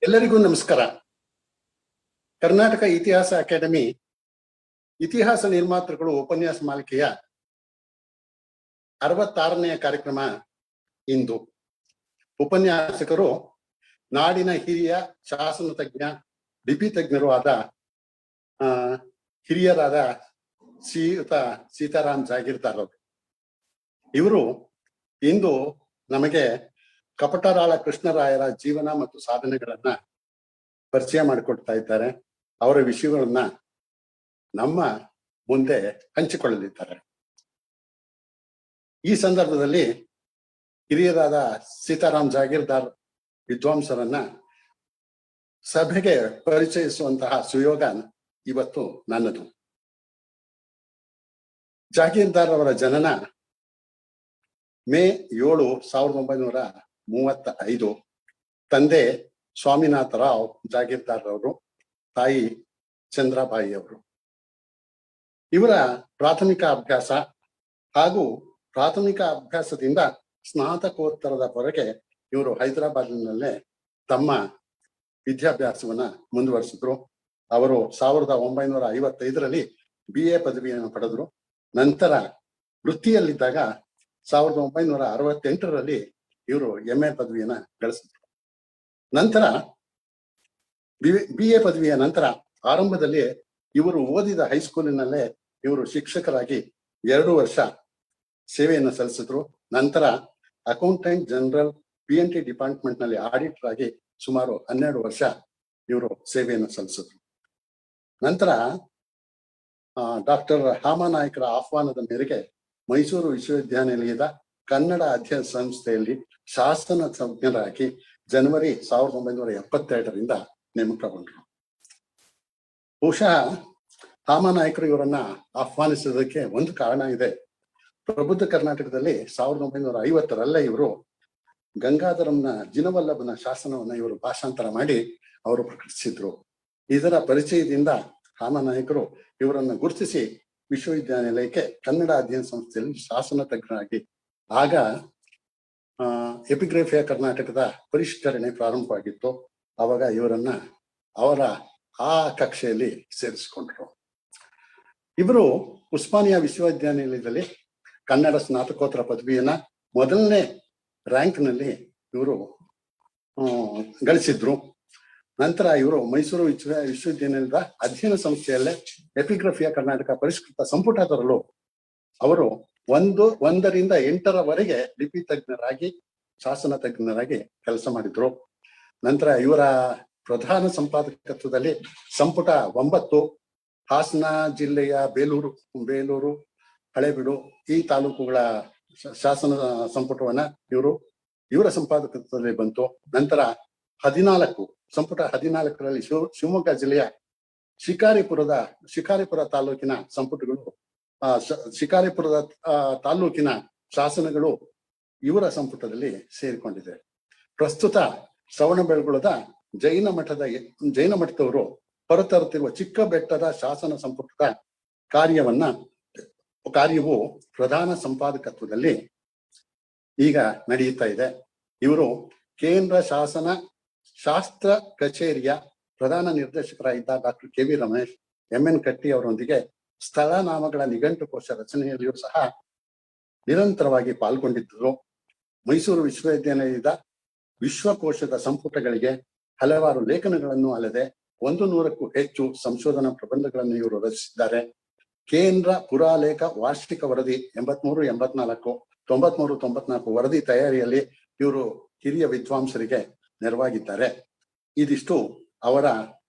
ಎಲ್ಲರಿಗೂ ನಮಸ್ಕಾರ ಕರ್ನಾಟಕ ಇತಿಹಾಸ ಅಕಾಡೆಮಿ ಇತಿಹಾಸ ನಿರ್ಮಾತೃಗಳು ಉಪನ್ಯಾಸ ಮಾಲಿಕೆಯ ಅರವತ್ತಾರನೆಯ ಕಾರ್ಯಕ್ರಮ ಇಂದು ಉಪನ್ಯಾಸಕರು ನಾಡಿನ ಹಿರಿಯ ಶಾಸನ ತಜ್ಞ ಲಿಪಿ ತಜ್ಞರು ಆದ ಆ ಹಿರಿಯರಾದ ಶ್ರೀಯುತ ಸೀತಾರಾಮ್ ಜಾಗೀರ್ದಾರ್ ಅವರು ಇವರು ಇಂದು ನಮಗೆ ಕಪಟರಾಳ ಕೃಷ್ಣರಾಯರ ಜೀವನ ಮತ್ತು ಸಾಧನೆಗಳನ್ನ ಪರಿಚಯ ಮಾಡಿಕೊಡ್ತಾ ಇದ್ದಾರೆ ಅವರ ವಿಷಯಗಳನ್ನ ನಮ್ಮ ಮುಂದೆ ಹಂಚಿಕೊಳ್ಳಲಿದ್ದಾರೆ ಈ ಸಂದರ್ಭದಲ್ಲಿ ಹಿರಿಯರಾದ ಸೀತಾರಾಮ್ ಜಾಗೀರ್ದಾರ್ ವಿದ್ವಾಂಸರನ್ನ ಸಭೆಗೆ ಪರಿಚಯಿಸುವಂತಹ ಸುಯೋಗ ಇವತ್ತು ನನ್ನದು ಜಾಗೀರ್ದಾರ್ ಅವರ ಜನನ ಮೇ ಏಳು ಸಾವಿರದ ಒಂಬೈನೂರ ಮೂವತ್ತ ಐದು ತಂದೆ ಸ್ವಾಮಿನಾಥ ರಾವ್ ಜಾಗೀರ್ದಾರ್ ಅವರು ತಾಯಿ ಚಂದ್ರಬಾಯಿ ಅವರು ಇವರ ಪ್ರಾಥಮಿಕ ಅಭ್ಯಾಸ ಹಾಗೂ ಪ್ರಾಥಮಿಕ ಅಭ್ಯಾಸದಿಂದ ಸ್ನಾತಕೋತ್ತರದವರೆಗೆ ಇವರು ಹೈದರಾಬಾದ್ನಲ್ಲೇ ತಮ್ಮ ವಿದ್ಯಾಭ್ಯಾಸವನ್ನ ಮುಂದುವರಿಸಿದ್ರು ಅವರು ಸಾವಿರದ ಒಂಬೈನೂರ ಐವತ್ತೈದರಲ್ಲಿ ಬಿ ಎ ಪದವಿಯನ್ನು ಪಡೆದ್ರು ನಂತರ ವೃತ್ತಿಯಲ್ಲಿದ್ದಾಗ ಸಾವಿರದ ಒಂಬೈನೂರ ಅರವತ್ತೆಂಟರಲ್ಲಿ ಇವರು ಎಂ ಎ ಪದವಿಯನ್ನ ಗಳಿಸಿದ್ರು ನಂತರ ಬಿ ಎ ಪದವಿಯ ನಂತರ ಆರಂಭದಲ್ಲಿ ಇವರು ಓದಿದ ಹೈಸ್ಕೂಲಿನಲ್ಲೇ ಇವರು ಶಿಕ್ಷಕರಾಗಿ ಎರಡು ವರ್ಷ ಸೇವೆಯನ್ನು ಸಲ್ಲಿಸಿದ್ರು ನಂತರ accountant general P N T department ನಲ್ಲಿ ಆಡಿಟರ್ ಆಗಿ ಸುಮಾರು ಹನ್ನೆರಡು ವರ್ಷ ಇವರು ಸೇವೆಯನ್ನು ಸಲ್ಲಿಸಿದ್ರು ನಂತರ ಡಾಕ್ಟರ್ ಹಾಮನಾಯಕರ ಆಹ್ವಾನದ ಮೇರೆಗೆ ಮೈಸೂರು ವಿಶ್ವವಿದ್ಯಾನಿಲಯದ ಕನ್ನಡ ಅಧ್ಯಯನ ಸಂಸ್ಥೆಯಲ್ಲಿ ಶಾಸನ ತಜ್ಞರಾಗಿ ಜನವರಿ ಸಾವಿರದ ಒಂಬೈನೂರ ಎಪ್ಪತ್ತೆರಡರಿಂದ ನೇಮಕಗೊಂಡರು ಬಹುಶಃ ಹಾಮನಾಯಕರು ಇವರನ್ನ ಆಹ್ವಾನಿಸೋದಕ್ಕೆ ಒಂದು ಕಾರಣ ಇದೆ ಪ್ರಬುದ್ಧ ಕರ್ನಾಟಕದಲ್ಲಿ ಸಾವಿರದ ಒಂಬೈನೂರ ಐವತ್ತರಲ್ಲೇ ಇವರು ಗಂಗಾಧರಂನ ಜಿನವಲ್ಲಭನ ಶಾಸನವನ್ನ ಇವರು ಭಾಷಾಂತರ ಮಾಡಿ ಅವರು ಪ್ರಕಟಿಸಿದ್ರು ಇದರ ಪರಿಚಯದಿಂದ ಹಾಮನಾಯಕರು ಇವರನ್ನು ಗುರುತಿಸಿ ವಿಶ್ವವಿದ್ಯಾನಿಲಯಕ್ಕೆ ಕನ್ನಡ ಅಧ್ಯಯನ ಸಂಸ್ಥೆಯಲ್ಲಿ ಶಾಸನ ತಜ್ಞರಾಗಿ ಆಗ ಆ ಎಪಿಗ್ರಫಿಯಾ ಕರ್ನಾಟಕದ ಪರಿಷ್ಕರಣೆ ಪ್ರಾರಂಭವಾಗಿತ್ತು ಅವಾಗ ಇವರನ್ನ ಅವರ ಆ ಕಕ್ಷೆಯಲ್ಲಿ ಸೇರಿಸಿಕೊಂಡ್ರು ಇವರು ಉಸ್ಮಾನಿಯಾ ವಿಶ್ವವಿದ್ಯಾನಿಲಯದಲ್ಲಿ ಕನ್ನಡ ಸ್ನಾತಕೋತ್ತರ ಪದವಿಯನ್ನ ಮೊದಲನೇ ರ್ಯಾಂಕ್ ನಲ್ಲಿ ಇವರು ಗಳಿಸಿದ್ರು ನಂತರ ಇವರು ಮೈಸೂರು ವಿಶ್ವ ವಿಶ್ವವಿದ್ಯಾನಿಲಯದ ಅಧ್ಯಯನ ಸಂಸ್ಥೆಯಲ್ಲೇ ಎಪಿಗ್ರಫಿಯಾ ಕರ್ನಾಟಕ ಪರಿಷ್ಕೃತ ಸಂಪುಟ ತರಲು ಅವರು ಒಂದು ಒಂದರಿಂದ ಎಂಟರವರೆಗೆ ಲಿಪಿ ತಜ್ಞರಾಗಿ ಶಾಸನ ತಜ್ಞರಾಗಿ ಕೆಲಸ ಮಾಡಿದ್ರು ನಂತರ ಇವರ ಪ್ರಧಾನ ಸಂಪಾದಕತ್ವದಲ್ಲಿ ಸಂಪುಟ ಒಂಬತ್ತು ಹಾಸನ ಜಿಲ್ಲೆಯ ಬೇಲೂರು ಬೇಲೂರು ಹಳೆಬೀಡು ಈ ತಾಲೂಕುಗಳ ಶಾಸನ ಸಂಪುಟವನ್ನ ಇವರು ಇವರ ಸಂಪಾದಕತ್ವದಲ್ಲಿ ಬಂತು ನಂತರ ಹದಿನಾಲ್ಕು ಸಂಪುಟ ಹದಿನಾಲ್ಕರಲ್ಲಿ ಶಿವ ಶಿವಮೊಗ್ಗ ಜಿಲ್ಲೆಯ ಶಿಕಾರಿಪುರದ ಶಿಕಾರಿಪುರ ತಾಲೂಕಿನ ಸಂಪುಟಗಳು ಆ ಶಿಕಾರಿಪುರದ ತಾಲೂಕಿನ ಶಾಸನಗಳು ಇವರ ಸಂಪುಟದಲ್ಲಿ ಸೇರಿಕೊಂಡಿದೆ ಪ್ರಸ್ತುತ ಶ್ರವಣಬೆಳಗೊಳದ ಜೈನ ಮಠದ ಜೈನ ಮಠದವರು ಹೊರತರುತ್ತಿರುವ ಚಿಕ್ಕ ಬೆಟ್ಟದ ಶಾಸನ ಸಂಪುಟದ ಕಾರ್ಯವನ್ನ ಕಾರ್ಯವು ಪ್ರಧಾನ ಸಂಪಾದಕತ್ವದಲ್ಲಿ ಈಗ ನಡೆಯುತ್ತಾ ಇದೆ ಇವರು ಕೇಂದ್ರ ಶಾಸನ ಶಾಸ್ತ್ರ ಕಚೇರಿಯ ಪ್ರಧಾನ ನಿರ್ದೇಶಕರಾಗಿದ್ದ doctor K V Ramesh M N Katti ಅವರೊಂದಿಗೆ ಸ್ಥಳ ನಾಮಗಳ ನಿಘಂಟು ಕೋಶ ರಚನೆಯಲ್ಲಿಯೂ ಸಹ ನಿರಂತರವಾಗಿ ಪಾಲ್ಗೊಂಡಿದ್ದರು ಮೈಸೂರು ವಿಶ್ವವಿದ್ಯಾನಿಲಯದ ವಿಶ್ವಕೋಶದ ಸಂಪುಟಗಳಿಗೆ ಹಲವಾರು ಲೇಖನಗಳನ್ನು ಅಲ್ಲದೆ ಒಂದು ನೂರಕ್ಕೂ ಹೆಚ್ಚು ಸಂಶೋಧನಾ ಪ್ರಬಂಧಗಳನ್ನು ಇವರು ರಚಿಸಿದ್ದಾರೆ ಕೇಂದ್ರ ಪುರಾಲೇಖ ವಾರ್ಷಿಕ ವರದಿ ಎಂಬತ್ಮೂರು ಎಂಬತ್ನಾಲ್ಕು ತೊಂಬತ್ಮೂರು ತೊಂಬತ್ನಾಲ್ಕು ವರದಿ ತಯಾರಿಯಲ್ಲಿ ಇವರು ಹಿರಿಯ ವಿದ್ವಾಂಸರಿಗೆ ನೆರವಾಗಿದ್ದಾರೆ ಇದಿಷ್ಟು ಅವರ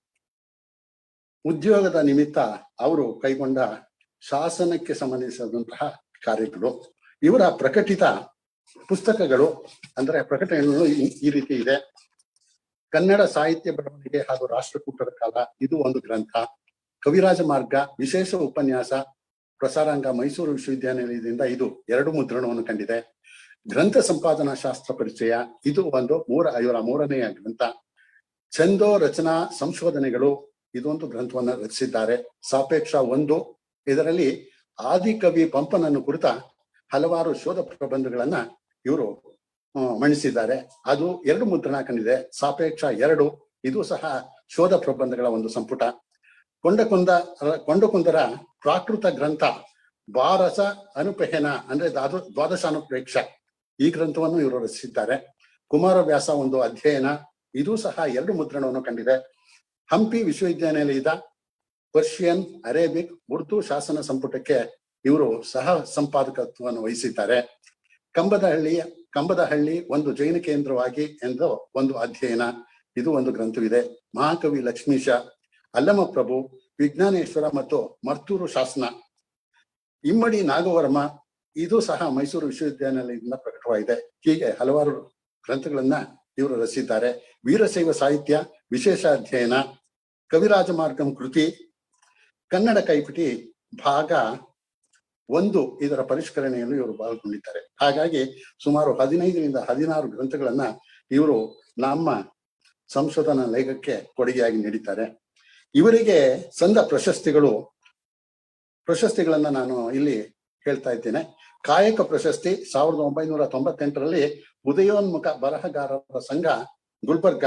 ಉದ್ಯೋಗದ ನಿಮಿತ್ತ ಅವರು ಕೈಗೊಂಡ ಶಾಸನಕ್ಕೆ ಸಂಬಂಧಿಸಿದಂತಹ ಕಾರ್ಯಗಳು ಇವರ ಪ್ರಕಟಿತ ಪುಸ್ತಕಗಳು ಅಂದ್ರೆ ಪ್ರಕಟಣೆಗಳು ಈ ರೀತಿ ಇದೆ ಕನ್ನಡ ಸಾಹಿತ್ಯ ಬೆಳವಣಿಗೆ ಹಾಗೂ ರಾಷ್ಟ್ರಕೂಟರ ಕಾಲ ಇದು ಒಂದು ಗ್ರಂಥ ಕವಿರಾಜ ಮಾರ್ಗ ವಿಶೇಷ ಉಪನ್ಯಾಸ ಪ್ರಸಾರಾಂಗ ಮೈಸೂರು ವಿಶ್ವವಿದ್ಯಾನಿಲಯದಿಂದ ಇದು ಎರಡು ಮುದ್ರಣವನ್ನು ಕಂಡಿದೆ ಗ್ರಂಥ ಸಂಪಾದನಾ ಶಾಸ್ತ್ರ ಪರಿಚಯ ಇದು ಒಂದು ಮೂರ ಇವರ ಮೂರನೆಯ ಗ್ರಂಥ ಛಂದೋ ರಚನಾ ಸಂಶೋಧನೆಗಳು ಇದೊಂದು ಗ್ರಂಥವನ್ನ ರಚಿಸಿದ್ದಾರೆ ಸಾಪೇಕ್ಷ ಒಂದು ಇದರಲ್ಲಿ ಆದಿಕವಿ ಪಂಪನನ್ನು ಕುರಿತ ಹಲವಾರು ಶೋಧ ಪ್ರಬಂಧಗಳನ್ನ ಇವರು ಮಂಡಿಸಿದ್ದಾರೆ ಅದು ಎರಡು ಮುದ್ರಣ ಕಂಡಿದೆ ಸಾಪೇಕ್ಷ ಎರಡು ಇದು ಸಹ ಶೋಧ ಪ್ರಬಂಧಗಳ ಒಂದು ಸಂಪುಟ ಕೊಂಡಕೊಂದ ಕೊಂಡಕೊಂದರ ಪ್ರಾಕೃತ ಗ್ರಂಥ ಬಾರಸ ಅನುಪಹೆನ ಅಂದ್ರೆ ದಾದು ದ್ವಾದಶಾನುಪ್ರೇಕ್ಷ ಈ ಗ್ರಂಥವನ್ನು ಇವರು ರಚಿಸಿದ್ದಾರೆ ಕುಮಾರವ್ಯಾಸ ಒಂದು ಅಧ್ಯಯನ ಇದು ಸಹ ಎರಡು ಮುದ್ರಣವನ್ನು ಕಂಡಿದೆ ಹಂಪಿ ವಿಶ್ವವಿದ್ಯಾನಿಲಯದ ಪರ್ಷಿಯನ್ ಅರೇಬಿಕ್ ಉರ್ದು ಶಾಸನ ಸಂಪುಟಕ್ಕೆ ಇವರು ಸಹ ಸಂಪಾದಕತ್ವವನ್ನು ವಹಿಸಿದ್ದಾರೆ ಕಂಬದಹಳ್ಳಿಯ ಕಂಬದಹಳ್ಳಿ ಒಂದು ಜೈನ ಕೇಂದ್ರವಾಗಿ ಎಂದು ಒಂದು ಅಧ್ಯಯನ ಇದು ಒಂದು ಗ್ರಂಥವಿದೆ ಮಹಾಕವಿ ಲಕ್ಷ್ಮೀಶ ಅಲ್ಲಮಪ್ರಭು ವಿಜ್ಞಾನೇಶ್ವರ ಮತ್ತು ಮರ್ತೂರು ಶಾಸನ ಇಮ್ಮಡಿ ನಾಗವರ್ಮ ಇದು ಸಹ ಮೈಸೂರು ವಿಶ್ವವಿದ್ಯಾನಿಲಯದಿಂದ ಪ್ರಕಟವಾಗಿದೆ ಹೀಗೆ ಹಲವಾರು ಗ್ರಂಥಗಳನ್ನ ಇವರು ರಚಿಸಿದ್ದಾರೆ ವೀರಶೈವ ಸಾಹಿತ್ಯ ವಿಶೇಷ ಅಧ್ಯಯನ ಕವಿರಾಜ ಮಾರ್ಗಂ ಕೃತಿ ಕನ್ನಡ ಕೈಪಿಟಿ ಭಾಗ ಒಂದು ಇದರ ಪರಿಷ್ಕರಣೆಯನ್ನು ಇವರು ಪಾಲ್ಗೊಂಡಿದ್ದಾರೆ ಹಾಗಾಗಿ ಸುಮಾರು ಹದಿನೈದರಿಂದ ಹದಿನಾರು ಗ್ರಂಥಗಳನ್ನ ಇವರು ನಮ್ಮ ಸಂಶೋಧನಾ ಲೇಖಕ್ಕೆ ಕೊಡುಗೆಯಾಗಿ ನೀಡಿದ್ದಾರೆ ಇವರಿಗೆ ಸಂದ ಪ್ರಶಸ್ತಿಗಳು ಪ್ರಶಸ್ತಿಗಳನ್ನ ನಾನು ಇಲ್ಲಿ ಹೇಳ್ತಾ ಇದ್ದೇನೆ ಕಾಯಕ ಪ್ರಶಸ್ತಿ ಸಾವಿರದ ಒಂಬೈನೂರ ತೊಂಬತ್ತೆಂಟರಲ್ಲಿ ಉದಯೋನ್ಮುಖ ಬರಹಗಾರರ ಸಂಘ ಗುಲ್ಬರ್ಗ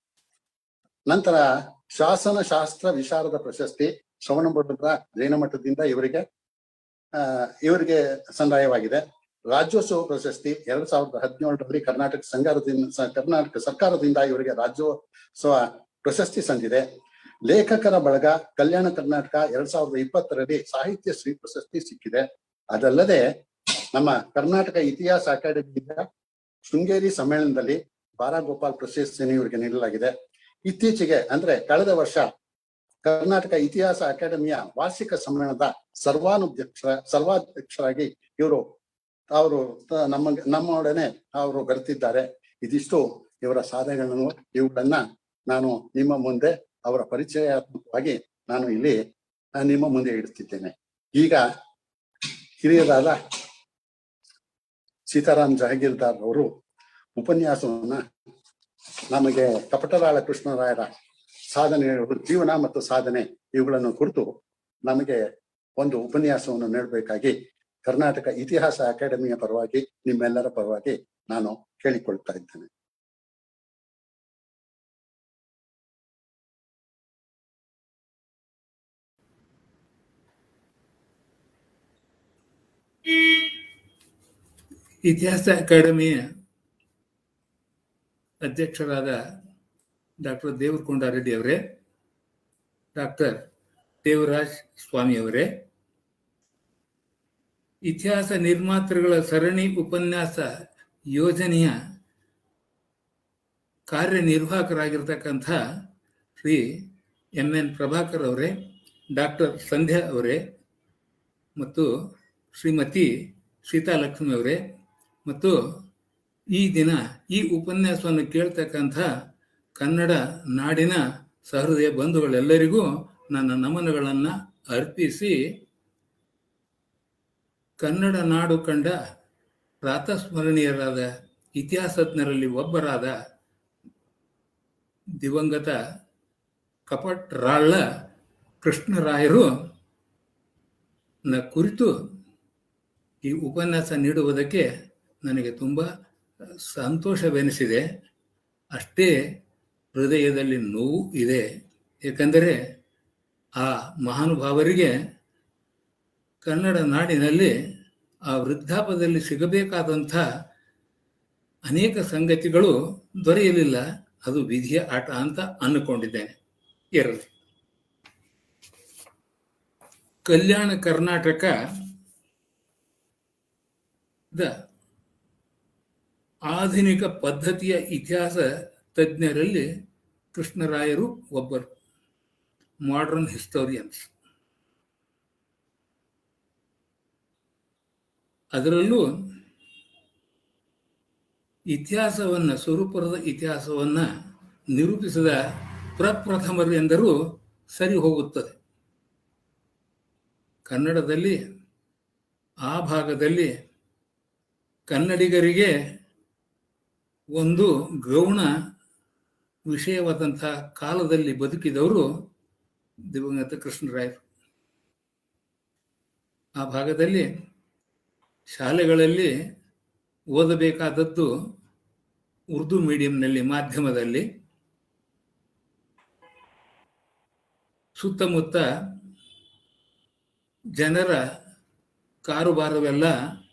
ನಂತರ ಶಾಸನ ಶಾಸ್ತ್ರ ವಿಶಾರದ ಪ್ರಶಸ್ತಿ ಶ್ರವಣಬೆಳಗೊಳ ಜೈನ ಮಠದಿಂದ ಇವರಿಗೆ ಆ ಇವರಿಗೆ ಸಂದಾಯವಾಗಿದೆ ರಾಜ್ಯೋತ್ಸವ ಪ್ರಶಸ್ತಿ ಎರಡ್ ಸಾವಿರದ ಹದಿನೇಳರಲ್ಲಿ ಕರ್ನಾಟಕ ಸಂಘದಿಂದ ಕರ್ನಾಟಕ ಸರ್ಕಾರದಿಂದ ಇವರಿಗೆ ರಾಜ್ಯೋತ್ಸವ ಪ್ರಶಸ್ತಿ ಸಂದಿದೆ ಲೇಖಕರ ಬಳಗ ಕಲ್ಯಾಣ ಕರ್ನಾಟಕ ಎರಡ್ ಸಾವಿರದ ಇಪ್ಪತ್ತರಲ್ಲಿ ಸಾಹಿತ್ಯ ಶ್ರೀ ಪ್ರಶಸ್ತಿ ಸಿಕ್ಕಿದೆ ಅದಲ್ಲದೆ ನಮ್ಮ ಕರ್ನಾಟಕ ಇತಿಹಾಸ ಅಕಾಡೆಮಿಯಿಂದ ಶೃಂಗೇರಿ ಸಮ್ಮೇಳನದಲ್ಲಿ ಬಾರಾಗೋಪಾಲ್ ಪ್ರಶಸ್ತಿಯನ್ನು ಇವರಿಗೆ ನೀಡಲಾಗಿದೆ ಇತ್ತೀಚೆಗೆ ಅಂದ್ರೆ ಕಳೆದ ವರ್ಷ ಕರ್ನಾಟಕ ಇತಿಹಾಸ ಅಕಾಡೆಮಿಯ ವಾರ್ಷಿಕ ಸಮ್ಮೇಳನದ ಸರ್ವಾನುಧ್ಯಕ್ಷ ಸರ್ವಾಧ್ಯಕ್ಷರಾಗಿ ಇವರು ಅವರು ನಮ್ಮ ನಮ್ಮೊಡನೆ ಅವರು ಬರೆತಿದ್ದಾರೆ ಇದಿಷ್ಟು ಇವರ ಸಾಧನೆಗಳನ್ನು ಇವುಗಳನ್ನ ನಾನು ನಿಮ್ಮ ಮುಂದೆ ಅವರ ಪರಿಚಯಾತ್ಮಕವಾಗಿ ನಾನು ಇಲ್ಲಿ ನಿಮ್ಮ ಮುಂದೆ ಇಡುತ್ತಿದ್ದೇನೆ ಈಗ ಹಿರಿಯರಾದ ಸೀತಾರಾಮ್ ಜಹಗೀರ್ದಾರ್ ಅವರು ಉಪನ್ಯಾಸವನ್ನ ನಮಗೆ ಕಪಟರಾಳ ಕೃಷ್ಣರಾಯರ ಸಾಧನೆಗಳು ಜೀವನ ಮತ್ತು ಸಾಧನೆ ಇವುಗಳನ್ನು ಕುರಿತು ನಮಗೆ ಒಂದು ಉಪನ್ಯಾಸವನ್ನು ನೀಡಬೇಕಾಗಿ ಕರ್ನಾಟಕ ಇತಿಹಾಸ ಅಕಾಡೆಮಿಯ ಪರವಾಗಿ ನಿಮ್ಮೆಲ್ಲರ ಪರವಾಗಿ ನಾನು ಕೇಳಿಕೊಳ್ತಾ ಇದ್ದೇನೆ ಇತಿಹಾಸ ಅಕಾಡೆಮಿಯ ಅಧ್ಯಕ್ಷರಾದ ಡಾಕ್ಟರ್ ದೇವರಕೊಂಡಾರೆಡ್ಡಿ ಅವರೇ ಡಾಕ್ಟರ್ ದೇವರಾಜ್ ಸ್ವಾಮಿ ಅವರೇ ಇತಿಹಾಸ ನಿರ್ಮಾತೃಗಳ ಸರಣಿ ಉಪನ್ಯಾಸ ಯೋಜನೆಯ ಕಾರ್ಯನಿರ್ವಾಹಕರಾಗಿರ್ತಕ್ಕಂಥ ಶ್ರೀ ಎಂ ಎನ್ ಪ್ರಭಾಕರ್ ಅವರೇ ಡಾಕ್ಟರ್ ಸಂಧ್ಯಾ ಅವರೇ ಮತ್ತು ಶ್ರೀಮತಿ ಸೀತಾಲಕ್ಷ್ಮಿ ಅವರೇ ಮತ್ತು ಈ ದಿನ ಈ ಉಪನ್ಯಾಸವನ್ನು ಕೇಳ್ತಕ್ಕಂಥ ಕನ್ನಡ ನಾಡಿನ ಸಹೃದಯ ಬಂಧುಗಳೆಲ್ಲರಿಗೂ ನನ್ನ ನಮನಗಳನ್ನು ಅರ್ಪಿಸಿ ಕನ್ನಡ ನಾಡು ಕಂಡ ಪ್ರಾತಸ್ಮರಣೀಯರಾದ ಇತಿಹಾಸಜ್ಞರಲ್ಲಿ ಒಬ್ಬರಾದ ದಿವಂಗತ ಕಪಟ್ ರಾಳ್ಳ ಕೃಷ್ಣರಾಯರು ನ ಕುರಿತು ಈ ಉಪನ್ಯಾಸ ನೀಡುವುದಕ್ಕೆ ನನಗೆ ತುಂಬ ಸಂತೋಷವೆನಿಸಿದೆ ಅಷ್ಟೇ ಹೃದಯದಲ್ಲಿ ನೋವು ಇದೆ ಏಕೆಂದರೆ ಆ ಮಹಾನುಭಾವರಿಗೆ ಕನ್ನಡ ನಾಡಿನಲ್ಲಿ ಆ ವೃದ್ಧಾಪದಲ್ಲಿ ಸಿಗಬೇಕಾದಂಥ ಅನೇಕ ಸಂಗತಿಗಳು ದೊರೆಯಲಿಲ್ಲ ಅದು ವಿಧಿಯ ಆಟ ಅಂತ ಅಂದುಕೊಂಡಿದ್ದೇನೆ ಇರಲಿ ಕಲ್ಯಾಣ ಕರ್ನಾಟಕ ದ ಆಧುನಿಕ ಪದ್ಧತಿಯ ಇತಿಹಾಸ ತಜ್ಞರಲ್ಲಿ ಕೃಷ್ಣರಾಯರು ಒಬ್ಬರು ಮಾಡರ್ನ್ ಹಿಸ್ಟೋರಿಯನ್ಸ್ ಅದರಲ್ಲೂ ಇತಿಹಾಸವನ್ನ ಸ್ವರೂಪದ ಇತಿಹಾಸವನ್ನ ನಿರೂಪಿಸಿದ ಪ್ರಪ್ರಥಮರು ಎಂದರೂ ಸರಿ ಹೋಗುತ್ತದೆ ಕನ್ನಡದಲ್ಲಿ ಆ ಭಾಗದಲ್ಲಿ ಕನ್ನಡಿಗರಿಗೆ ಒಂದು ಗೌಣ ವಿಷಯವಾದಂಥ ಕಾಲದಲ್ಲಿ ಬದುಕಿದವರು ದಿವಂಗತ ಕೃಷ್ಣರಾಯರು ಆ ಭಾಗದಲ್ಲಿ ಶಾಲೆಗಳಲ್ಲಿ ಓದಬೇಕಾದದ್ದು ಉರ್ದು ಮೀಡಿಯಂನಲ್ಲಿ ಮಾಧ್ಯಮದಲ್ಲಿ ಸುತ್ತಮುತ್ತ ಜನರ ಕಾರುಬಾರವೆಲ್ಲ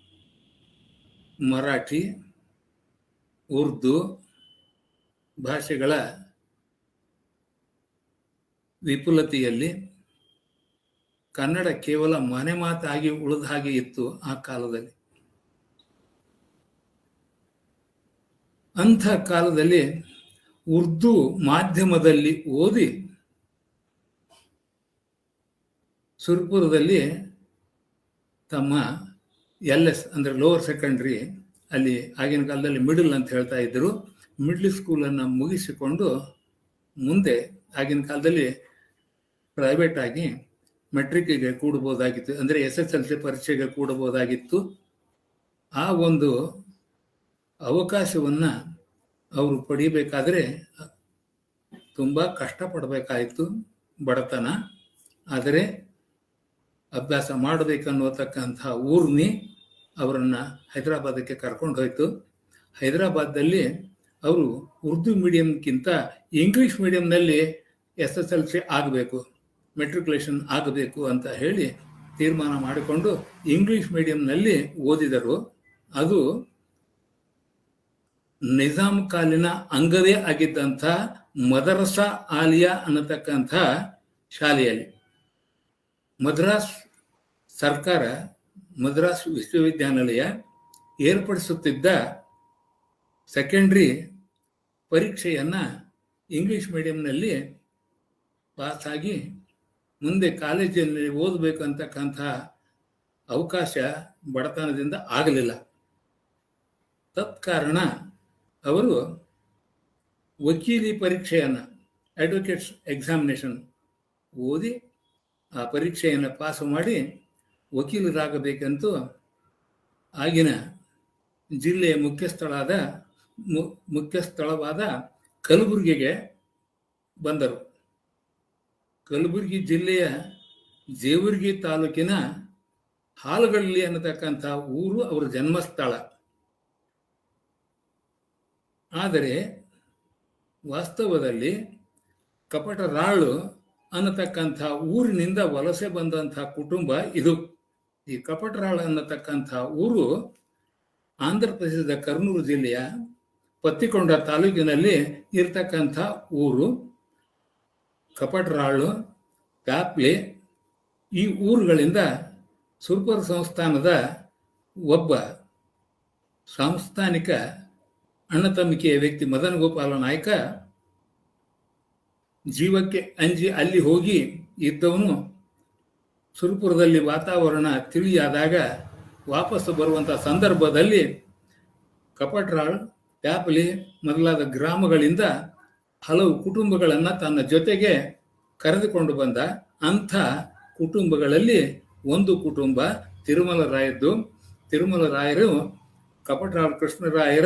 ಮರಾಠಿ ಉರ್ದು ಭಾಷೆಗಳ ವಿಪುಲತೆಯಲ್ಲಿ ಕನ್ನಡ ಕೇವಲ ಮನೆ ಮಾತಾಗಿ ಉಳಿದ ಹಾಗೆ ಇತ್ತು ಆ ಕಾಲದಲ್ಲಿ ಅಂಥ ಕಾಲದಲ್ಲಿ ಉರ್ದು ಮಾಧ್ಯಮದಲ್ಲಿ ಓದಿ ಸುರ್ಪುರದಲ್ಲಿ ತಮ್ಮ ಎಲ್ ಎಸ್ ಅಂದರೆ ಲೋವರ್ ಸೆಕೆಂಡ್ರಿ ಅಲ್ಲಿ ಆಗಿನ ಕಾಲದಲ್ಲಿ ಮಿಡಲ್ ಅಂತ ಹೇಳ್ತಾ ಇದ್ದರು ಮಿಡ್ಲ್ ಸ್ಕೂಲನ್ನು ಮುಗಿಸಿಕೊಂಡು ಮುಂದೆ ಆಗಿನ ಕಾಲದಲ್ಲಿ ಪ್ರೈವೇಟ್ ಆಗಿ ಮೆಟ್ರಿಕ್ಗೆ ಕೂಡಬಹುದಾಗಿತ್ತು ಅಂದರೆ ಎಸ್ ಎಸ್ ಎಲ್ ಸಿ ಪರೀಕ್ಷೆಗೆ ಕೂಡಬಹುದಾಗಿತ್ತು ಆ ಒಂದು ಅವಕಾಶವನ್ನು ಅವರು ಪಡೀಬೇಕಾದ್ರೆ ತುಂಬ ಕಷ್ಟಪಡಬೇಕಾಯಿತು ಬಡತನ ಆದರೆ ಅಭ್ಯಾಸ ಮಾಡಬೇಕನ್ನುವತಕ್ಕಂಥ ಊರ್ನಿ ಅವರನ್ನು ಹೈದರಾಬಾದಕ್ಕೆ ಕರ್ಕೊಂಡು ಹೋಯ್ತು ಹೈದರಾಬಾದಲ್ಲಿ ಅವರು ಉರ್ದು ಮೀಡಿಯಂಗಿಂತ ಇಂಗ್ಲಿಷ್ ಮೀಡಿಯಂನಲ್ಲಿ ಎಸ್ ಎಸ್ ಎಲ್ ಸಿ ಆಗಬೇಕು ಮೆಟ್ರಿಕ್ಯುಲೇಷನ್ ಆಗಬೇಕು ಅಂತ ಹೇಳಿ ತೀರ್ಮಾನ ಮಾಡಿಕೊಂಡು ಇಂಗ್ಲಿಷ್ ಮೀಡಿಯಂನಲ್ಲಿ ಓದಿದರು ಅದು ನಿಜಾಂ ಕಾಲಿನ ಅಂಗವೇ ಆಗಿದ್ದಂಥ ಮದರಸಾ ಆಲಿಯಾ ಅನ್ನತಕ್ಕಂಥ ಶಾಲೆಯಲ್ಲಿ ಮದ್ರಾಸ್ ಸರ್ಕಾರ ಮದ್ರಾಸ್ ವಿಶ್ವವಿದ್ಯಾನಿಲಯ ಏರ್ಪಡಿಸುತ್ತಿದ್ದ ಸೆಕೆಂಡ್ರಿ ಪರೀಕ್ಷೆಯನ್ನು ಇಂಗ್ಲಿಷ್ ಮೀಡಿಯಂನಲ್ಲಿ ಪಾಸಾಗಿ ಮುಂದೆ ಕಾಲೇಜಿನಲ್ಲಿ ಓದಬೇಕು ಅಂತಕ್ಕಂಥ ಅವಕಾಶ ಬಡತನದಿಂದ ಆಗಲಿಲ್ಲ ತತ್ಕಾರಣ ಅವರು ವಕೀಲಿ ಪರೀಕ್ಷೆಯನ್ನು ಅಡ್ವೊಕೇಟ್ಸ್ ಎಕ್ಸಾಮಿನೇಷನ್ ಓದಿ ಆ ಪರೀಕ್ಷೆಯನ್ನು ಪಾಸು ಮಾಡಿ ವಕೀಲರಾಗಬೇಕಂತೂ ಆಗಿನ ಜಿಲ್ಲೆಯ ಮುಖ್ಯ ಸ್ಥಳಾದ ಮುಖ್ಯ ಸ್ಥಳವಾದ ಕಲಬುರಗಿಗೆ ಬಂದರು ಕಲಬುರಗಿ ಜಿಲ್ಲೆಯ ಜೇವರ್ಗಿ ತಾಲೂಕಿನ ಹಾಲಗಳ್ಳಿ ಅನ್ನತಕ್ಕಂಥ ಊರು ಅವರ ಜನ್ಮಸ್ಥಳ ಆದರೆ ವಾಸ್ತವದಲ್ಲಿ ಕಪಟರಾಳು ಅನ್ನತಕ್ಕಂಥ ಊರಿನಿಂದ ವಲಸೆ ಬಂದಂಥ ಕುಟುಂಬ ಇದು ಈ ಕಪಟರಾಳು ಅನ್ನತಕ್ಕಂಥ ಊರು ಆಂಧ್ರ ಪ್ರದೇಶದ ಕರ್ನೂಲು ಜಿಲ್ಲೆಯ ಪತ್ತಿಕೊಂಡ ತಾಲೂಕಿನಲ್ಲಿ ಇರ್ತಕ್ಕಂಥ ಊರು ಕಪಟರಾಳು ಪ್ಯಾಪ್ಲೆ ಈ ಊರುಗಳಿಂದ ಸುರ್ಪುರ ಸಂಸ್ಥಾನದ ಒಬ್ಬ ಸಾಂಸ್ಥಾನಿಕ ಅಣ್ಣತಮ್ಮಿಕೆಯ ವ್ಯಕ್ತಿ ಮದನ್ ಗೋಪಾಲ ನಾಯ್ಕ ಜೀವಕ್ಕೆ ಅಂಜಿ ಅಲ್ಲಿ ಹೋಗಿ ಇದ್ದವನು ಸುರ್ಪುರದಲ್ಲಿ ವಾತಾವರಣ ತಿಳಿಯಾದಾಗ ವಾಪಸ್ಸು ಬರುವಂಥ ಸಂದರ್ಭದಲ್ಲಿ ಕಪಟ್ರಾಳ್ ಪ್ಯಾಪಲಿ ಮೊದಲಾದ ಗ್ರಾಮಗಳಿಂದ ಹಲವು ಕುಟುಂಬಗಳನ್ನು ತನ್ನ ಜೊತೆಗೆ ಕರೆದುಕೊಂಡು ಬಂದ ಅಂಥ ಕುಟುಂಬಗಳಲ್ಲಿ ಒಂದು ಕುಟುಂಬ ತಿರುಮಲ ರಾಯದ್ದು ತಿರುಮಲ ರಾಯರು ಕಪಟರಾವ್ ಕೃಷ್ಣರಾಯರ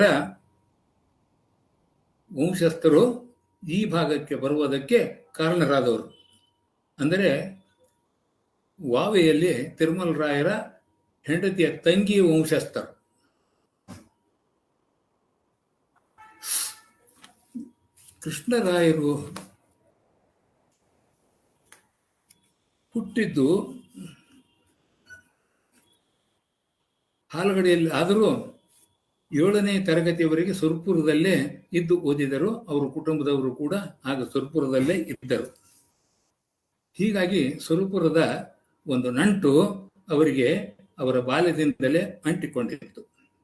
ವಂಶಸ್ಥರು ಈ ಭಾಗಕ್ಕೆ ಬರುವುದಕ್ಕೆ ಕಾರಣರಾದವರು ಅಂದರೆ ವಾವೆಯಲ್ಲಿ ತಿರುಮಲ ರಾಯರ ಹೆಂಡತಿಯ ತಂಗಿಯ ವಂಶಸ್ಥರು ಕೃಷ್ಣರಾಯರು ಹುಟ್ಟಿದ್ದು ಹಾಲಗಡಿಯಲ್ಲಿ ಆದರೂ ಏಳನೇ ತರಗತಿಯವರೆಗೆ ಸುರ್ಪುರದಲ್ಲೇ ಇದ್ದು ಓದಿದರು ಅವರ ಕುಟುಂಬದವರು ಕೂಡ ಆಗ ಸುರ್ಪುರದಲ್ಲೇ ಇದ್ದರು ಹೀಗಾಗಿ ಸುರ್ಪುರದ ಒಂದು ನಂಟು ಅವರಿಗೆ ಅವರ ಬಾಲ್ಯದಿಂದಲೇ ಅಂಟಿಕೊಂಡಿತ್ತು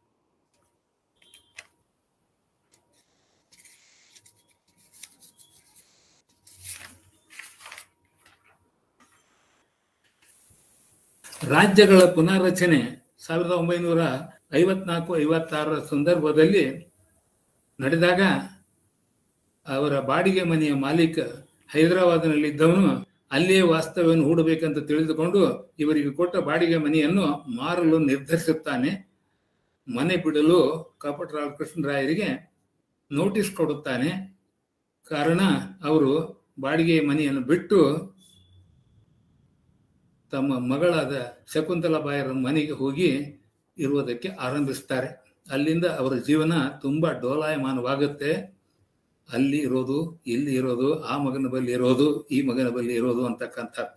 ರಾಜ್ಯಗಳ ಪುನಾರಚನೆ ಸಾವಿರದ ಒಂಬೈನೂರ ಐವತ್ನಾಲ್ಕು ಐವತ್ತಾರರ ಸಂದರ್ಭದಲ್ಲಿ ನಡೆದಾಗ ಅವರ ಬಾಡಿಗೆ ಮನೆಯ ಮಾಲೀಕ ಹೈದರಾಬಾದ್ನಲ್ಲಿದ್ದವನು ಅಲ್ಲಿಯೇ ವಾಸ್ತವ್ಯವನ್ನು ಹೂಡಬೇಕಂತ ತಿಳಿದುಕೊಂಡು ಇವರಿಗೆ ಕೊಟ್ಟ ಬಾಡಿಗೆ ಮನೆಯನ್ನು ಮಾರಲು ನಿರ್ಧರಿಸುತ್ತಾನೆ ಮನೆ ಬಿಡಲು ಕಪಟರಾವ್ ಕೃಷ್ಣರಾಯರಿಗೆ ನೋಟಿಸ್ ಕೊಡುತ್ತಾನೆ ಕಾರಣ ಅವರು ಬಾಡಿಗೆ ಮನೆಯನ್ನು ಬಿಟ್ಟು ತಮ್ಮ ಮಗಳಾದ ಶಕುಂತಲಾಬಾಯರ ಮನೆಗೆ ಹೋಗಿ ಇರುವುದಕ್ಕೆ ಆರಂಭಿಸ್ತಾರೆ ಅಲ್ಲಿಂದ ಅವರ ಜೀವನ ತುಂಬ ಡೋಲಾಯಮಾನವಾಗುತ್ತೆ ಅಲ್ಲಿ ಇರೋದು ಇಲ್ಲಿ ಇರೋದು ಆ ಮಗನ ಬಳಿ ಇರೋದು ಈ ಮಗನ ಬಳಿ ಇರೋದು ಅಂತಕ್ಕಂಥದ್ದು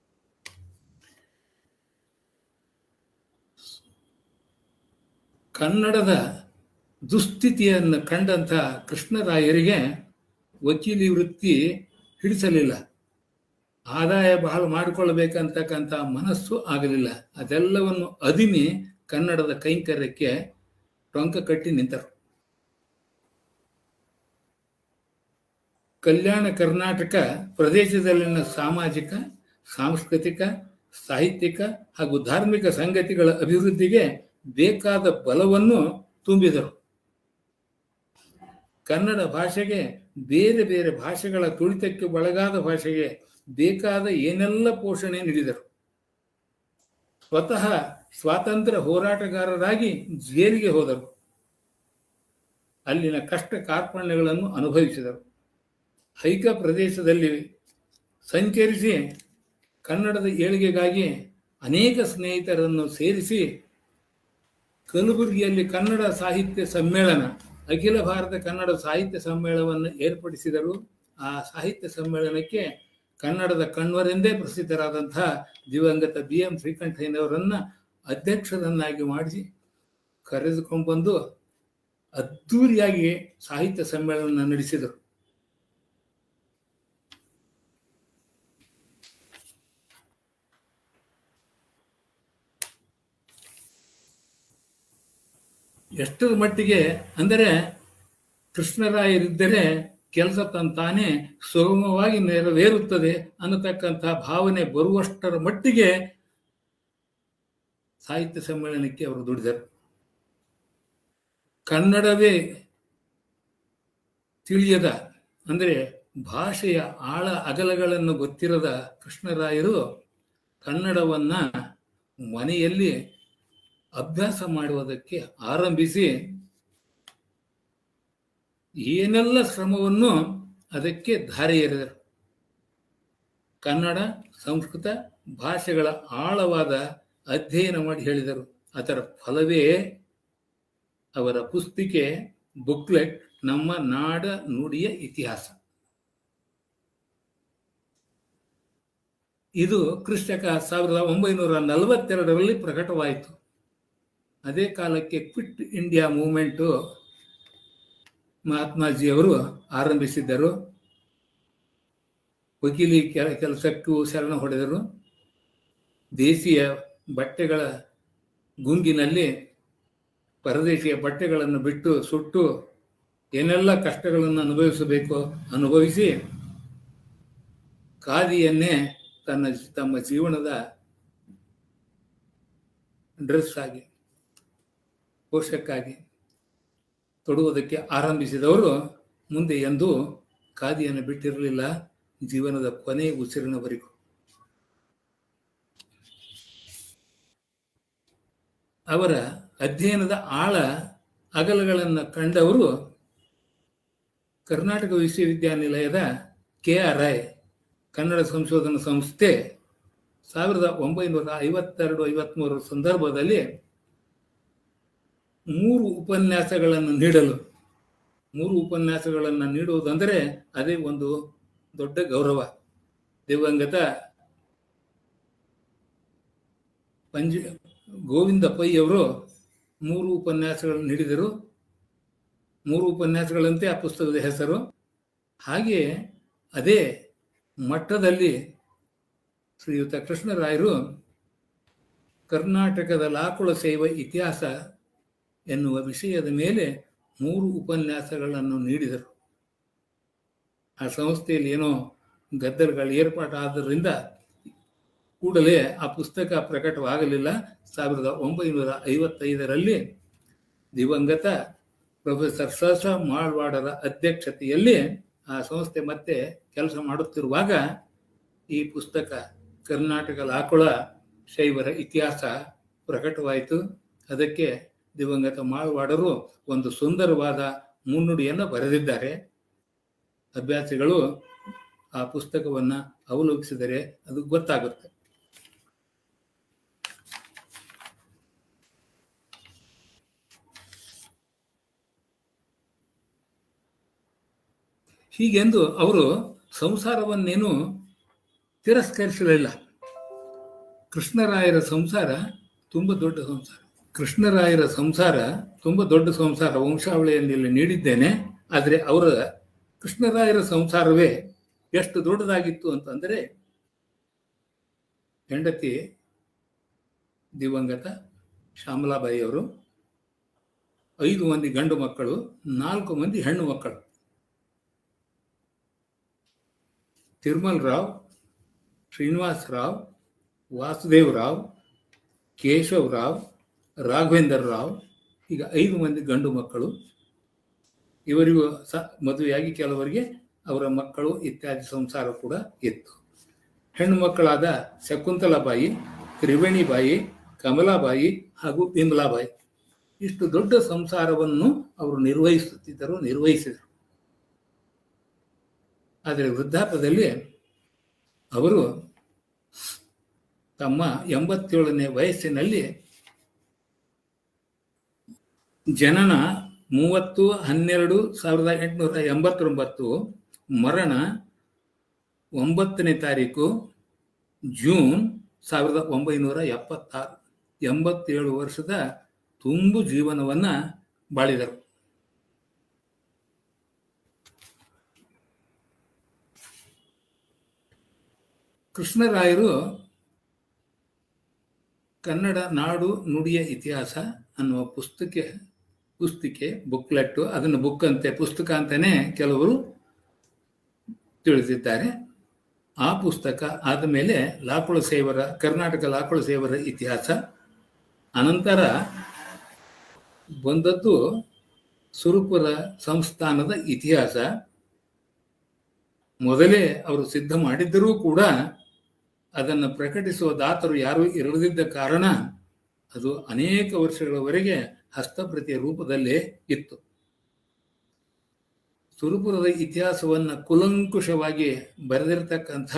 ಕನ್ನಡದ ದುಸ್ಥಿತಿಯನ್ನು ಕಂಡಂಥ ಕೃಷ್ಣರಾಯರಿಗೆ ವಕೀಲಿ ವೃತ್ತಿ ಹಿಡಿಸಲಿಲ್ಲ ಆದಾಯ ಬಹಳ ಮಾಡಿಕೊಳ್ಳಬೇಕಂತಕ್ಕಂಥ ಮನಸ್ಸು ಆಗಲಿಲ್ಲ ಅದೆಲ್ಲವನ್ನು ಅದಿಮಿ ಕನ್ನಡದ ಕೈಂಕರ್ಯಕ್ಕೆ ಟೊಂಕ ಕಟ್ಟಿ ನಿಂತರು ಕಲ್ಯಾಣ ಕರ್ನಾಟಕ ಪ್ರದೇಶದಲ್ಲಿನ ಸಾಮಾಜಿಕ ಸಾಂಸ್ಕೃತಿಕ ಸಾಹಿತ್ಯಿಕ ಹಾಗೂ ಧಾರ್ಮಿಕ ಸಂಗತಿಗಳ ಅಭಿವೃದ್ಧಿಗೆ ಬೇಕಾದ ಬಲವನ್ನು ತುಂಬಿದರು ಕನ್ನಡ ಭಾಷೆಗೆ ಬೇರೆ ಬೇರೆ ಭಾಷೆಗಳ ತುಳಿತಕ್ಕೆ ಒಳಗಾದ ಭಾಷೆಗೆ ಬೇಕಾದ ಏನೆಲ್ಲ ಪೋಷಣೆ ನೀಡಿದರು ಸ್ವತಃ ಸ್ವಾತಂತ್ರ್ಯ ಹೋರಾಟಗಾರರಾಗಿ ಜೈಲಿಗೆ ಹೋದರು ಅಲ್ಲಿನ ಕಷ್ಟ ಕಾರ್ಪಣ್ಯಗಳನ್ನು ಅನುಭವಿಸಿದರು ಹೈಕ ಪ್ರದೇಶದಲ್ಲಿ ಸಂಚರಿಸಿ ಕನ್ನಡದ ಏಳಿಗೆಗಾಗಿ ಅನೇಕ ಸ್ನೇಹಿತರನ್ನು ಸೇರಿಸಿ ಕಲಬುರಗಿಯಲ್ಲಿ ಕನ್ನಡ ಸಾಹಿತ್ಯ ಸಮ್ಮೇಳನ ಅಖಿಲ ಭಾರತ ಕನ್ನಡ ಸಾಹಿತ್ಯ ಸಮ್ಮೇಳನವನ್ನು ಏರ್ಪಡಿಸಿದರು ಆ ಸಾಹಿತ್ಯ ಸಮ್ಮೇಳನಕ್ಕೆ ಕನ್ನಡದ ಕಣ್ವರೆಂದೇ ಪ್ರಸಿದ್ಧರಾದಂತಹ ದಿವಂಗತ ಬಿ ಎಂ ಶ್ರೀಕಂಠಯ್ಯನವರನ್ನ ಅಧ್ಯಕ್ಷರನ್ನಾಗಿ ಮಾಡಿಸಿ ಕರೆದುಕೊಂಡು ಬಂದು ಅದ್ದೂರಿಯಾಗಿ ಸಾಹಿತ್ಯ ಸಮ್ಮೇಳನ ನಡೆಸಿದರು ಎಷ್ಟರ ಮಟ್ಟಿಗೆ ಅಂದರೆ ಕೃಷ್ಣರಾಯರಿದ್ದರೆ ಕೆಲಸ ತಂತಾನೆ ಸುಗಮವಾಗಿ ನೆರವೇರುತ್ತದೆ ಅನ್ನತಕ್ಕಂಥ ಭಾವನೆ ಬರುವಷ್ಟರ ಮಟ್ಟಿಗೆ ಸಾಹಿತ್ಯ ಸಮ್ಮೇಳನಕ್ಕೆ ಅವರು ದುಡಿದರು ಕನ್ನಡವೇ ತಿಳಿಯದ ಅಂದರೆ ಭಾಷೆಯ ಆಳ ಅಗಲಗಳನ್ನು ಗೊತ್ತಿರದ ಕೃಷ್ಣರಾಯರು ಕನ್ನಡವನ್ನ ಮನೆಯಲ್ಲಿ ಅಭ್ಯಾಸ ಮಾಡುವುದಕ್ಕೆ ಆರಂಭಿಸಿ ಏನೆಲ್ಲ ಶ್ರಮವನ್ನು ಅದಕ್ಕೆ ಧಾರೆ ಎರೆದರು ಕನ್ನಡ ಸಂಸ್ಕೃತ ಭಾಷೆಗಳ ಆಳವಾದ ಅಧ್ಯಯನ ಮಾಡಿ ಹೇಳಿದರು ಅದರ ಫಲವೇ ಅವರ ಪುಸ್ತಿಕೆ ಬುಕ್ಲೆಟ್ ನಮ್ಮ ನಾಡ ನುಡಿಯ ಇತಿಹಾಸ ಇದು ಕ್ರಿಸ್ತಕ ಸಾವಿರದ ಒಂಬೈನೂರ ನಲವತ್ತೆರಡರಲ್ಲಿ ಪ್ರಕಟವಾಯಿತು ಅದೇ ಕಾಲಕ್ಕೆ ಕ್ವಿಟ್ ಇಂಡಿಯಾ ಮೂವ್ಮೆಂಟು ಮಹಾತ್ಮಾಜಿಯವರು ಆರಂಭಿಸಿದ್ದರು ವಕೀಲಿ ಕೆಲಸಕ್ಕೂ ಶರಣ ಹೊಡೆದರು ದೇಶೀಯ ಬಟ್ಟೆಗಳ ಗುಂಗಿನಲ್ಲಿ ಪರದೇಶಿಯ ಬಟ್ಟೆಗಳನ್ನು ಬಿಟ್ಟು ಸುಟ್ಟು ಏನೆಲ್ಲ ಕಷ್ಟಗಳನ್ನು ಅನುಭವಿಸಬೇಕು ಅನುಭವಿಸಿ ಖಾದಿಯನ್ನೇ ತನ್ನ ತಮ್ಮ ಜೀವನದ ಡ್ರೆಸ್ ಆಗಿ ಪೋಷಕ್ಕಾಗಿ ತೊಡುವುದಕ್ಕೆ ಆರಂಭಿಸಿದವರು ಮುಂದೆ ಎಂದೂ ಖಾದಿಯನ್ನು ಬಿಟ್ಟಿರಲಿಲ್ಲ ಜೀವನದ ಕೊನೆ ಉಸಿರಿನವರೆಗೂ ಅವರ ಅಧ್ಯಯನದ ಆಳ ಅಗಲಗಳನ್ನು ಕಂಡವರು ಕರ್ನಾಟಕ ವಿಶ್ವವಿದ್ಯಾನಿಲಯದ ಕೆ ಆರ್ ಐ ಕನ್ನಡ ಸಂಶೋಧನಾ ಸಂಸ್ಥೆ ಸಾವಿರದ ಒಂಬೈನೂರ ಐವತ್ತೆರಡು ಐವತ್ಮೂರರ ಸಂದರ್ಭದಲ್ಲಿ ಮೂರು ಉಪನ್ಯಾಸಗಳನ್ನು ನೀಡಲು ಮೂರು ಉಪನ್ಯಾಸಗಳನ್ನು ನೀಡುವುದಂದರೆ ಅದೇ ಒಂದು ದೊಡ್ಡ ಗೌರವ ದಿವಂಗತ ಪಂಜ ಗೋವಿಂದ ಪೈ ಅವರು ಮೂರು ಉಪನ್ಯಾಸಗಳನ್ನು ನೀಡಿದರು ಮೂರು ಉಪನ್ಯಾಸಗಳಂತೆ ಆ ಪುಸ್ತಕದ ಹೆಸರು ಹಾಗೆಯೇ ಅದೇ ಮಟ್ಟದಲ್ಲಿ ಶ್ರೀಯುತ ಕೃಷ್ಣರಾಯರು ಕರ್ನಾಟಕದ ಲಾಕುಳ ಸೇವ ಇತಿಹಾಸ ಎನ್ನುವ ವಿಷಯದ ಮೇಲೆ ಮೂರು ಉಪನ್ಯಾಸಗಳನ್ನು ನೀಡಿದರು ಆ ಸಂಸ್ಥೆಯಲ್ಲಿ ಏನೋ ಗದ್ದಲಗಳು ಏರ್ಪಾಟಾದ್ದರಿಂದ ಕೂಡಲೇ ಆ ಪುಸ್ತಕ ಪ್ರಕಟವಾಗಲಿಲ್ಲ ಸಾವಿರದ ಒಂಬೈನೂರ ಐವತ್ತೈದರಲ್ಲಿ ದಿವಂಗತ ಪ್ರೊಫೆಸರ್ ಸಸ ಮಾಳ್ವಾಡರ ಅಧ್ಯಕ್ಷತೆಯಲ್ಲಿ ಆ ಸಂಸ್ಥೆ ಮತ್ತೆ ಕೆಲಸ ಮಾಡುತ್ತಿರುವಾಗ ಈ ಪುಸ್ತಕ ಕರ್ನಾಟಕ ಲಾಕುಳ ಶೈವರ ಇತಿಹಾಸ ಪ್ರಕಟವಾಯಿತು ಅದಕ್ಕೆ ದಿವಂಗತ ಮಾಳ್ವಾಡರು ಒಂದು ಸುಂದರವಾದ ಮುನ್ನುಡಿಯನ್ನು ಬರೆದಿದ್ದಾರೆ ಅಭ್ಯಾಸಿಗಳು ಆ ಪುಸ್ತಕವನ್ನ ಅವಲೋಕಿಸಿದರೆ ಅದು ಗೊತ್ತಾಗುತ್ತೆ ಹೀಗೆಂದು ಅವರು ಸಂಸಾರವನ್ನೇನು ತಿರಸ್ಕರಿಸಲಿಲ್ಲ ಕೃಷ್ಣರಾಯರ ಸಂಸಾರ ತುಂಬ ದೊಡ್ಡ ಸಂಸಾರ ಕೃಷ್ಣರಾಯರ ಸಂಸಾರ ತುಂಬ ದೊಡ್ಡ ಸಂಸಾರ ವಂಶಾವಳಿಯಲ್ಲಿ ನೀಡಿದ್ದೇನೆ ಆದರೆ ಅವರ ಕೃಷ್ಣರಾಯರ ಸಂಸಾರವೇ ಎಷ್ಟು ದೊಡ್ಡದಾಗಿತ್ತು ಅಂತಂದರೆ ಹೆಂಡತಿ ದಿವಂಗತ ಶ್ಯಾಮಲಾಬಾಯಿ ಅವರು ಐದು ಮಂದಿ ಗಂಡು ಮಕ್ಕಳು ನಾಲ್ಕು ಮಂದಿ ಹೆಣ್ಣು ಮಕ್ಕಳು ತಿರುಮಲ್ ರಾವ್ ಶ್ರೀನಿವಾಸ್ ರಾವ್ ವಾಸುದೇವ್ ರಾವ್ ಕೇಶವ್ ರಾವ್ ರಾಘವೇಂದರ್ ರಾವ್ ಈಗ ಐದು ಮಂದಿ ಗಂಡು ಮಕ್ಕಳು ಇವರಿಗೂ ಸ ಮದುವೆಯಾಗಿ ಕೆಲವರಿಗೆ ಅವರ ಮಕ್ಕಳು ಇತ್ಯಾದಿ ಸಂಸಾರ ಕೂಡ ಇತ್ತು ಹೆಣ್ಣು ಮಕ್ಕಳಾದ ಶಕುಂತಲಾಬಾಯಿ ತ್ರಿವೇಣಿಬಾಯಿ ಕಮಲಾಬಾಯಿ ಹಾಗೂ ಬಿಮಲಾಬಾಯಿ ಇಷ್ಟು ದೊಡ್ಡ ಸಂಸಾರವನ್ನು ಅವರು ನಿರ್ವಹಿಸುತ್ತಿದ್ದರು ನಿರ್ವಹಿಸಿದರು ಆದರೆ ವೃದ್ಧಾಪದಲ್ಲಿ ಅವರು ತಮ್ಮ ಎಂಬತ್ತೇಳನೇ ವಯಸ್ಸಿನಲ್ಲಿ ಜನನ ಮೂವತ್ತು ಹನ್ನೆರಡು ಸಾವಿರದ ಎಂಟುನೂರ ಎಂಬತ್ತೊಂಬತ್ತು ಮರಣ ಒಂಬತ್ತನೇ ತಾರೀಕು ಜೂನ್ ಸಾವಿರದ ಒಂಬೈನೂರ ಎಪ್ಪತ್ತಾರು ಎಂಬತ್ತೇಳು ವರ್ಷದ ತುಂಬು ಜೀವನವನ್ನ ಬಾಳಿದರು ಕೃಷ್ಣರಾಯರು ಕನ್ನಡ ನಾಡು ನುಡಿಯ ಇತಿಹಾಸ ಅನ್ನುವ ಪುಸ್ತಕ ಪುಸ್ತಿಕೆ ಬುಕ್ಲೆಟ್ಟು ಅದನ್ನು ಬುಕ್ ಅಂತೆ ಪುಸ್ತಕ ಅಂತಾನೆ ಕೆಲವರು ತಿಳಿದಿದ್ದಾರೆ ಆ ಪುಸ್ತಕ ಆದ ಮೇಲೆ ಲಾಕುಳ ಸೇವರ ಕರ್ನಾಟಕ ಲಾಕುಳ ಸೇವರ ಇತಿಹಾಸ ಅನಂತರ ಬಂದದ್ದು ಸುರುಪುರ ಸಂಸ್ಥಾನದ ಇತಿಹಾಸ ಮೊದಲೇ ಅವರು ಸಿದ್ಧ ಮಾಡಿದ್ದರೂ ಕೂಡ ಅದನ್ನು ಪ್ರಕಟಿಸುವ ದಾತರು ಯಾರೂ ಇರದಿದ್ದ ಕಾರಣ ಅದು ಅನೇಕ ವರ್ಷಗಳವರೆಗೆ ಹಸ್ತಪ್ರತಿಯ ರೂಪದಲ್ಲೇ ಇತ್ತು ಸುರಪುರದ ಇತಿಹಾಸವನ್ನು ಕುಲಂಕುಷವಾಗಿ ಬರೆದಿರತಕ್ಕಂಥ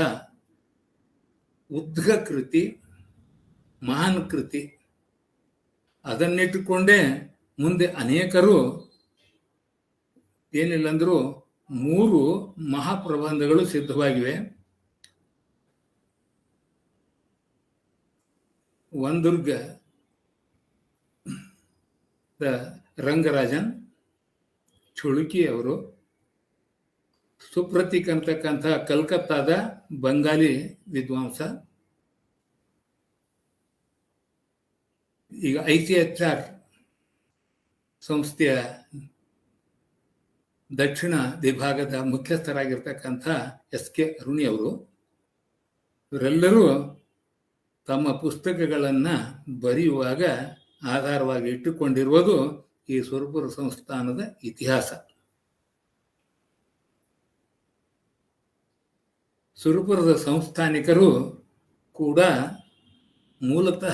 ಉದ್ಘ ಕೃತಿ ಮಹಾನ್ ಕೃತಿ ಅದನ್ನಿಟ್ಟುಕೊಂಡೇ ಮುಂದೆ ಅನೇಕರು ಏನಿಲ್ಲಂದರೂ ಮೂರು ಮಹಾಪ್ರಬಂಧಗಳು ಸಿದ್ಧವಾಗಿವೆ ಒಂದುರ್ಗ ರಂಗರಾಜನ್ ಚುಳುಕಿ ಅವರು ಸುಪ್ರತೀಕ್ ಅಂತಕ್ಕಂಥ ಕಲ್ಕತ್ತಾದ ಬಂಗಾಲಿ ವಿದ್ವಾಂಸ ಈಗ ಐ ಸಿ ಎಚ್ ಆರ್ ಸಂಸ್ಥೆಯ ದಕ್ಷಿಣ ವಿಭಾಗದ ಮುಖ್ಯಸ್ಥರಾಗಿರ್ತಕ್ಕಂಥ ಎಸ್ ಕೆ ಅರುಣಿ ಅವರು ಇವರೆಲ್ಲರೂ ತಮ್ಮ ಪುಸ್ತಕಗಳನ್ನು ಬರೆಯುವಾಗ ಆಧಾರವಾಗಿ ಇಟ್ಟುಕೊಂಡಿರುವುದು ಈ ಸುರಪುರ ಸಂಸ್ಥಾನದ ಇತಿಹಾಸ ಸುರಪುರದ ಸಂಸ್ಥಾನಿಕರು ಕೂಡ ಮೂಲತಃ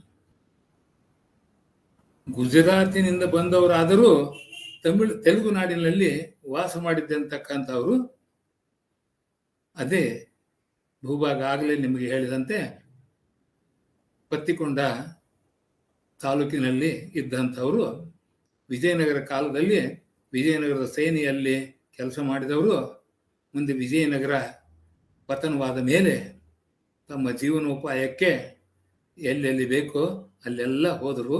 ಗುಜರಾತಿನಿಂದ ಬಂದವರಾದರೂ ತಮಿಳು ತೆಲುಗು ನಾಡಿನಲ್ಲಿ ವಾಸ ಮಾಡಿದ್ದಂತಕ್ಕಂಥವರು ಅದೇ ಭೂಭಾಗ ಆಗಲೇ ನಿಮಗೆ ಹೇಳಿದಂತೆ ಪತ್ತಿಕೊಂಡ ತಾಲೂಕಿನಲ್ಲಿ ಇದ್ದಂಥವರು ವಿಜಯನಗರ ಕಾಲದಲ್ಲಿ ವಿಜಯನಗರದ ಸೇನೆಯಲ್ಲಿ ಕೆಲಸ ಮಾಡಿದವರು ಮುಂದೆ ವಿಜಯನಗರ ಪತನವಾದ ಮೇಲೆ ತಮ್ಮ ಜೀವನೋಪಾಯಕ್ಕೆ ಎಲ್ಲೆಲ್ಲಿ ಬೇಕೋ ಅಲ್ಲೆಲ್ಲ ಹೋದರು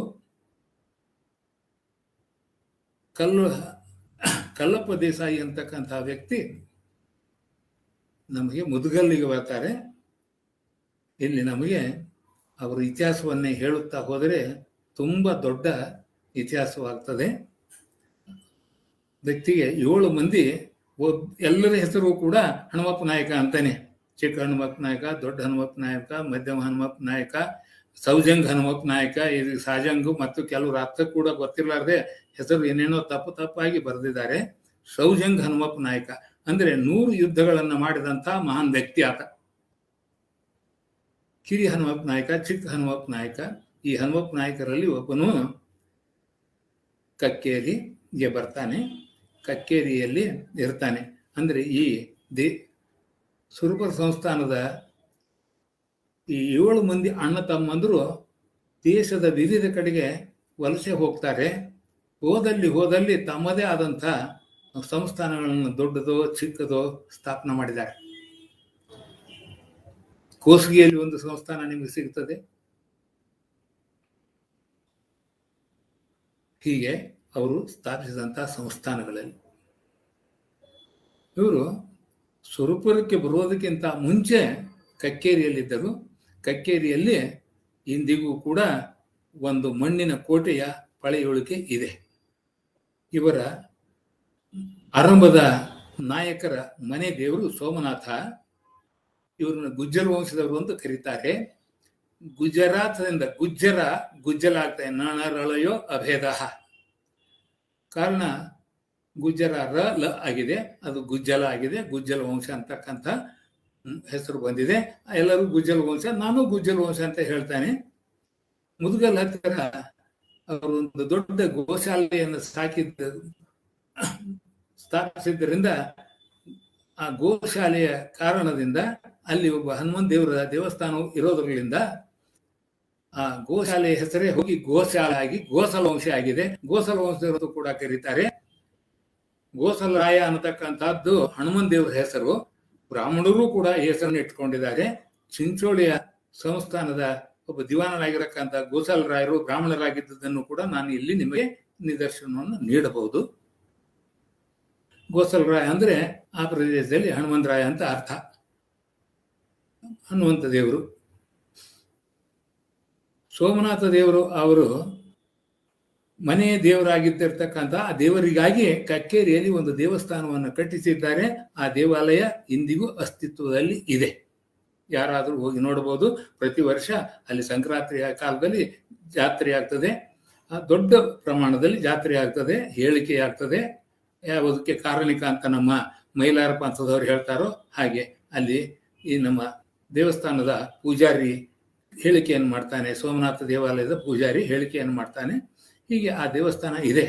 ಕಲ್ಲು ಕಲ್ಲಪ್ಪ ದೇಸಾಯಿ ಅಂತಕ್ಕಂಥ ವ್ಯಕ್ತಿ ನಮಗೆ ಮುದುಗಲ್ಲಿಗೆ ಬರ್ತಾರೆ ಇಲ್ಲಿ ನಮಗೆ ಅವರ ಇತಿಹಾಸವನ್ನೇ ಹೇಳುತ್ತಾ ಹೋದರೆ ತುಂಬ ದೊಡ್ಡ ಇತಿಹಾಸವಾಗ್ತದೆ ವ್ಯಕ್ತಿಗೆ ಏಳು ಮಂದಿ ಎಲ್ಲರ ಹೆಸರು ಕೂಡ ಹನುಮಪ್ಪ ನಾಯಕ ಅಂತಾನೆ ಚಿಕ್ಕ ಹನುಮಪ್ಪ ನಾಯಕ ದೊಡ್ಡ ಹನುಮಪ್ಪ ನಾಯಕ ಮಧ್ಯಮ ಹನುಮಪ್ಪ ನಾಯಕ ಸೌಜಂಗ್ ಹನುಮಪ್ಪ ನಾಯಕ ಇದು ಸಾಜಂಗ್ ಮತ್ತು ಕೆಲವರು ಅರ್ಥ ಕೂಡ ಗೊತ್ತಿರಲಾರ್ದೆ ಹೆಸರು ಏನೇನೋ ತಪ್ಪು ತಪ್ಪಾಗಿ ಬರೆದಿದ್ದಾರೆ ಸೌಜಂಗ್ ಹನುಮಪ್ಪ ನಾಯಕ ಅಂದ್ರೆ ನೂರು ಯುದ್ಧಗಳನ್ನು ಮಾಡಿದಂತ ಮಹಾನ್ ವ್ಯಕ್ತಿ ಆತ ಕಿರಿ ಹನುಮಪ್ಪ ನಾಯಕ ಚಿಕ್ಕ ಹನುಮಪ್ಪ ನಾಯಕ ಈ ಹನುಮಪ್ಪ ನಾಯಕರಲ್ಲಿ ಒಬ್ಬನು ಕಕ್ಕೇರಿಗೆ ಬರ್ತಾನೆ ಕಕ್ಕೇರಿಯಲ್ಲಿ ಇರ್ತಾನೆ ಅಂದ್ರೆ ಈ ದೇ ಸುರಪುರ ಸಂಸ್ಥಾನದ ಈ ಏಳು ಮಂದಿ ಅಣ್ಣ ತಮ್ಮಂದರು ದೇಶದ ವಿವಿಧ ಕಡೆಗೆ ವಲಸೆ ಹೋಗ್ತಾರೆ ಹೋದಲ್ಲಿ ಹೋದಲ್ಲಿ ತಮ್ಮದೇ ಆದಂಥ ಸಂಸ್ಥಾನಗಳನ್ನು ದೊಡ್ಡದೋ ಚಿಕ್ಕದೋ ಸ್ಥಾಪನೆ ಮಾಡಿದ್ದಾರೆ ಕೋಸ್ಗಿಯಲ್ಲಿ ಒಂದು ಸಂಸ್ಥಾನ ನಿಮಗೆ ಸಿಗ್ತದೆ ಹೀಗೆ ಅವರು ಸ್ಥಾಪಿಸಿದಂತಹ ಸಂಸ್ಥಾನಗಳಲ್ಲಿ ಇವರು ಸ್ವರೂಪಕ್ಕೆ ಬರೋದಕ್ಕಿಂತ ಮುಂಚೆ ಕಕ್ಕೇರಿಯಲ್ಲಿದ್ದರು ಕಕ್ಕೇರಿಯಲ್ಲಿ ಇಂದಿಗೂ ಕೂಡ ಒಂದು ಮಣ್ಣಿನ ಕೋಟೆಯ ಪಳೆಯುಳಿಕೆ ಇದೆ ಇವರ ಆರಂಭದ ನಾಯಕರ ಮನೆ ದೇವರು ಸೋಮನಾಥ ಇವ್ರನ್ನ ಗುಜ್ಜರ ವಂಶದವರು ಅಂತ ಕರೀತಾರೆ ಗುಜರಾತ್ದಿಂದ ಗುಜ್ಜರ ಗುಜ್ಜಲ ಆಗ್ತದೆ ನಳಯೋ ಅಭೇದ ಕಾರಣ ಗುಜ್ಜರ ರ ಲ ಆಗಿದೆ ಅದು ಗುಜ್ಜಲ ಆಗಿದೆ ಗುಜ್ಜಲ ವಂಶ ಅಂತಕ್ಕಂಥ ಹೆಸರು ಬಂದಿದೆ ಎಲ್ಲರೂ ಗುಜ್ಜಲ ವಂಶ ನಾನು ಗುಜ್ಜಲ ವಂಶ ಅಂತ ಹೇಳ್ತಾನೆ ಮುದುಗಲ್ ಹತ್ತಿರ ಅವರು ಒಂದು ದೊಡ್ಡ ಗೋಶಾಲೆಯನ್ನು ಸಾಕಿದ್ದ ಸ್ಥಾಪಿಸಿದ್ದರಿಂದ ಆ ಗೋಶಾಲೆಯ ಕಾರಣದಿಂದ ಅಲ್ಲಿ ಒಬ್ಬ ಹನುಮಂತ ದೇವರ ದೇವಸ್ಥಾನ ಇರೋದ್ರಿಂದ ಆ ಗೋಶಾಲೆಯ ಹೆಸರೇ ಹೋಗಿ ಗೋಶಾಲೆ ಆಗಿ ಗೋಸಲ ವಂಶ ಆಗಿದೆ ಗೋಸಲ ವಂಶದವರು ಕೂಡ ಕರೀತಾರೆ ಗೋಸಲರಾಯ ಅನ್ನತಕ್ಕಂಥದ್ದು ಹನುಮಂತ ದೇವರ ಹೆಸರು ಬ್ರಾಹ್ಮಣರು ಕೂಡ ಈ ಹೆಸರನ್ನು ಇಟ್ಕೊಂಡಿದ್ದಾರೆ ಚಿಂಚೋಳಿಯ ಸಂಸ್ಥಾನದ ಒಬ್ಬ ದಿವಾನರಾಗಿರಕ್ಕಂಥ ಗೋಸಲರಾಯರು ಬ್ರಾಹ್ಮಣರಾಗಿದ್ದುದನ್ನು ಕೂಡ ನಾನು ಇಲ್ಲಿ ನಿಮಗೆ ನಿದರ್ಶನವನ್ನು ನೀಡಬಹುದು ಗೋಸಲರಾಯ ಅಂದ್ರೆ ಆ ಪ್ರದೇಶದಲ್ಲಿ ಹನುಮಂತರಾಯ ಅಂತ ಅರ್ಥ ಹನುಮಂತ ದೇವರು ಸೋಮನಾಥ ದೇವರು ಅವರು ಮನೆ ದೇವರಾಗಿದ್ದಿರ್ತಕ್ಕಂಥ ಆ ದೇವರಿಗಾಗಿ ಕಕ್ಕೇರಿಯಲ್ಲಿ ಒಂದು ದೇವಸ್ಥಾನವನ್ನು ಕಟ್ಟಿಸಿದ್ದಾರೆ ಆ ದೇವಾಲಯ ಇಂದಿಗೂ ಅಸ್ತಿತ್ವದಲ್ಲಿ ಇದೆ ಯಾರಾದರೂ ಹೋಗಿ ನೋಡಬಹುದು ಪ್ರತಿ ವರ್ಷ ಅಲ್ಲಿ ಸಂಕ್ರಾಂತಿಯ ಕಾಲದಲ್ಲಿ ಜಾತ್ರೆ ಆಗ್ತದೆ ದೊಡ್ಡ ಪ್ರಮಾಣದಲ್ಲಿ ಜಾತ್ರೆ ಆಗ್ತದೆ ಹೇಳಿಕೆ ಆಗ್ತದೆ ಯಾವುದಕ್ಕೆ ಕಾರಣಿಕ ಅಂತ ನಮ್ಮ ಮೈಲಾರ ಪಂಥದವ್ರು ಹೇಳ್ತಾರೋ ಹಾಗೆ ಅಲ್ಲಿ ಈ ನಮ್ಮ ದೇವಸ್ಥಾನದ ಪೂಜಾರಿ ಹೇಳಿಕೆಯನ್ನು ಮಾಡ್ತಾನೆ ಸೋಮನಾಥ ದೇವಾಲಯದ ಪೂಜಾರಿ ಹೇಳಿಕೆಯನ್ನು ಮಾಡ್ತಾನೆ ಹೀಗೆ ಆ ದೇವಸ್ಥಾನ ಇದೆ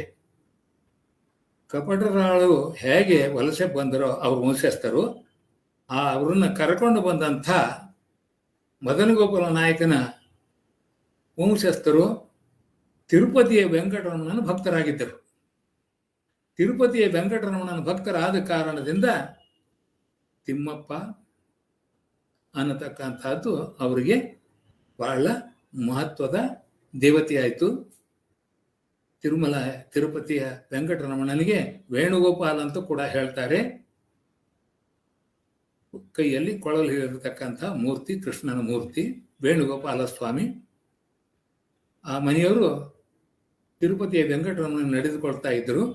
ಕಪಟರಾಳು ಹೇಗೆ ವಲಸೆ ಬಂದರೋ ಅವ್ರ ವಂಶಸ್ಥರು ಆ ಅವ್ರನ್ನ ಕರ್ಕೊಂಡು ಬಂದಂಥ ಮದನಗೋಪಾಲ ನಾಯಕನ ವಂಶಸ್ಥರು ತಿರುಪತಿಯ ವೆಂಕಟರಮಣನ ಭಕ್ತರಾಗಿದ್ದರು ತಿರುಪತಿಯ ವೆಂಕಟರಮಣನ ಭಕ್ತರಾದ ಕಾರಣದಿಂದ ತಿಮ್ಮಪ್ಪ ಅನ್ನತಕ್ಕಂಥದ್ದು ಅವರಿಗೆ ಬಹಳ ಮಹತ್ವದ ದೇವತೆಯಾಯಿತು ತಿರುಮಲ ತಿರುಪತಿಯ ವೆಂಕಟರಮಣನಿಗೆ ವೇಣುಗೋಪಾಲ್ ಅಂತ ಕೂಡ ಹೇಳ್ತಾರೆ ಕೈಯಲ್ಲಿ ಕೊಳಲು ಹಿಡಿದಿರ್ತಕ್ಕಂಥ ಮೂರ್ತಿ ಕೃಷ್ಣನ ಮೂರ್ತಿ ವೇಣುಗೋಪಾಲ ಸ್ವಾಮಿ ಆ ಮನೆಯವರು ತಿರುಪತಿಯ ವೆಂಕಟರಮಣ ನಡೆದುಕೊಳ್ತಾ ಇದ್ರು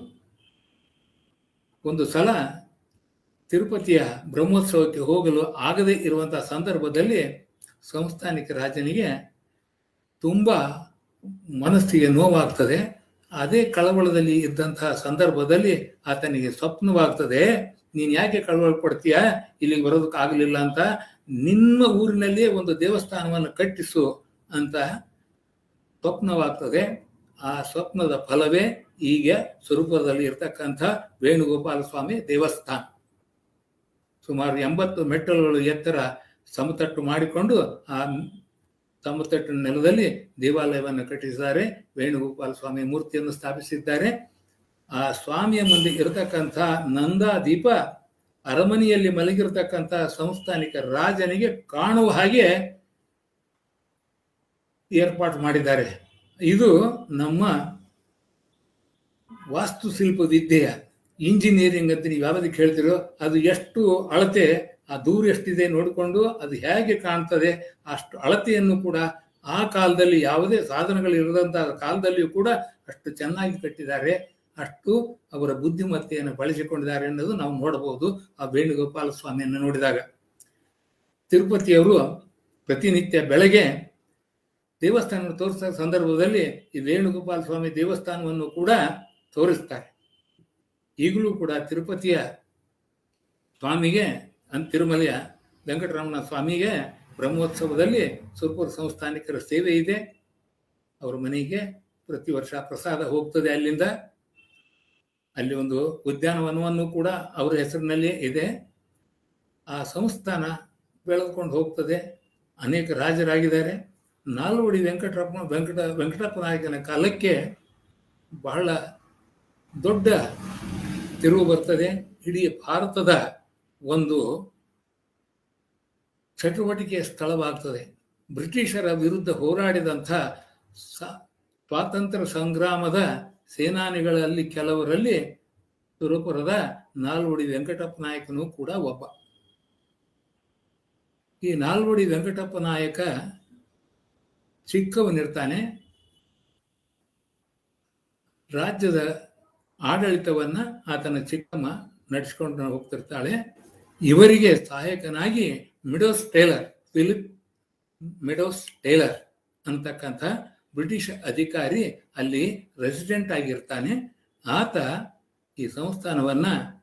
ಒಂದು ಸಲ ತಿರುಪತಿಯ ಬ್ರಹ್ಮೋತ್ಸವಕ್ಕೆ ಹೋಗಲು ಆಗದೇ ಇರುವಂತಹ ಸಂದರ್ಭದಲ್ಲಿ ಸಂಸ್ಥಾನಿಕ ರಾಜನಿಗೆ ತುಂಬ ಮನಸ್ಸಿಗೆ ನೋವಾಗ್ತದೆ ಅದೇ ಕಳವಳದಲ್ಲಿ ಇದ್ದಂತಹ ಸಂದರ್ಭದಲ್ಲಿ ಆತನಿಗೆ ಸ್ವಪ್ನವಾಗ್ತದೆ ನೀನ್ ಯಾಕೆ ಕಳವಳ ಪಡ್ತೀಯ ಇಲ್ಲಿಗೆ ಬರೋದಕ್ಕಾಗಲಿಲ್ಲ ಅಂತ ನಿಮ್ಮ ಊರಿನಲ್ಲಿಯೇ ಒಂದು ದೇವಸ್ಥಾನವನ್ನು ಕಟ್ಟಿಸು ಅಂತ ಸ್ವಪ್ನವಾಗ್ತದೆ ಆ ಸ್ವಪ್ನದ ಫಲವೇ ಈಗ ಸ್ವರೂಪದಲ್ಲಿ ಇರ್ತಕ್ಕಂಥ ವೇಣುಗೋಪಾಲ ಸ್ವಾಮಿ ದೇವಸ್ಥಾನ ಸುಮಾರು ಎಂಬತ್ತು ಮೆಟ್ಟಲುಗಳು ಎತ್ತರ ಸಮತಟ್ಟು ಮಾಡಿಕೊಂಡು ಆ ಸಮತಟ್ಟಿನ ನೆಲದಲ್ಲಿ ದೇವಾಲಯವನ್ನು ಕಟ್ಟಿಸಿದ್ದಾರೆ ವೇಣುಗೋಪಾಲ ಸ್ವಾಮಿ ಮೂರ್ತಿಯನ್ನು ಸ್ಥಾಪಿಸಿದ್ದಾರೆ ಆ ಸ್ವಾಮಿಯ ಮುಂದೆ ಇರತಕ್ಕಂಥ ನಂದಾ ದೀಪ ಅರಮನೆಯಲ್ಲಿ ಮಲಗಿರತಕ್ಕಂಥ ಸಂಸ್ಥಾನಿಕ ರಾಜನಿಗೆ ಕಾಣುವ ಹಾಗೆ ಏರ್ಪಾಡು ಮಾಡಿದ್ದಾರೆ ಇದು ನಮ್ಮ ವಾಸ್ತುಶಿಲ್ಪ ವಿದ್ಯೆಯ ಇಂಜಿನಿಯರಿಂಗ್ ಅಂತ ನೀವು ಯಾವುದಕ್ಕೆ ಹೇಳ್ತಿರೋ ಅದು ಎಷ್ಟು ಅಳತೆ ಆ ದೂರ ಎಷ್ಟಿದೆ ನೋಡಿಕೊಂಡು ಅದು ಹೇಗೆ ಕಾಣ್ತದೆ ಅಷ್ಟು ಅಳತೆಯನ್ನು ಕೂಡ ಆ ಕಾಲದಲ್ಲಿ ಯಾವುದೇ ಸಾಧನಗಳು ಇರದಂತಹ ಕಾಲದಲ್ಲಿಯೂ ಕೂಡ ಅಷ್ಟು ಚೆನ್ನಾಗಿ ಕಟ್ಟಿದ್ದಾರೆ ಅಷ್ಟು ಅವರ ಬುದ್ಧಿಮತ್ತೆಯನ್ನು ಬಳಸಿಕೊಂಡಿದ್ದಾರೆ ಅನ್ನೋದು ನಾವು ನೋಡಬಹುದು ಆ ವೇಣುಗೋಪಾಲ ಸ್ವಾಮಿಯನ್ನು ನೋಡಿದಾಗ ತಿರುಪತಿಯವರು ಪ್ರತಿನಿತ್ಯ ಬೆಳಗ್ಗೆ ದೇವಸ್ಥಾನ ತೋರಿಸಿದ ಸಂದರ್ಭದಲ್ಲಿ ಈ ವೇಣುಗೋಪಾಲ ಸ್ವಾಮಿ ದೇವಸ್ಥಾನವನ್ನು ಕೂಡ ತೋರಿಸ್ತಾರೆ ಈಗಲೂ ಕೂಡ ತಿರುಪತಿಯ ಸ್ವಾಮಿಗೆ ಅಂತ ತಿರುಮಲೆಯ ವೆಂಕಟರಮಣ ಸ್ವಾಮಿಗೆ ಬ್ರಹ್ಮೋತ್ಸವದಲ್ಲಿ ಸುರ್ಪುರ ಸಂಸ್ಥಾನಿಕರ ಸೇವೆ ಇದೆ ಅವರ ಮನೆಗೆ ಪ್ರತಿ ವರ್ಷ ಪ್ರಸಾದ ಹೋಗ್ತದೆ ಅಲ್ಲಿಂದ ಅಲ್ಲಿ ಒಂದು ಉದ್ಯಾನವನವನ್ನು ಕೂಡ ಅವರ ಹೆಸರಿನಲ್ಲೇ ಇದೆ ಆ ಸಂಸ್ಥಾನ ಬೆಳೆದುಕೊಂಡು ಹೋಗ್ತದೆ ಅನೇಕ ರಾಜರಾಗಿದ್ದಾರೆ ನಾಲ್ವಡಿ ವೆಂಕಟರಪ್ಪ ವೆಂಕಟ ವೆಂಕಟಪ್ಪ ನಾಯಕನ ಕಾಲಕ್ಕೆ ಬಹಳ ದೊಡ್ಡ ತಿರುವು ಬರ್ತದೆ ಇಡೀ ಭಾರತದ ಒಂದು ಚಟುವಟಿಕೆಯ ಸ್ಥಳವಾಗ್ತದೆ ಬ್ರಿಟಿಷರ ವಿರುದ್ಧ ಹೋರಾಡಿದಂಥ ಸ್ವಾತಂತ್ರ್ಯ ಸಂಗ್ರಾಮದ ಸೇನಾನಿಗಳಲ್ಲಿ ಕೆಲವರಲ್ಲಿ ಸುರಪುರದ ನಾಲ್ವಡಿ ವೆಂಕಟಪ್ಪ ನಾಯಕನು ಕೂಡ ಒಬ್ಬ ಈ ನಾಲ್ವಡಿ ವೆಂಕಟಪ್ಪ ನಾಯಕ ಚಿಕ್ಕವನಿರ್ತಾನೆ ರಾಜ್ಯದ ಆಡಳಿತವನ್ನ ಆತನ ಚಿಕ್ಕಮ್ಮ ನಡೆಸ್ಕೊಂಡು ಹೋಗ್ತಿರ್ತಾಳೆ ಇವರಿಗೆ ಸಹಾಯಕನಾಗಿ Meadows Taylor Philip Meadows Taylor ಅಂತಕ್ಕಂಥ ಬ್ರಿಟಿಷ್ ಅಧಿಕಾರಿ ಅಲ್ಲಿ ರೆಸಿಡೆಂಟ್ ಆಗಿರ್ತಾನೆ ಆತ ಈ ಸಂಸ್ಥಾನವನ್ನ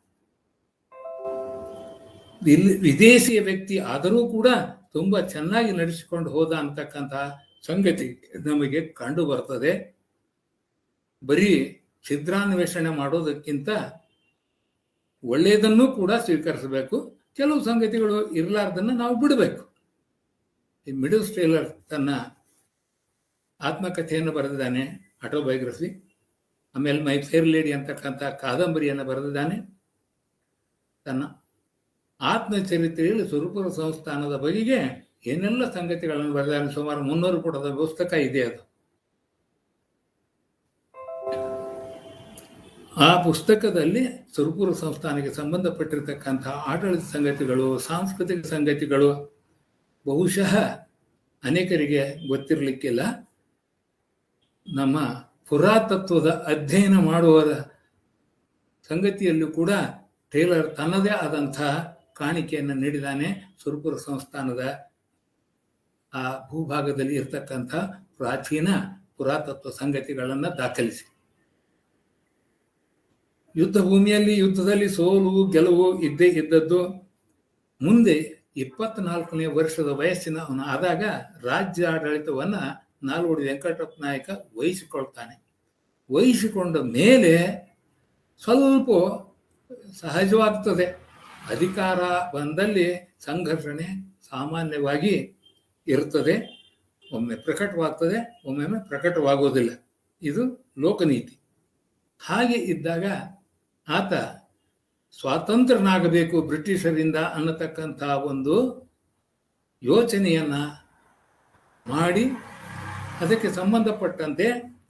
ಇಲ್ಲಿ ವಿದೇಶಿಯ ವ್ಯಕ್ತಿ ಆದರೂ ಕೂಡ ತುಂಬಾ ಚೆನ್ನಾಗಿ ನಡೆಸಿಕೊಂಡು ಹೋದ ಅಂತಕ್ಕಂಥ ಸಂಗತಿ ನಮಗೆ ಕಂಡು ಬರ್ತದೆ ಬರೀ ಛಿದ್ರಾನ್ವೇಷಣೆ ಮಾಡೋದಕ್ಕಿಂತ ಒಳ್ಳೆಯದನ್ನು ಕೂಡ ಸ್ವೀಕರಿಸಬೇಕು ಕೆಲವು ಸಂಗತಿಗಳು ಇರಲಾರ್ದನ್ನ ನಾವು ಬಿಡಬೇಕು ಈ ಮಿಡಲ್ ಸ್ಟೇಲರ್ ತನ್ನ ಆತ್ಮಕಥೆಯನ್ನು ಬರೆದಿದ್ದಾನೆ ಆಟೋಬಯೋಗ್ರಫಿ ಆಮೇಲೆ ಮೈ ಫೇರ್ ಲೇಡಿ ಅಂತಕ್ಕಂಥ ಕಾದಂಬರಿಯನ್ನು ಬರೆದಿದ್ದಾನೆ ತನ್ನ ಆತ್ಮಚರಿತ್ರೆಯಲ್ಲಿ ಸುರಪುರ ಸಂಸ್ಥಾನದ ಬಗೆಗೆ ಏನೆಲ್ಲ ಸಂಗತಿಗಳನ್ನು ಬರೆದಿದ್ದಾನೆ ಸುಮಾರು ಮುನ್ನೂರು ಪುಟದ ಪುಸ್ತಕ ಇದೆ ಅದು ಆ ಪುಸ್ತಕದಲ್ಲಿ ಸುರಪುರ ಸಂಸ್ಥಾನಕ್ಕೆ ಸಂಬಂಧಪಟ್ಟಿರ್ತಕ್ಕಂಥ ಆಡಳಿತ ಸಂಗತಿಗಳು ಸಾಂಸ್ಕೃತಿಕ ಸಂಗತಿಗಳು ಬಹುಶಃ ಅನೇಕರಿಗೆ ಗೊತ್ತಿರಲಿಕ್ಕಿಲ್ಲ ನಮ್ಮ ಪುರಾತತ್ವದ ಅಧ್ಯಯನ ಮಾಡುವರ ಸಂಗತಿಯಲ್ಲೂ ಕೂಡ ಟೇಲರ್ ತನ್ನದೇ ಆದಂಥ ಕಾಣಿಕೆಯನ್ನು ನೀಡಿದಾನೆ ಸುರಪುರ ಸಂಸ್ಥಾನದ ಆ ಭೂಭಾಗದಲ್ಲಿ ಇರತಕ್ಕಂಥ ಪ್ರಾಚೀನ ಪುರಾತತ್ವ ಸಂಗತಿಗಳನ್ನು ದಾಖಲಿಸಿ ಯುದ್ಧ ಭೂಮಿಯಲ್ಲಿ ಯುದ್ಧದಲ್ಲಿ ಸೋಲು ಗೆಲುವು ಇದ್ದೇ ಇದ್ದದ್ದು ಮುಂದೆ ಇಪ್ಪತ್ನಾಲ್ಕನೇ ವರ್ಷದ ವಯಸ್ಸಿನ ಅವನು ಆದಾಗ ರಾಜ್ಯ ಆಡಳಿತವನ್ನ ನಾಲ್ವಡಿ ವೆಂಕಟಪ್ಪ ನಾಯಕ ವಹಿಸಿಕೊಳ್ತಾನೆ ವಹಿಸಿಕೊಂಡ ಮೇಲೆ ಸ್ವಲ್ಪ ಸಹಜವಾಗ್ತದೆ ಅಧಿಕಾರ ಬಂದಲ್ಲಿ ಸಂಘರ್ಷಣೆ ಸಾಮಾನ್ಯವಾಗಿ ಇರ್ತದೆ ಒಮ್ಮೆ ಪ್ರಕಟವಾಗ್ತದೆ ಒಮ್ಮೊಮ್ಮೆ ಪ್ರಕಟವಾಗೋದಿಲ್ಲ ಇದು ಲೋಕನೀತಿ ಹಾಗೆ ಇದ್ದಾಗ ಆತ ಸ್ವಾತಂತ್ರ್ಯನಾಗಬೇಕು ಬ್ರಿಟಿಷರಿಂದ ಅನ್ನತಕ್ಕಂಥ ಒಂದು ಯೋಚನೆಯನ್ನ ಮಾಡಿ ಅದಕ್ಕೆ ಸಂಬಂಧಪಟ್ಟಂತೆ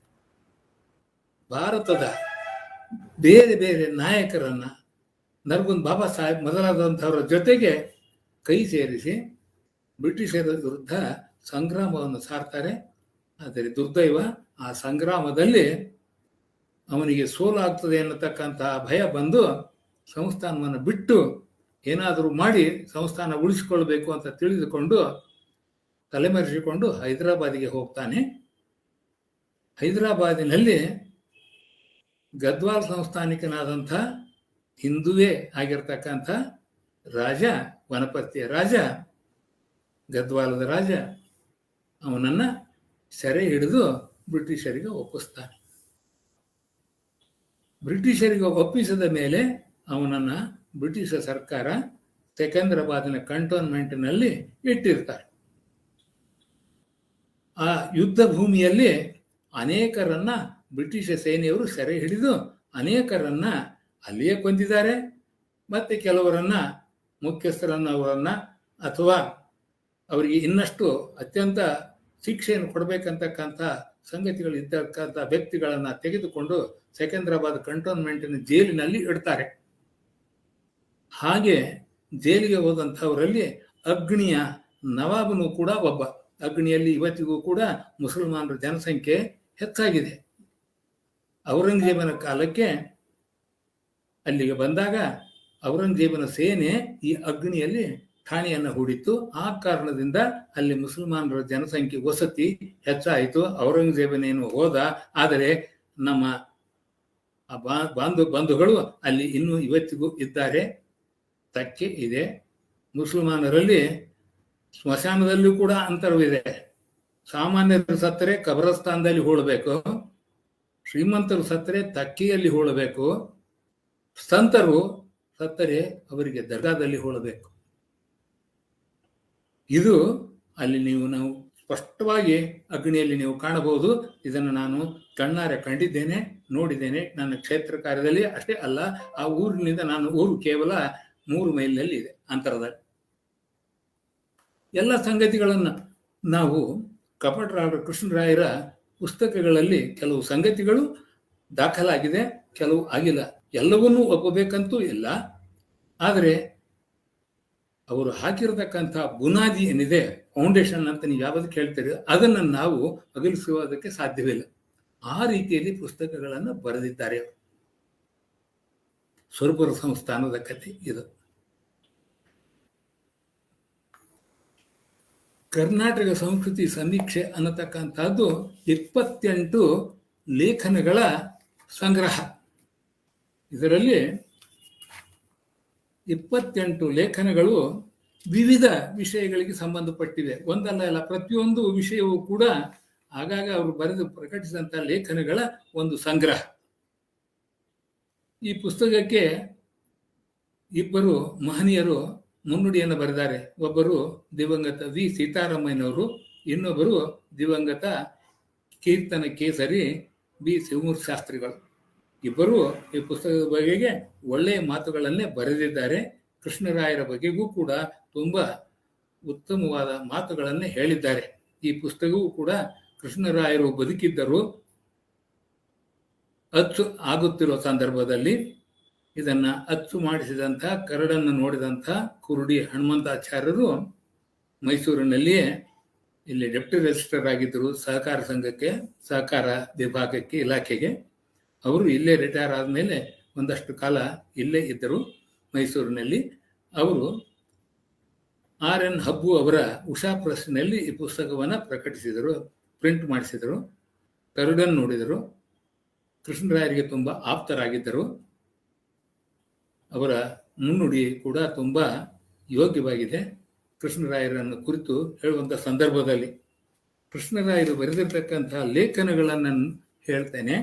ಭಾರತದ ಬೇರೆ ಬೇರೆ ನಾಯಕರನ್ನ ನರ್ಗುಂದ್ ಬಾಬಾ ಸಾಹೇಬ್ ಮೊದಲಾದಂಥವರ ಜೊತೆಗೆ ಕೈ ಸೇರಿಸಿ ಬ್ರಿಟಿಷರ ವಿರುದ್ಧ ಸಂಗ್ರಾಮವನ್ನು ಸಾರ್ತಾರೆ ಆದರೆ ದುರ್ದೈವ ಆ ಸಂಗ್ರಾಮದಲ್ಲಿ ಅವನಿಗೆ ಸೋಲಾಗ್ತದೆ ಅನ್ನತಕ್ಕಂತಹ ಭಯ ಬಂದು ಸಂಸ್ಥಾನವನ್ನು ಬಿಟ್ಟು ಏನಾದರೂ ಮಾಡಿ ಸಂಸ್ಥಾನ ಉಳಿಸಿಕೊಳ್ಬೇಕು ಅಂತ ತಿಳಿದುಕೊಂಡು ತಲೆಮರೆಸಿಕೊಂಡು ಹೈದರಾಬಾದಿಗೆ ಹೋಗ್ತಾನೆ ಹೈದರಾಬಾದಿನಲ್ಲಿ ಗದ್ವಾಲ್ ಸಂಸ್ಥಾನಿಕನಾದಂಥ ಹಿಂದುವೇ ಆಗಿರ್ತಕ್ಕಂಥ ರಾಜ ವನಪರ್ತಿಯ ರಾಜ ಗದ್ವಾಲದ ರಾಜ ಅವನನ್ನ ಸೆರೆ ಹಿಡಿದು ಬ್ರಿಟಿಷರಿಗೆ ಒಪ್ಪಿಸ್ತಾನೆ ಬ್ರಿಟಿಷರಿಗೆ ಒಪ್ಪಿಸಿದ ಮೇಲೆ ಅವನನ್ನ ಬ್ರಿಟಿಷ ಸರ್ಕಾರ ಸೆಕೆಂದ್ರಾಬಾದಿನ ಕಂಟೋನ್ಮೆಂಟ್ನಲ್ಲಿ ಇಟ್ಟಿರ್ತಾರೆ ಆ ಯುದ್ಧ ಭೂಮಿಯಲ್ಲಿ ಅನೇಕರನ್ನ ಬ್ರಿಟಿಷ ಸೇನೆಯವರು ಸೆರೆ ಹಿಡಿದು ಅನೇಕರನ್ನ ಅಲ್ಲಿಯೇ ಕೊಂದಿದ್ದಾರೆ ಮತ್ತೆ ಕೆಲವರನ್ನ ಮುಖ್ಯಸ್ಥರನ್ನ ಅವರನ್ನ ಅಥವಾ ಅವರಿಗೆ ಇನ್ನಷ್ಟು ಅತ್ಯಂತ ಶಿಕ್ಷೆಯನ್ನು ಕೊಡಬೇಕಂತಕ್ಕಂಥ ಸಂಗತಿಗಳು ಇದ್ದಕ್ಕಂಥ ವ್ಯಕ್ತಿಗಳನ್ನ ತೆಗೆದುಕೊಂಡು ಸೆಕೆಂದ್ರಾಬಾದ್ ಕಂಟೋನ್ಮೆಂಟಿನ ಜೈಲಿನಲ್ಲಿ ಇಡ್ತಾರೆ ಹಾಗೆ ಜೈಲಿಗೆ ಹೋದಂಥವರಲ್ಲಿ ಅಗ್ನಿಯ ನವಾಬನು ಕೂಡ ಒಬ್ಬ ಅಗ್ನಿಯಲ್ಲಿ ಇವತ್ತಿಗೂ ಕೂಡ ಮುಸಲ್ಮಾನರ ಜನಸಂಖ್ಯೆ ಹೆಚ್ಚಾಗಿದೆ ಔರಂಗಜೇಬನ ಕಾಲಕ್ಕೆ ಅಲ್ಲಿಗೆ ಬಂದಾಗ ಔರಂಗಜೇಬನ ಸೇನೆ ಈ ಅಗ್ನಿಯಲ್ಲಿ ಠಾಣೆಯನ್ನು ಹೂಡಿತ್ತು ಆ ಕಾರಣದಿಂದ ಅಲ್ಲಿ ಮುಸಲ್ಮಾನರ ಜನಸಂಖ್ಯೆ ವಸತಿ ಹೆಚ್ಚಾಯಿತು ಔರಂಗಜೇಬನೇನು ಹೋದ ಆದರೆ ನಮ್ಮ ಬಾಂಧು ಬಂಧುಗಳು ಅಲ್ಲಿ ಇನ್ನೂ ಇವತ್ತಿಗೂ ಇದ್ದಾರೆ ತಕ್ಕೆ ಇದೆ ಮುಸಲ್ಮಾನರಲ್ಲಿ ಸ್ಮಶಾನದಲ್ಲೂ ಕೂಡ ಅಂತರವಿದೆ ಸಾಮಾನ್ಯರು ಸತ್ತರೆ ಕಬರಸ್ಥಾನದಲ್ಲಿ ಹೂಳಬೇಕು ಶ್ರೀಮಂತರು ಸತ್ತರೆ ತಕ್ಕಿಯಲ್ಲಿ ಹೂಳಬೇಕು ಸಂತರು ಸತ್ತರೆ ಅವರಿಗೆ ದರ್ಗಾದಲ್ಲಿ ಹೂಳಬೇಕು ಇದು ಅಲ್ಲಿ ನೀವು ನಾವು ಸ್ಪಷ್ಟವಾಗಿ ಅಗ್ನಿಯಲ್ಲಿ ನೀವು ಕಾಣಬಹುದು ಇದನ್ನು ನಾನು ಕಣ್ಣಾರೆ ಕಂಡಿದ್ದೇನೆ ನೋಡಿದ್ದೇನೆ ನನ್ನ ಕ್ಷೇತ್ರ ಕಾರ್ಯದಲ್ಲಿ ಅಷ್ಟೇ ಅಲ್ಲ ಆ ಊರಿನಿಂದ ನಾನು ಊರು ಕೇವಲ ಮೂರು ಮೈಲಿನಲ್ಲಿ ಇದೆ ಅಂತರದಲ್ಲಿ ಎಲ್ಲ ಸಂಗತಿಗಳನ್ನು ನಾವು ಕಪಟರಾಡ ಕೃಷ್ಣರಾಯರ ಪುಸ್ತಕಗಳಲ್ಲಿ ಕೆಲವು ಸಂಗತಿಗಳು ದಾಖಲಾಗಿದೆ ಕೆಲವು ಆಗಿಲ್ಲ ಎಲ್ಲವನ್ನೂ ಒಪ್ಪಬೇಕಂತೂ ಇಲ್ಲ ಆದರೆ ಅವರು ಹಾಕಿರತಕ್ಕಂಥ ಬುನಾದಿ ಏನಿದೆ ಫೌಂಡೇಶನ್ ಅಂತ ನೀವು ಯಾವ್ದಕ್ಕೆ ಹೇಳ್ತೀರಿ ಅದನ್ನು ನಾವು ಅಗಲಿಸುವುದಕ್ಕೆ ಸಾಧ್ಯವಿಲ್ಲ ಆ ರೀತಿಯಲ್ಲಿ ಪುಸ್ತಕಗಳನ್ನು ಬರೆದಿದ್ದಾರೆ ಸ್ವರೂಪರ ಸಂಸ್ಥಾನದ ಕಥೆ ಇದು ಕರ್ನಾಟಕ ಸಂಸ್ಕೃತಿ ಸಮೀಕ್ಷೆ ಅನ್ನತಕ್ಕಂಥದ್ದು ಇಪ್ಪತ್ತೆಂಟು ಲೇಖನಗಳ ಸಂಗ್ರಹ ಇದರಲ್ಲಿ ಇಪ್ಪತ್ತೆಂಟು ಲೇಖನಗಳು ವಿವಿಧ ವಿಷಯಗಳಿಗೆ ಸಂಬಂಧಪಟ್ಟಿವೆ ಒಂದಲ್ಲ ಅಲ್ಲ ಪ್ರತಿಯೊಂದು ವಿಷಯವೂ ಕೂಡ ಆಗಾಗ ಅವರು ಬರೆದು ಪ್ರಕಟಿಸಿದಂಥ ಲೇಖನಗಳ ಒಂದು ಸಂಗ್ರಹ ಈ ಪುಸ್ತಕಕ್ಕೆ ಇಬ್ಬರು ಮಹನೀಯರು ಮುನ್ನುಡಿಯನ್ನು ಬರೆದಾರೆ ಒಬ್ಬರು ದಿವಂಗತ ವಿ ಸೀತಾರಾಮಯ್ಯನವರು ಇನ್ನೊಬ್ಬರು ದಿವಂಗತ ಕೀರ್ತನ ಕೇಸರಿ ಬಿ ಶಿವಮೂರ್ತಿ ಶಾಸ್ತ್ರಿಗಳು ಇಬ್ಬರು ಈ ಪುಸ್ತಕದ ಬಗೆಗೆ ಒಳ್ಳೆಯ ಮಾತುಗಳನ್ನೇ ಬರೆದಿದ್ದಾರೆ ಕೃಷ್ಣರಾಯರ ಬಗೆಗೂ ಕೂಡ ತುಂಬ ಉತ್ತಮವಾದ ಮಾತುಗಳನ್ನೇ ಹೇಳಿದ್ದಾರೆ ಈ ಪುಸ್ತಕವೂ ಕೂಡ ಕೃಷ್ಣರಾಯರು ಬದುಕಿದ್ದರು ಅಚ್ಚು ಆಗುತ್ತಿರುವ ಸಂದರ್ಭದಲ್ಲಿ ಇದನ್ನ ಅಚ್ಚು ಮಾಡಿಸಿದಂಥ ಕರಡನ್ನು ನೋಡಿದಂಥ ಕುರುಡಿ ಹನುಮಂತಾಚಾರ್ಯರು ಮೈಸೂರಿನಲ್ಲಿಯೇ ಇಲ್ಲಿ ಡೆಪ್ಟಿ ರಿಜಿಸ್ಟರ್ ಆಗಿದ್ದರು ಸಹಕಾರ ಸಂಘಕ್ಕೆ ಸಹಕಾರ ವಿಭಾಗಕ್ಕೆ ಇಲಾಖೆಗೆ ಅವರು ಇಲ್ಲೇ ರಿಟೈರ್ ಆದಮೇಲೆ ಒಂದಷ್ಟು ಕಾಲ ಇಲ್ಲೇ ಇದ್ದರು ಮೈಸೂರಿನಲ್ಲಿ ಅವರು ಆರ್ ಎನ್ ಹಬ್ಬು ಅವರ ಉಷಾ ಪ್ರೆಸ್ನಲ್ಲಿ ಈ ಪುಸ್ತಕವನ್ನು ಪ್ರಕಟಿಸಿದರು ಪ್ರಿಂಟ್ ಮಾಡಿಸಿದರು ಕರಡನ್ನು ನೋಡಿದರು ಕೃಷ್ಣರಾಯರಿಗೆ ತುಂಬ ಆಪ್ತರಾಗಿದ್ದರು ಅವರ ಮುನ್ನುಡಿ ಕೂಡ ತುಂಬ ಯೋಗ್ಯವಾಗಿದೆ ಕೃಷ್ಣರಾಯರನ್ನು ಕುರಿತು ಹೇಳುವಂಥ ಸಂದರ್ಭದಲ್ಲಿ ಕೃಷ್ಣರಾಯರು ಬರೆದಿರ್ತಕ್ಕಂತಹ ಲೇಖನಗಳನ್ನು ಹೇಳ್ತೇನೆ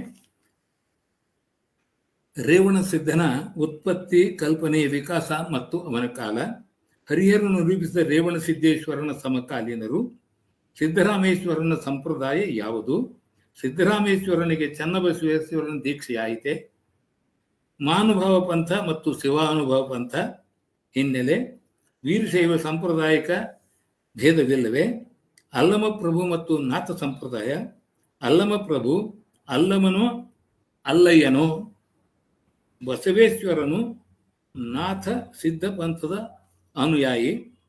ರೇವಣ ಸಿದ್ಧನ ಉತ್ಪತ್ತಿ ಕಲ್ಪನೆ ವಿಕಾಸ ಮತ್ತು ಅವನ ಕಾಲ ಹರಿಹರನು ರೂಪಿಸಿದ ರೇವಣ ಸಿದ್ದೇಶ್ವರನ ಸಮಕಾಲೀನರು ಸಿದ್ದರಾಮೇಶ್ವರನ ಸಂಪ್ರದಾಯ ಯಾವುದು ಸಿದ್ದರಾಮೇಶ್ವರನಿಗೆ ಚನ್ನಬಸವೇಶ್ವರನ ದೀಕ್ಷೆಯಾಯಿತೆ ಮಾನುಭಾವ ಪಂಥ ಮತ್ತು ಶಿವಾನುಭವ ಪಂಥ ಹಿನ್ನೆಲೆ ವೀರಶೈವ ಸಾಂಪ್ರದಾಯಿಕ ಭೇದವಿಲ್ಲವೇ ಅಲ್ಲಮ ಪ್ರಭು ಮತ್ತು ನಾಥ ಸಂಪ್ರದಾಯ ಅಲ್ಲಮ ಪ್ರಭು ಅಲ್ಲಮನೋ ಅಲ್ಲಯ್ಯನೋ ಬಸವೇಶ್ವರನು ನಾಥ ಸಿದ್ಧ ಪಂಥದ ಅನುಯಾಯಿ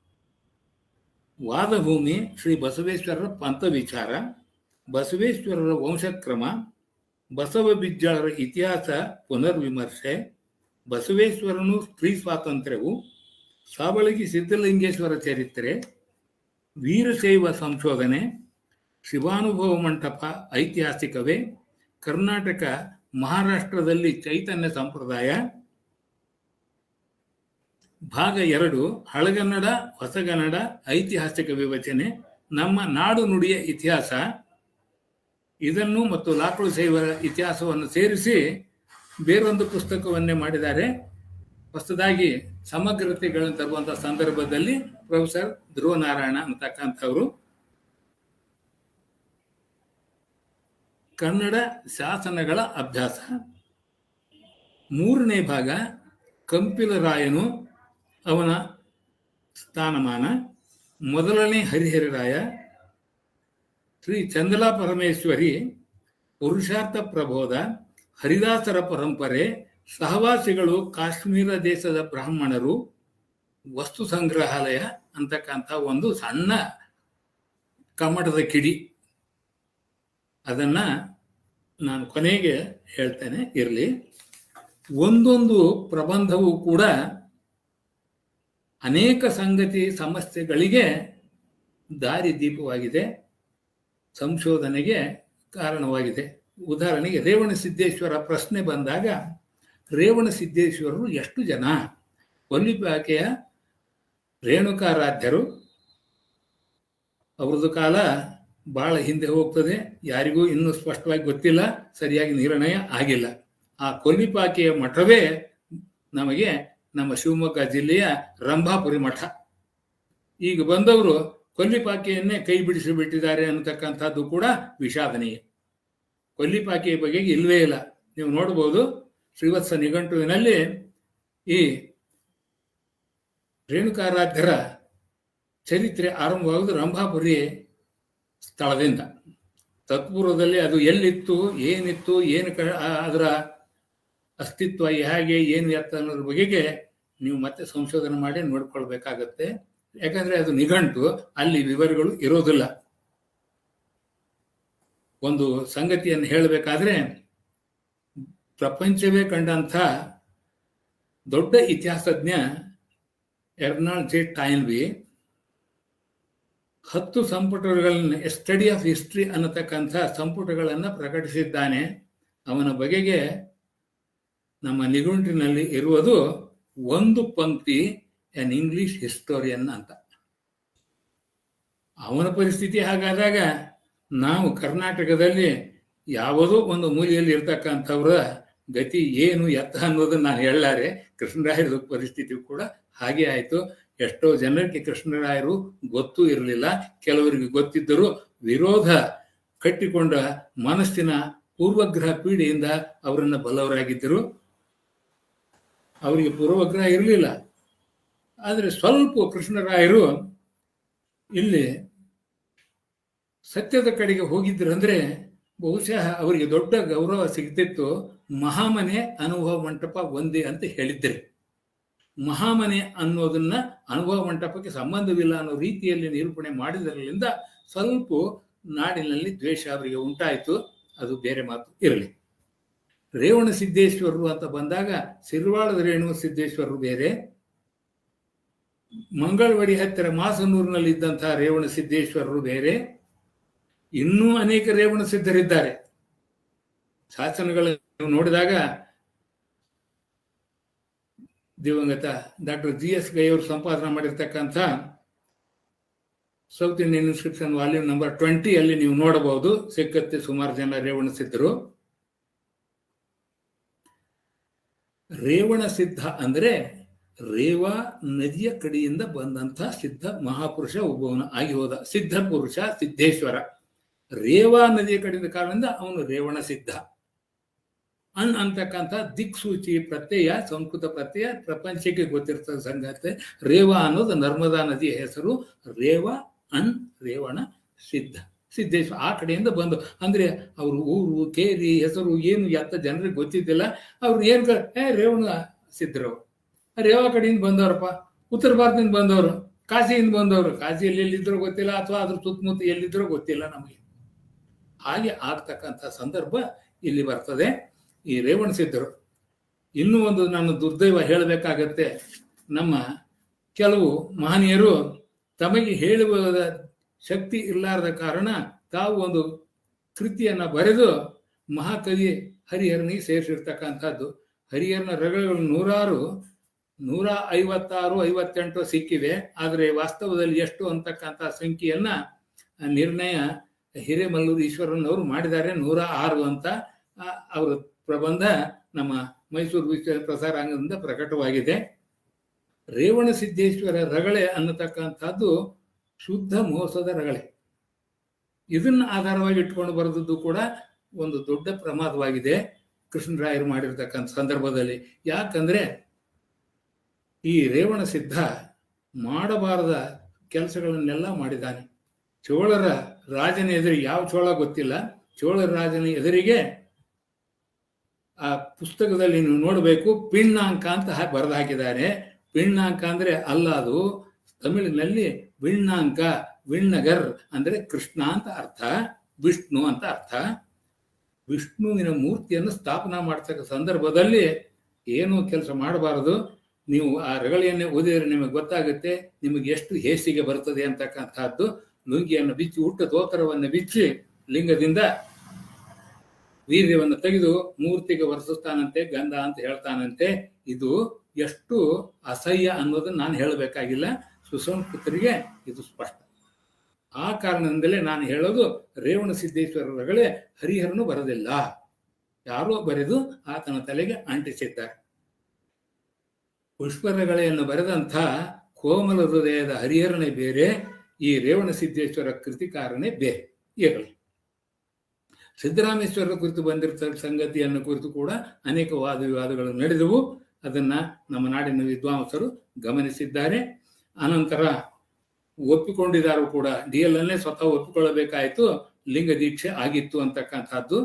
ವಾದಭೂಮಿ ಶ್ರೀ ಬಸವೇಶ್ವರರ ಪಂಥ ವಿಚಾರ ಬಸವೇಶ್ವರರ ವಂಶಕ್ರಮ ಬಸವ ಬಿಜ್ಜಾಳರ ಇತಿಹಾಸ ಪುನರ್ವಿಮರ್ಶೆ ಬಸವೇಶ್ವರನು ಸ್ತ್ರೀ ಸ್ವಾತಂತ್ರ್ಯವು ಸಾವಳಗಿ ಸಿದ್ಧಲಿಂಗೇಶ್ವರ ಚರಿತ್ರೆ ವೀರಶೈವ ಸಂಶೋಧನೆ ಶಿವಾನುಭವ ಮಂಟಪ ಐತಿಹಾಸಿಕವೇ ಕರ್ನಾಟಕ ಮಹಾರಾಷ್ಟ್ರದಲ್ಲಿ ಚೈತನ್ಯ ಸಂಪ್ರದಾಯ ಭಾಗ ಎರಡು ಹಳಗನ್ನಡ ಹೊಸಗನ್ನಡ ಐತಿಹಾಸಿಕ ವಿವಚನೆ ನಮ್ಮ ನಾಡು ನುಡಿಯ ಇತಿಹಾಸ ಇದನ್ನು ಮತ್ತು ಲಾಕುಳು ಶೈವರ ಇತಿಹಾಸವನ್ನು ಸೇರಿಸಿ ಬೇರೊಂದು ಪುಸ್ತಕವನ್ನೇ ಮಾಡಿದ್ದಾರೆ ಹೊಸದಾಗಿ ಸಮಗ್ರತೆಗಳನ್ನು ತರುವಂತಹ ಸಂದರ್ಭದಲ್ಲಿ ಪ್ರೊಫೆಸರ್ ಧ್ರುವನಾರಾಯಣ ಅಂತಕ್ಕಂಥವರು ಕನ್ನಡ ಶಾಸನಗಳ ಅಭ್ಯಾಸ ಮೂರನೇ ಭಾಗ ಕಂಪಿಲರಾಯನು ಅವನ ಸ್ಥಾನಮಾನ ಮೊದಲನೇ ಹರಿಹರರಾಯ ಶ್ರೀ ಚಂದಲಾ ಪರಮೇಶ್ವರಿ ಪುರುಷಾರ್ಥ ಪ್ರಬೋಧ ಹರಿದಾಸರ ಪರಂಪರೆ ಸಹವಾಸಿಗಳು ಕಾಶ್ಮೀರ ದೇಶದ ಬ್ರಾಹ್ಮಣರು ವಸ್ತು ಸಂಗ್ರಹಾಲಯ ಅಂತಕ್ಕಂಥ ಒಂದು ಸಣ್ಣ ಕಮ್ಮಟದ ಕಿಡಿ ಅದನ್ನ ನಾನು ಕೊನೆಗೆ ಹೇಳ್ತೇನೆ ಇರಲಿ ಒಂದೊಂದು ಪ್ರಬಂಧವೂ ಕೂಡ ಅನೇಕ ಸಂಗತಿ ಸಮಸ್ಯೆಗಳಿಗೆ ದಾರಿದೀಪವಾಗಿದೆ ಸಂಶೋಧನೆಗೆ ಕಾರಣವಾಗಿದೆ ಉದಾಹರಣೆಗೆ ರೇವಣ ಸಿದ್ದೇಶ್ವರ ಪ್ರಶ್ನೆ ಬಂದಾಗ ರೇವಣ ಸಿದ್ದೇಶ್ವರರು ಎಷ್ಟು ಜನ ಕೊಲ್ಲಿಪಾಕೆಯ ರೇಣುಕಾರಾಧ್ಯರು ಅವ್ರದ್ದು ಕಾಲ ಬಹಳ ಹಿಂದೆ ಹೋಗ್ತದೆ ಯಾರಿಗೂ ಇನ್ನೂ ಸ್ಪಷ್ಟವಾಗಿ ಗೊತ್ತಿಲ್ಲ ಸರಿಯಾಗಿ ನಿರ್ಣಯ ಆಗಿಲ್ಲ ಆ ಕೊಲ್ಲಿಪಾಕೆಯ ಮಠವೇ ನಮಗೆ ನಮ್ಮ ಶಿವಮೊಗ್ಗ ಜಿಲ್ಲೆಯ ರಂಭಾಪುರಿ ಮಠ ಈಗ ಬಂದವರು ಕೊಲ್ಲಿಪಾಕಿಯನ್ನೇ ಕೈ ಬಿಡಿಸಿ ಬಿಟ್ಟಿದ್ದಾರೆ ಅನ್ನತಕ್ಕಂಥದ್ದು ಕೂಡ ವಿಷಾದನೀಯ ಕೊಲ್ಲಿಪಾಕಿಯ ಬಗೆಗೆ ಇಲ್ವೇ ಇಲ್ಲ ನೀವು ನೋಡಬಹುದು ಶ್ರೀವತ್ಸ ನಿಘಂಟುವಿನಲ್ಲಿ ಈ ರೇಣುಕಾರಾಧ್ಯರ ಚರಿತ್ರೆ ಆರಂಭವಾಗುವುದು ರಂಭಾಪುರಿ ಸ್ಥಳದಿಂದ ತತ್ಪೂರ್ವದಲ್ಲಿ ಅದು ಎಲ್ಲಿತ್ತು ಏನಿತ್ತು ಏನು ಕ ಅದರ ಅಸ್ತಿತ್ವ ಹೇಗೆ ಏನು ಎತ್ತ ಅನ್ನೋದ್ರ ಬಗೆಗೆ ನೀವು ಮತ್ತೆ ಸಂಶೋಧನೆ ಮಾಡಿ ನೋಡ್ಕೊಳ್ಬೇಕಾಗತ್ತೆ ಯಾಕಂದ್ರೆ ಅದು ನಿಘಂಟು ಅಲ್ಲಿ ವಿವರಗಳು ಇರೋದಿಲ್ಲ ಒಂದು ಸಂಗತಿಯನ್ನು ಹೇಳಬೇಕಾದ್ರೆ ಪ್ರಪಂಚವೇ ಕಂಡಂಥ ದೊಡ್ಡ ಇತಿಹಾಸಜ್ಞ ಎರ್ನಾಲ್ಡ್ ಜೆ ಟೈನ್ಬಿ ಹತ್ತು ಸಂಪುಟಗಳನ್ನು ಸ್ಟಡಿ ಆಫ್ ಹಿಸ್ಟ್ರಿ ಅನ್ನತಕ್ಕಂಥ ಸಂಪುಟಗಳನ್ನು ಪ್ರಕಟಿಸಿದ್ದಾನೆ ಅವನ ಬಗೆಗೆ ನಮ್ಮ ನಿಘಂಟಿನಲ್ಲಿ ಇರುವುದು ಒಂದು ಪಂಕ್ತಿ ಎನ್ ಇಂಗ್ಲಿಷ್ ಹಿಸ್ಟೋರಿಯನ್ ಅಂತ ಅವನ ಪರಿಸ್ಥಿತಿ ಹಾಗಾದಾಗ ನಾವು ಕರ್ನಾಟಕದಲ್ಲಿ ಯಾವುದೋ ಒಂದು ಮೂಲೆಯಲ್ಲಿ ಇರ್ತಕ್ಕಂಥವ್ರ ಗತಿ ಏನು ಎತ್ತ ಅನ್ನೋದನ್ನ ನಾನು ಹೇಳಲಾರೆ ಕೃಷ್ಣರಾಯರ ಪರಿಸ್ಥಿತಿ ಕೂಡ ಹಾಗೆ ಆಯಿತು ಎಷ್ಟೋ ಜನರಿಗೆ ಕೃಷ್ಣರಾಯರು ಗೊತ್ತೂ ಇರಲಿಲ್ಲ ಕೆಲವರಿಗೆ ಗೊತ್ತಿದ್ದರೂ ವಿರೋಧ ಕಟ್ಟಿಕೊಂಡ ಮನಸ್ಸಿನ ಪೂರ್ವಗ್ರಹ ಪೀಡೆಯಿಂದ ಅವರನ್ನ ಬಲ್ಲವರಾಗಿದ್ದರು ಅವರಿಗೆ ಪೂರ್ವಗ್ರಹ ಇರಲಿಲ್ಲ ಆದರೆ ಸ್ವಲ್ಪ ಕೃಷ್ಣರಾಯರು ಇಲ್ಲಿ ಸತ್ಯದ ಕಡೆಗೆ ಹೋಗಿದ್ರಂದ್ರೆ ಬಹುಶಃ ಅವರಿಗೆ ದೊಡ್ಡ ಗೌರವ ಸಿಗ್ತಿತ್ತು ಮಹಾಮನೆ ಅನುಭವ ಮಂಟಪ ಒಂದೇ ಅಂತ ಹೇಳಿದ್ದರು ಮಹಾಮನೆ ಅನ್ನೋದನ್ನ ಅನುಭವ ಮಂಟಪಕ್ಕೆ ಸಂಬಂಧವಿಲ್ಲ ಅನ್ನೋ ರೀತಿಯಲ್ಲಿ ನಿರೂಪಣೆ ಮಾಡಿದರಿಂದ ಸ್ವಲ್ಪ ನಾಡಿನಲ್ಲಿ ದ್ವೇಷ ಅವರಿಗೆ ಉಂಟಾಯಿತು ಅದು ಬೇರೆ ಮಾತು ಇರಲಿ ರೇವಣ ಸಿದ್ದೇಶ್ವರರು ಅಂತ ಬಂದಾಗ ಸಿರ್ವಾಳದ ರೇಣು ಸಿದ್ದೇಶ್ವರರು ಬೇರೆ ಮಂಗಳವಾಡಿ ಹತ್ತಿರ ಮಾಸನೂರಿನಲ್ಲಿ ಇದ್ದಂತಹ ರೇವಣ ಸಿದ್ದೇಶ್ವರರು ಬೇರೆ ಇನ್ನೂ ಅನೇಕ ರೇವಣ ಸಿದ್ಧರಿದ್ದಾರೆ ಶಾಸನಗಳನ್ನು ನೋಡಿದಾಗ ದಿವಂಗತ ಡಾಕ್ಟರ್ ಜಿ ಎಸ್ ಗೈ ಅವರು ಸಂಪಾದನೆ ಮಾಡಿರ್ತಕ್ಕಂಥ South Indian inscription volume number twenty ಅಲ್ಲಿ ನೀವು ನೋಡಬಹುದು ಸಿಕ್ಕತ್ತೆ ಸುಮಾರು ಜನ ರೇವಣ ಸಿದ್ಧರು ರೇವಣ ಸಿದ್ಧ ಅಂದ್ರೆ ರೇವಾ ನದಿಯ ಕಡೆಯಿಂದ ಬಂದಂಥ ಸಿದ್ಧ ಮಹಾಪುರುಷ ಒಬ್ಬವನು ಆಗಿ ಹೋದ ಸಿದ್ಧ ಪುರುಷ ಸಿದ್ದೇಶ್ವರ ರೇವಾ ನದಿಯ ಕಡೆಯಿಂದ ಕಾರಣದಿಂದ ಅವನು ರೇವಣ ಸಿದ್ಧ ಅನ್ ಅಂತಕ್ಕಂಥ ದಿಕ್ಸೂಚಿ ಪ್ರತ್ಯಯ ಸಂಸ್ಕೃತ ಪ್ರತ್ಯಯ ಪ್ರಪಂಚಕ್ಕೆ ಗೊತ್ತಿರ್ತದ ಸಂಗತಿ ರೇವಾ ಅನ್ನೋದು ನರ್ಮದಾ ನದಿಯ ಹೆಸರು ರೇವ ಅನ್ ರೇವಣ ಸಿದ್ಧ ಸಿದ್ದೇಶ್ವರ ಆ ಕಡೆಯಿಂದ ಬಂದು ಅಂದ್ರೆ ಅವರು ಊರು ಕೇರಿ ಹೆಸರು ಏನು ಎತ್ತ ಜನರಿಗೆ ಗೊತ್ತಿದ್ದಿಲ್ಲ ಅವ್ರು ಏನ್ ಏ ರೇವಣ ಸಿದ್ಧರು ರೇವಾ ಕಡೆಯಿಂದ ಬಂದವರಪ್ಪ ಉತ್ತರ ಭಾರತದಿಂದ ಬಂದವರು ಕಾಶಿಯಿಂದ ಬಂದವರು ಕಾಶಿಯಲ್ಲಿ ಎಲ್ಲಿದ್ರೋ ಗೊತ್ತಿಲ್ಲ ಅಥವಾ ಅದ್ರ ಸುತ್ತಮುತ್ತ ಎಲ್ಲಿದ್ರೋ ಗೊತ್ತಿಲ್ಲ ನಮಗೆ ಹಾಗೆ ಆಗ್ತಕ್ಕಂಥ ಸಂದರ್ಭ ಇಲ್ಲಿ ಬರ್ತದೆ ಈ ರೇವಣ ಸಿದ್ಧರು ಇನ್ನೂ ಒಂದು ನಾನು ದುರ್ದೈವ ಹೇಳಬೇಕಾಗತ್ತೆ ನಮ್ಮ ಕೆಲವು ಮಹನೀಯರು ತಮಗೆ ಹೇಳುವ ಶಕ್ತಿ ಇರಲಾರದ ಕಾರಣ ತಾವು ಒಂದು ಕೃತಿಯನ್ನ ಬರೆದು ಮಹಾಕವಿ ಹರಿಹರನಿಗೆ ಸೇರಿಸಿರ್ತಕ್ಕಂಥದ್ದು ಹರಿಹರನ ರಗಳೆಗಳು ನೂರಾರು ನೂರ ಐವತ್ತಾರು ಐವತ್ತೆಂಟು ಸಿಕ್ಕಿವೆ ಆದರೆ ವಾಸ್ತವದಲ್ಲಿ ಎಷ್ಟು ಅಂತಕ್ಕಂಥ ಸಂಖ್ಯೆಯನ್ನ ನಿರ್ಣಯ ಹಿರೇಮಲ್ಲೂರು ಈಶ್ವರನವರು ಮಾಡಿದ್ದಾರೆ ನೂರ ಆರು ಅಂತ ಅವರ ಪ್ರಬಂಧ ನಮ್ಮ ಮೈಸೂರು ವಿಶ್ವ ಪ್ರಸಾರಾಂಗದಿಂದ ಪ್ರಕಟವಾಗಿದೆ ರೇವಣ ಸಿದ್ದೇಶ್ವರ ರಗಳೆ ಅನ್ನತಕ್ಕಂಥದ್ದು ಶುದ್ಧ ಮೋಸದ ರಗಳೆ ಇದನ್ನ ಆಧಾರವಾಗಿ ಇಟ್ಕೊಂಡು ಬರೆದದ್ದು ಕೂಡ ಒಂದು ದೊಡ್ಡ ಪ್ರಮಾದವಾಗಿದೆ ಕೃಷ್ಣರಾಯರು ಮಾಡಿರ್ತಕ್ಕಂಥ ಸಂದರ್ಭದಲ್ಲಿ ಯಾಕಂದ್ರೆ ಈ ರೇವಣ ಸಿದ್ಧ ಮಾಡಬಾರದ ಕೆಲಸಗಳನ್ನೆಲ್ಲ ಮಾಡಿದ್ದಾನೆ ಚೋಳರ ರಾಜನ ಎದುರಿಗೆ ಯಾವ ಚೋಳ ಗೊತ್ತಿಲ್ಲ ಚೋಳರ ರಾಜನ ಎದುರಿಗೆ ಆ ಪುಸ್ತಕದಲ್ಲಿ ನೀವು ನೋಡಬೇಕು ಪಿಣ್ಣಾಂಕ ಅಂತ ಬರೆದು ಹಾಕಿದ್ದಾರೆ ಪಿಣ್ಣಾಂಕ ಅಂದ್ರೆ ಅಲ್ಲ ಅದು ತಮಿಳಿನಲ್ಲಿ ವಿಣ್ಣಾಂಕ ವಿಣ್ಣಗರ್ ಅಂದ್ರೆ ಕೃಷ್ಣ ಅಂತ ಅರ್ಥ ವಿಷ್ಣು ಅಂತ ಅರ್ಥ ವಿಷ್ಣುವಿನ ಮೂರ್ತಿಯನ್ನು ಸ್ಥಾಪನಾ ಮಾಡ್ತಕ್ಕ ಸಂದರ್ಭದಲ್ಲಿ ಏನು ಕೆಲಸ ಮಾಡಬಾರದು ನೀವು ಆ ರಗಳೆಯನ್ನೇ ಓದಿದರೆ ನಿಮಗೆ ಗೊತ್ತಾಗುತ್ತೆ ನಿಮಗೆ ಎಷ್ಟು ಹೇಸಿಗೆ ಬರ್ತದೆ ಅಂತಕ್ಕಂಥದ್ದು ಲುಂಗಿಯನ್ನು ಬಿಚ್ಚಿ ಹುಟ್ಟ ತೋತರವನ್ನು ಬಿಚ್ಚಿ ಲಿಂಗದಿಂದ ವೀರ್ಯವನ್ನು ತೆಗೆದು ಮೂರ್ತಿಗೆ ವರ್ತಿಸ್ತಾನಂತೆ ಗಂಧ ಅಂತ ಹೇಳ್ತಾನಂತೆ ಇದು ಎಷ್ಟು ಅಸಹ್ಯ ಅನ್ನೋದನ್ನ ನಾನು ಹೇಳಬೇಕಾಗಿಲ್ಲ ಸುಸಂಸ್ಕೃತರಿಗೆ ಇದು ಸ್ಪಷ್ಟ ಆ ಕಾರಣದಿಂದಲೇ ನಾನು ಹೇಳೋದು ರೇವಣ ಸಿದ್ದೇಶ್ವರಗಳೇ ಹರಿಹರನು ಬರದಿಲ್ಲ ಯಾರೋ ಬರೆದು ಆತನ ತಲೆಗೆ ಅಂಟಿಸಿದ್ದಾರೆ ಪುಷ್ಪರಗಳೆಯನ್ನು ಬರೆದಂಥ ಕೋಮಲ ಹೃದಯದ ಹರಿಹರನೇ ಬೇರೆ ಈ ರೇವಣ ಸಿದ್ದೇಶ್ವರ ಕೃತಿಕಾರನೇ ಬೇರೆ ಇರಲಿ ಸಿದ್ದರಾಮೇಶ್ವರರ ಕುರಿತು ಬಂದಿರ್ತ ಸಂಗತಿಯನ್ನು ಕುರಿತು ಕೂಡ ಅನೇಕ ವಾದ ವಿವಾದಗಳು ನಡೆದವು ಅದನ್ನ ನಮ್ಮ ನಾಡಿನ ವಿದ್ವಾಂಸರು ಗಮನಿಸಿದ್ದಾರೆ ಅನಂತರ ಒಪ್ಪಿಕೊಂಡಿದ್ದಾರು ಕೂಡ ಡಿ ಎಲ್ ಅನ್ನೇ ಸ್ವತಃ ಒಪ್ಪಿಕೊಳ್ಳಬೇಕಾಯಿತು ಲಿಂಗ ದೀಕ್ಷೆ ಆಗಿತ್ತು ಅಂತಕ್ಕಂಥದ್ದು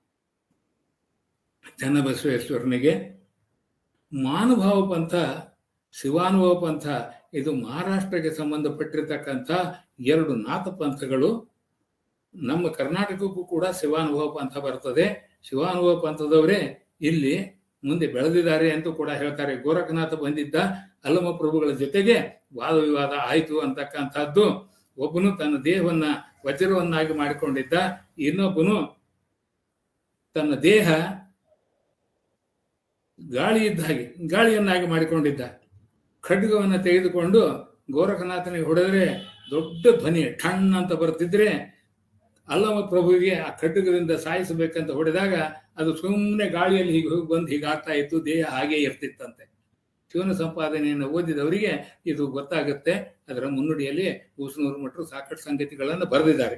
ಚನ್ನಬಸವೇಶ್ವರನಿಗೆ ಮಾನುಭಾವ ಪಂಥ ಶಿವಾನುಭವ ಪಂಥ ಇದು ಮಹಾರಾಷ್ಟ್ರಕ್ಕೆ ಸಂಬಂಧಪಟ್ಟಿರ್ತಕ್ಕಂಥ ಎರಡು ನಾಥ ಪಂಥಗಳು ನಮ್ಮ ಕರ್ನಾಟಕಕ್ಕೂ ಕೂಡ ಶಿವಾನುಭವ ಪಂಥ ಬರ್ತದೆ ಶಿವಾನುಭವ ಪಂಥದವರೇ ಇಲ್ಲಿ ಮುಂದೆ ಬೆಳೆದಿದ್ದಾರೆ ಅಂತ ಕೂಡ ಹೇಳ್ತಾರೆ ಗೋರಖನಾಥ ಬಂದಿದ್ದ ಅಲ್ಲಮ ಪ್ರಭುಗಳ ಜೊತೆಗೆ ವಾದ ವಿವಾದ ಆಯಿತು ಅಂತಕ್ಕಂಥದ್ದು ಒಬ್ಬನು ತನ್ನ ದೇಹವನ್ನ ವಜ್ರವನ್ನಾಗಿ ಮಾಡಿಕೊಂಡಿದ್ದ ಇನ್ನೊಬ್ಬನು ತನ್ನ ದೇಹ ಗಾಳಿ ಇದ್ದ ಹಾಗೆ ಗಾಳಿಯನ್ನಾಗಿ ಮಾಡಿಕೊಂಡಿದ್ದ ಖಡ್ಗವನ್ನು ತೆಗೆದುಕೊಂಡು ಗೋರಖನಾಥನಿಗೆ ಹೊಡೆದ್ರೆ ದೊಡ್ಡ ಧ್ವನಿ ಠಣ್ ಅಂತ ಬರ್ತಿದ್ರೆ ಅಲ್ಲಮ ಪ್ರಭುವಿಗೆ ಆ ಖಡ್ಗದಿಂದ ಸಾಯಿಸಬೇಕಂತ ಹೊಡೆದಾಗ ಅದು ಸುಮ್ಮನೆ ಗಾಳಿಯಲ್ಲಿ ಹೀಗೆ ಹೋಗಿ ಬಂದು ಹೀಗಾಗ್ತಾ ಇತ್ತು ದೇಹ ಹಾಗೆ ಇರ್ತಿತ್ತಂತೆ ಶಿವನ ಸಂಪಾದನೆಯನ್ನು ಓದಿದವರಿಗೆ ಇದು ಗೊತ್ತಾಗುತ್ತೆ ಅದರ ಮುನ್ನುಡಿಯಲ್ಲಿ ಹೂಸನೂರು ಮಠರು ಸಾಕಷ್ಟು ಸಂಗತಿಗಳನ್ನು ಬರೆದಿದ್ದಾರೆ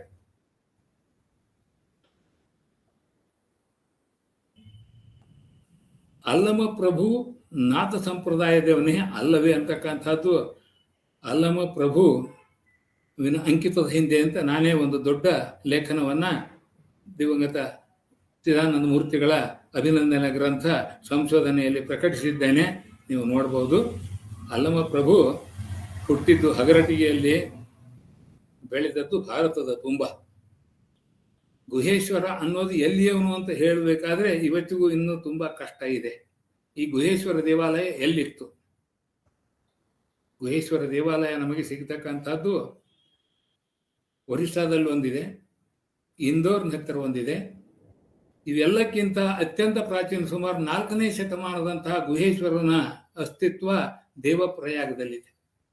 ಅಲ್ಲಮ ಪ್ರಭು ನಾಥ ಸಂಪ್ರದಾಯದವನೇ ಅಲ್ಲವೇ ಅಂತಕ್ಕಂಥದ್ದು ಅಲ್ಲಮ ಪ್ರಭು ವಿನ ಅಂಕಿತದ ಹಿಂದೆ ಅಂತ ನಾನೇ ಒಂದು ದೊಡ್ಡ ಲೇಖನವನ್ನ ದಿವಂಗತ ಚಿದಾನಂದ ಮೂರ್ತಿಗಳ ಅಭಿನಂದನೆ ಗ್ರಂಥ ಸಂಶೋಧನೆಯಲ್ಲಿ ಪ್ರಕಟಿಸಿದ್ದೇನೆ ನೀವು ನೋಡಬಹುದು ಅಲ್ಲಮ ಪ್ರಭು ಹುಟ್ಟಿದ್ದು ಹಗರಟಿಗೆಯಲ್ಲಿ ಬೆಳೆದದ್ದು ಭಾರತದ ತುಂಬ ಗುಹೇಶ್ವರ ಅನ್ನೋದು ಎಲ್ಲಿಯವನು ಅಂತ ಹೇಳಬೇಕಾದ್ರೆ ಇವತ್ತಿಗೂ ಇನ್ನೂ ತುಂಬಾ ಕಷ್ಟ ಇದೆ ಈ ಗುಹೇಶ್ವರ ದೇವಾಲಯ ಎಲ್ಲಿತ್ತು ಗುಹೇಶ್ವರ ದೇವಾಲಯ ನಮಗೆ ಸಿಗತಕ್ಕಂಥದ್ದು ಒರಿಸ್ಸಾದಲ್ಲಿ ಒಂದಿದೆ ಇಂದೋರ್ನ ಹತ್ತಿರ ಒಂದಿದೆ ಇವೆಲ್ಲಕ್ಕಿಂತ ಅತ್ಯಂತ ಪ್ರಾಚೀನ ಸುಮಾರು ನಾಲ್ಕನೇ ಶತಮಾನದಂತಹ ಗುಹೇಶ್ವರನ ಅಸ್ತಿತ್ವ ದೇವಪ್ರಯಾಗದಲ್ಲಿದೆ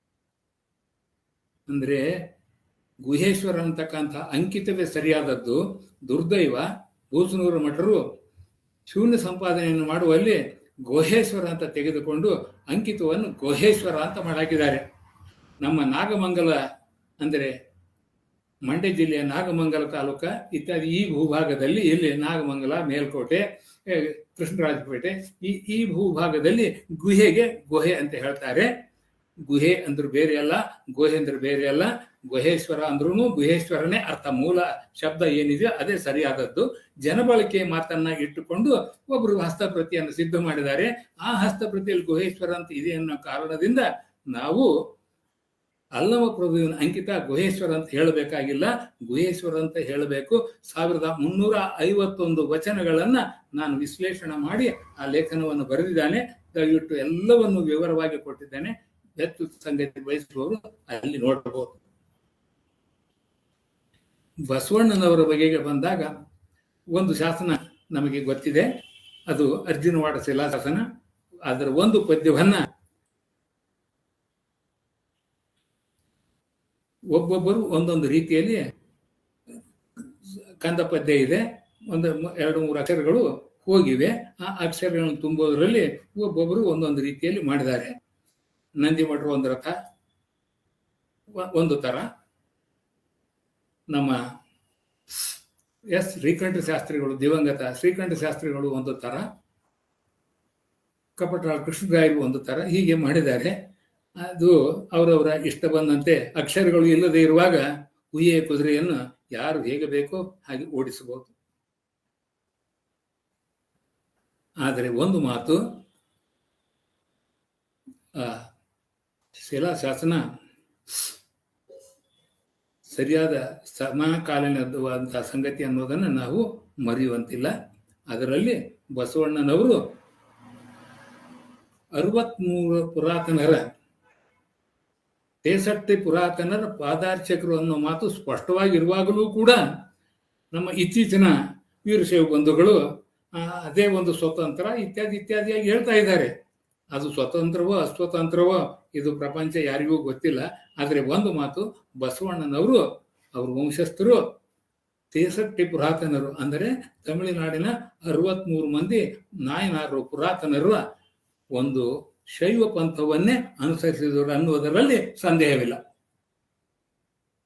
ಅಂದ್ರೆ ಗುಹೇಶ್ವರ ಅಂತಕ್ಕಂಥ ಅಂಕಿತವೇ ಸರಿಯಾದದ್ದು ದುರ್ದೈವ ಬೂಸನೂರು ಮಠರು ಶೂನ್ಯ ಸಂಪಾದನೆಯನ್ನು ಮಾಡುವಲ್ಲಿ ಗುಹೇಶ್ವರ ಅಂತ ತೆಗೆದುಕೊಂಡು ಅಂಕಿತವನ್ನು ಗುಹೇಶ್ವರ ಅಂತ ಮಾಡಾಕಿದ್ದಾರೆ ನಮ್ಮ ನಾಗಮಂಗಲ ಅಂದರೆ ಮಂಡ್ಯ ಜಿಲ್ಲೆಯ ನಾಗಮಂಗಲ ತಾಲೂಕ ಇತ್ಯಾದಿ ಈ ಭೂಭಾಗದಲ್ಲಿ ಇಲ್ಲಿ ನಾಗಮಂಗಲ ಮೇಲ್ಕೋಟೆ ಕೃಷ್ಣರಾಜಪೇಟೆ ಈ ಈ ಭೂಭಾಗದಲ್ಲಿ ಗುಹೆಗೆ ಗುಹೆ ಅಂತ ಹೇಳ್ತಾರೆ ಗುಹೆ ಅಂದ್ರೆ ಬೇರೆ ಅಲ್ಲ ಗುಹೆ ಅಂದ್ರೆ ಬೇರೆ ಅಲ್ಲ ಗುಹೇಶ್ವರ ಅಂದ್ರೂ ಗುಹೇಶ್ವರನೇ ಅರ್ಥ ಮೂಲ ಶಬ್ದ ಏನಿದೆಯೋ ಅದೇ ಸರಿಯಾದದ್ದು ಜನಬಳಕೆ ಮಾತನ್ನ ಇಟ್ಟುಕೊಂಡು ಒಬ್ರು ಹಸ್ತಪ್ರತಿಯನ್ನು ಸಿದ್ಧ ಮಾಡಿದ್ದಾರೆ ಆ ಹಸ್ತಪ್ರತಿಯಲ್ಲಿ ಗುಹೇಶ್ವರ ಅಂತ ಇದೆ ಅನ್ನೋ ಕಾರಣದಿಂದ ನಾವು ಅಲ್ಲಮ ಪ್ರಭುವಿನ ಅಂಕಿತ ಗುಹೇಶ್ವರ ಅಂತ ಹೇಳಬೇಕಾಗಿಲ್ಲ ಗುಹೇಶ್ವರ ಅಂತ ಹೇಳಬೇಕು ಸಾವಿರದ ಮುನ್ನೂರ ಐವತ್ತೊಂದು ವಚನಗಳನ್ನ ನಾನು ವಿಶ್ಲೇಷಣೆ ಮಾಡಿ ಆ ಲೇಖನವನ್ನು ಬರೆದಿದ್ದಾನೆ ದಯವಿಟ್ಟು ಎಲ್ಲವನ್ನು ವಿವರವಾಗಿ ಕೊಟ್ಟಿದ್ದೇನೆ ಹೆಚ್ಚು ಸಂಗತಿ ಬಯಸುವವರು ಅಲ್ಲಿ ನೋಡಬಹುದು ಬಸವಣ್ಣನವರ ಬಗೆಗೆ ಬಂದಾಗ ಒಂದು ಶಾಸನ ನಮಗೆ ಗೊತ್ತಿದೆ ಅದು ಅರ್ಜುನವಾಡ ಶಿಲಾಶಾಸನ ಅದರ ಒಂದು ಪದ್ಯವನ್ನ ಒಬ್ಬೊಬ್ಬರು ಒಂದೊಂದು ರೀತಿಯಲ್ಲಿ ಕಂದ ಪದ್ಯ ಇದೆ ಒಂದು ಎರಡು ಮೂರು ಅಕ್ಷರಗಳು ಹೋಗಿವೆ ಆ ಅಕ್ಷರಗಳನ್ನು ತುಂಬುವುದರಲ್ಲಿ ಒಬ್ಬೊಬ್ಬರು ಒಂದೊಂದು ರೀತಿಯಲ್ಲಿ ಮಾಡಿದ್ದಾರೆ ನಂದಿ ಮಠರು ಒಂದು ರಥ ಒಂದು ತರ ನಮ್ಮ ಎಸ್ ಶ್ರೀಕಂಠ ಶಾಸ್ತ್ರಿಗಳು ದಿವಂಗತ ಶ್ರೀಕಂಠ ಶಾಸ್ತ್ರಿಗಳು ಒಂದು ತರ ಕಪಟರಾಳ ಕೃಷ್ಣರಾಯರು ಒಂದು ತರ ಹೀಗೆ ಮಾಡಿದ್ದಾರೆ ಅದು ಅವರವರ ಇಷ್ಟ ಬಂದಂತೆ ಅಕ್ಷರಗಳು ಇಲ್ಲದೆ ಇರುವಾಗ ಉಯ್ಯೆ ಕುದುರೆಯನ್ನು ಯಾರು ಹೇಗೆ ಬೇಕೋ ಹಾಗೆ ಓಡಿಸಬಹುದು ಆದರೆ ಒಂದು ಮಾತು ಆ ಶಿಲಾಶಾಸನ ಸರಿಯಾದ ಸಮಕಾಲೀನವಾದಂತಹ ಸಂಗತಿ ಅನ್ನೋದನ್ನು ನಾವು ಮರೆಯುವಂತಿಲ್ಲ ಅದರಲ್ಲಿ ಬಸವಣ್ಣನವರು ಅರವತ್ಮೂರು ಪುರಾತನರ ತೇಸಟ್ಟಿ ಪುರಾತನರ ಪಾದಾರ್ಚಕರು ಅನ್ನೋ ಮಾತು ಸ್ಪಷ್ಟವಾಗಿರುವಾಗಲೂ ಕೂಡ ನಮ್ಮ ಇತ್ತೀಚಿನ ವೀರಶೈವ ಬಂಧುಗಳು ಅದೇ ಒಂದು ಸ್ವತಂತ್ರ ಇತ್ಯಾದಿ ಇತ್ಯಾದಿಯಾಗಿ ಹೇಳ್ತಾ ಇದ್ದಾರೆ ಅದು ಸ್ವತಂತ್ರವೋ ಅಸ್ವತಂತ್ರವೋ ಇದು ಪ್ರಪಂಚ ಯಾರಿಗೂ ಗೊತ್ತಿಲ್ಲ ಆದರೆ ಒಂದು ಮಾತು ಬಸವಣ್ಣನವರು ಅವ್ರ ವಂಶಸ್ಥರು ತೇಸಟ್ಟಿ ಪುರಾತನರು ಅಂದರೆ ತಮಿಳುನಾಡಿನ ಅರವತ್ಮೂರು ಮಂದಿ ನಾಯನಾರರು ಪುರಾತನರು ಒಂದು ಶೈವ ಪಂಥವನ್ನೇ ಅನುಸರಿಸಿದರು ಅನ್ನುವುದರಲ್ಲಿ ಸಂದೇಹವಿಲ್ಲ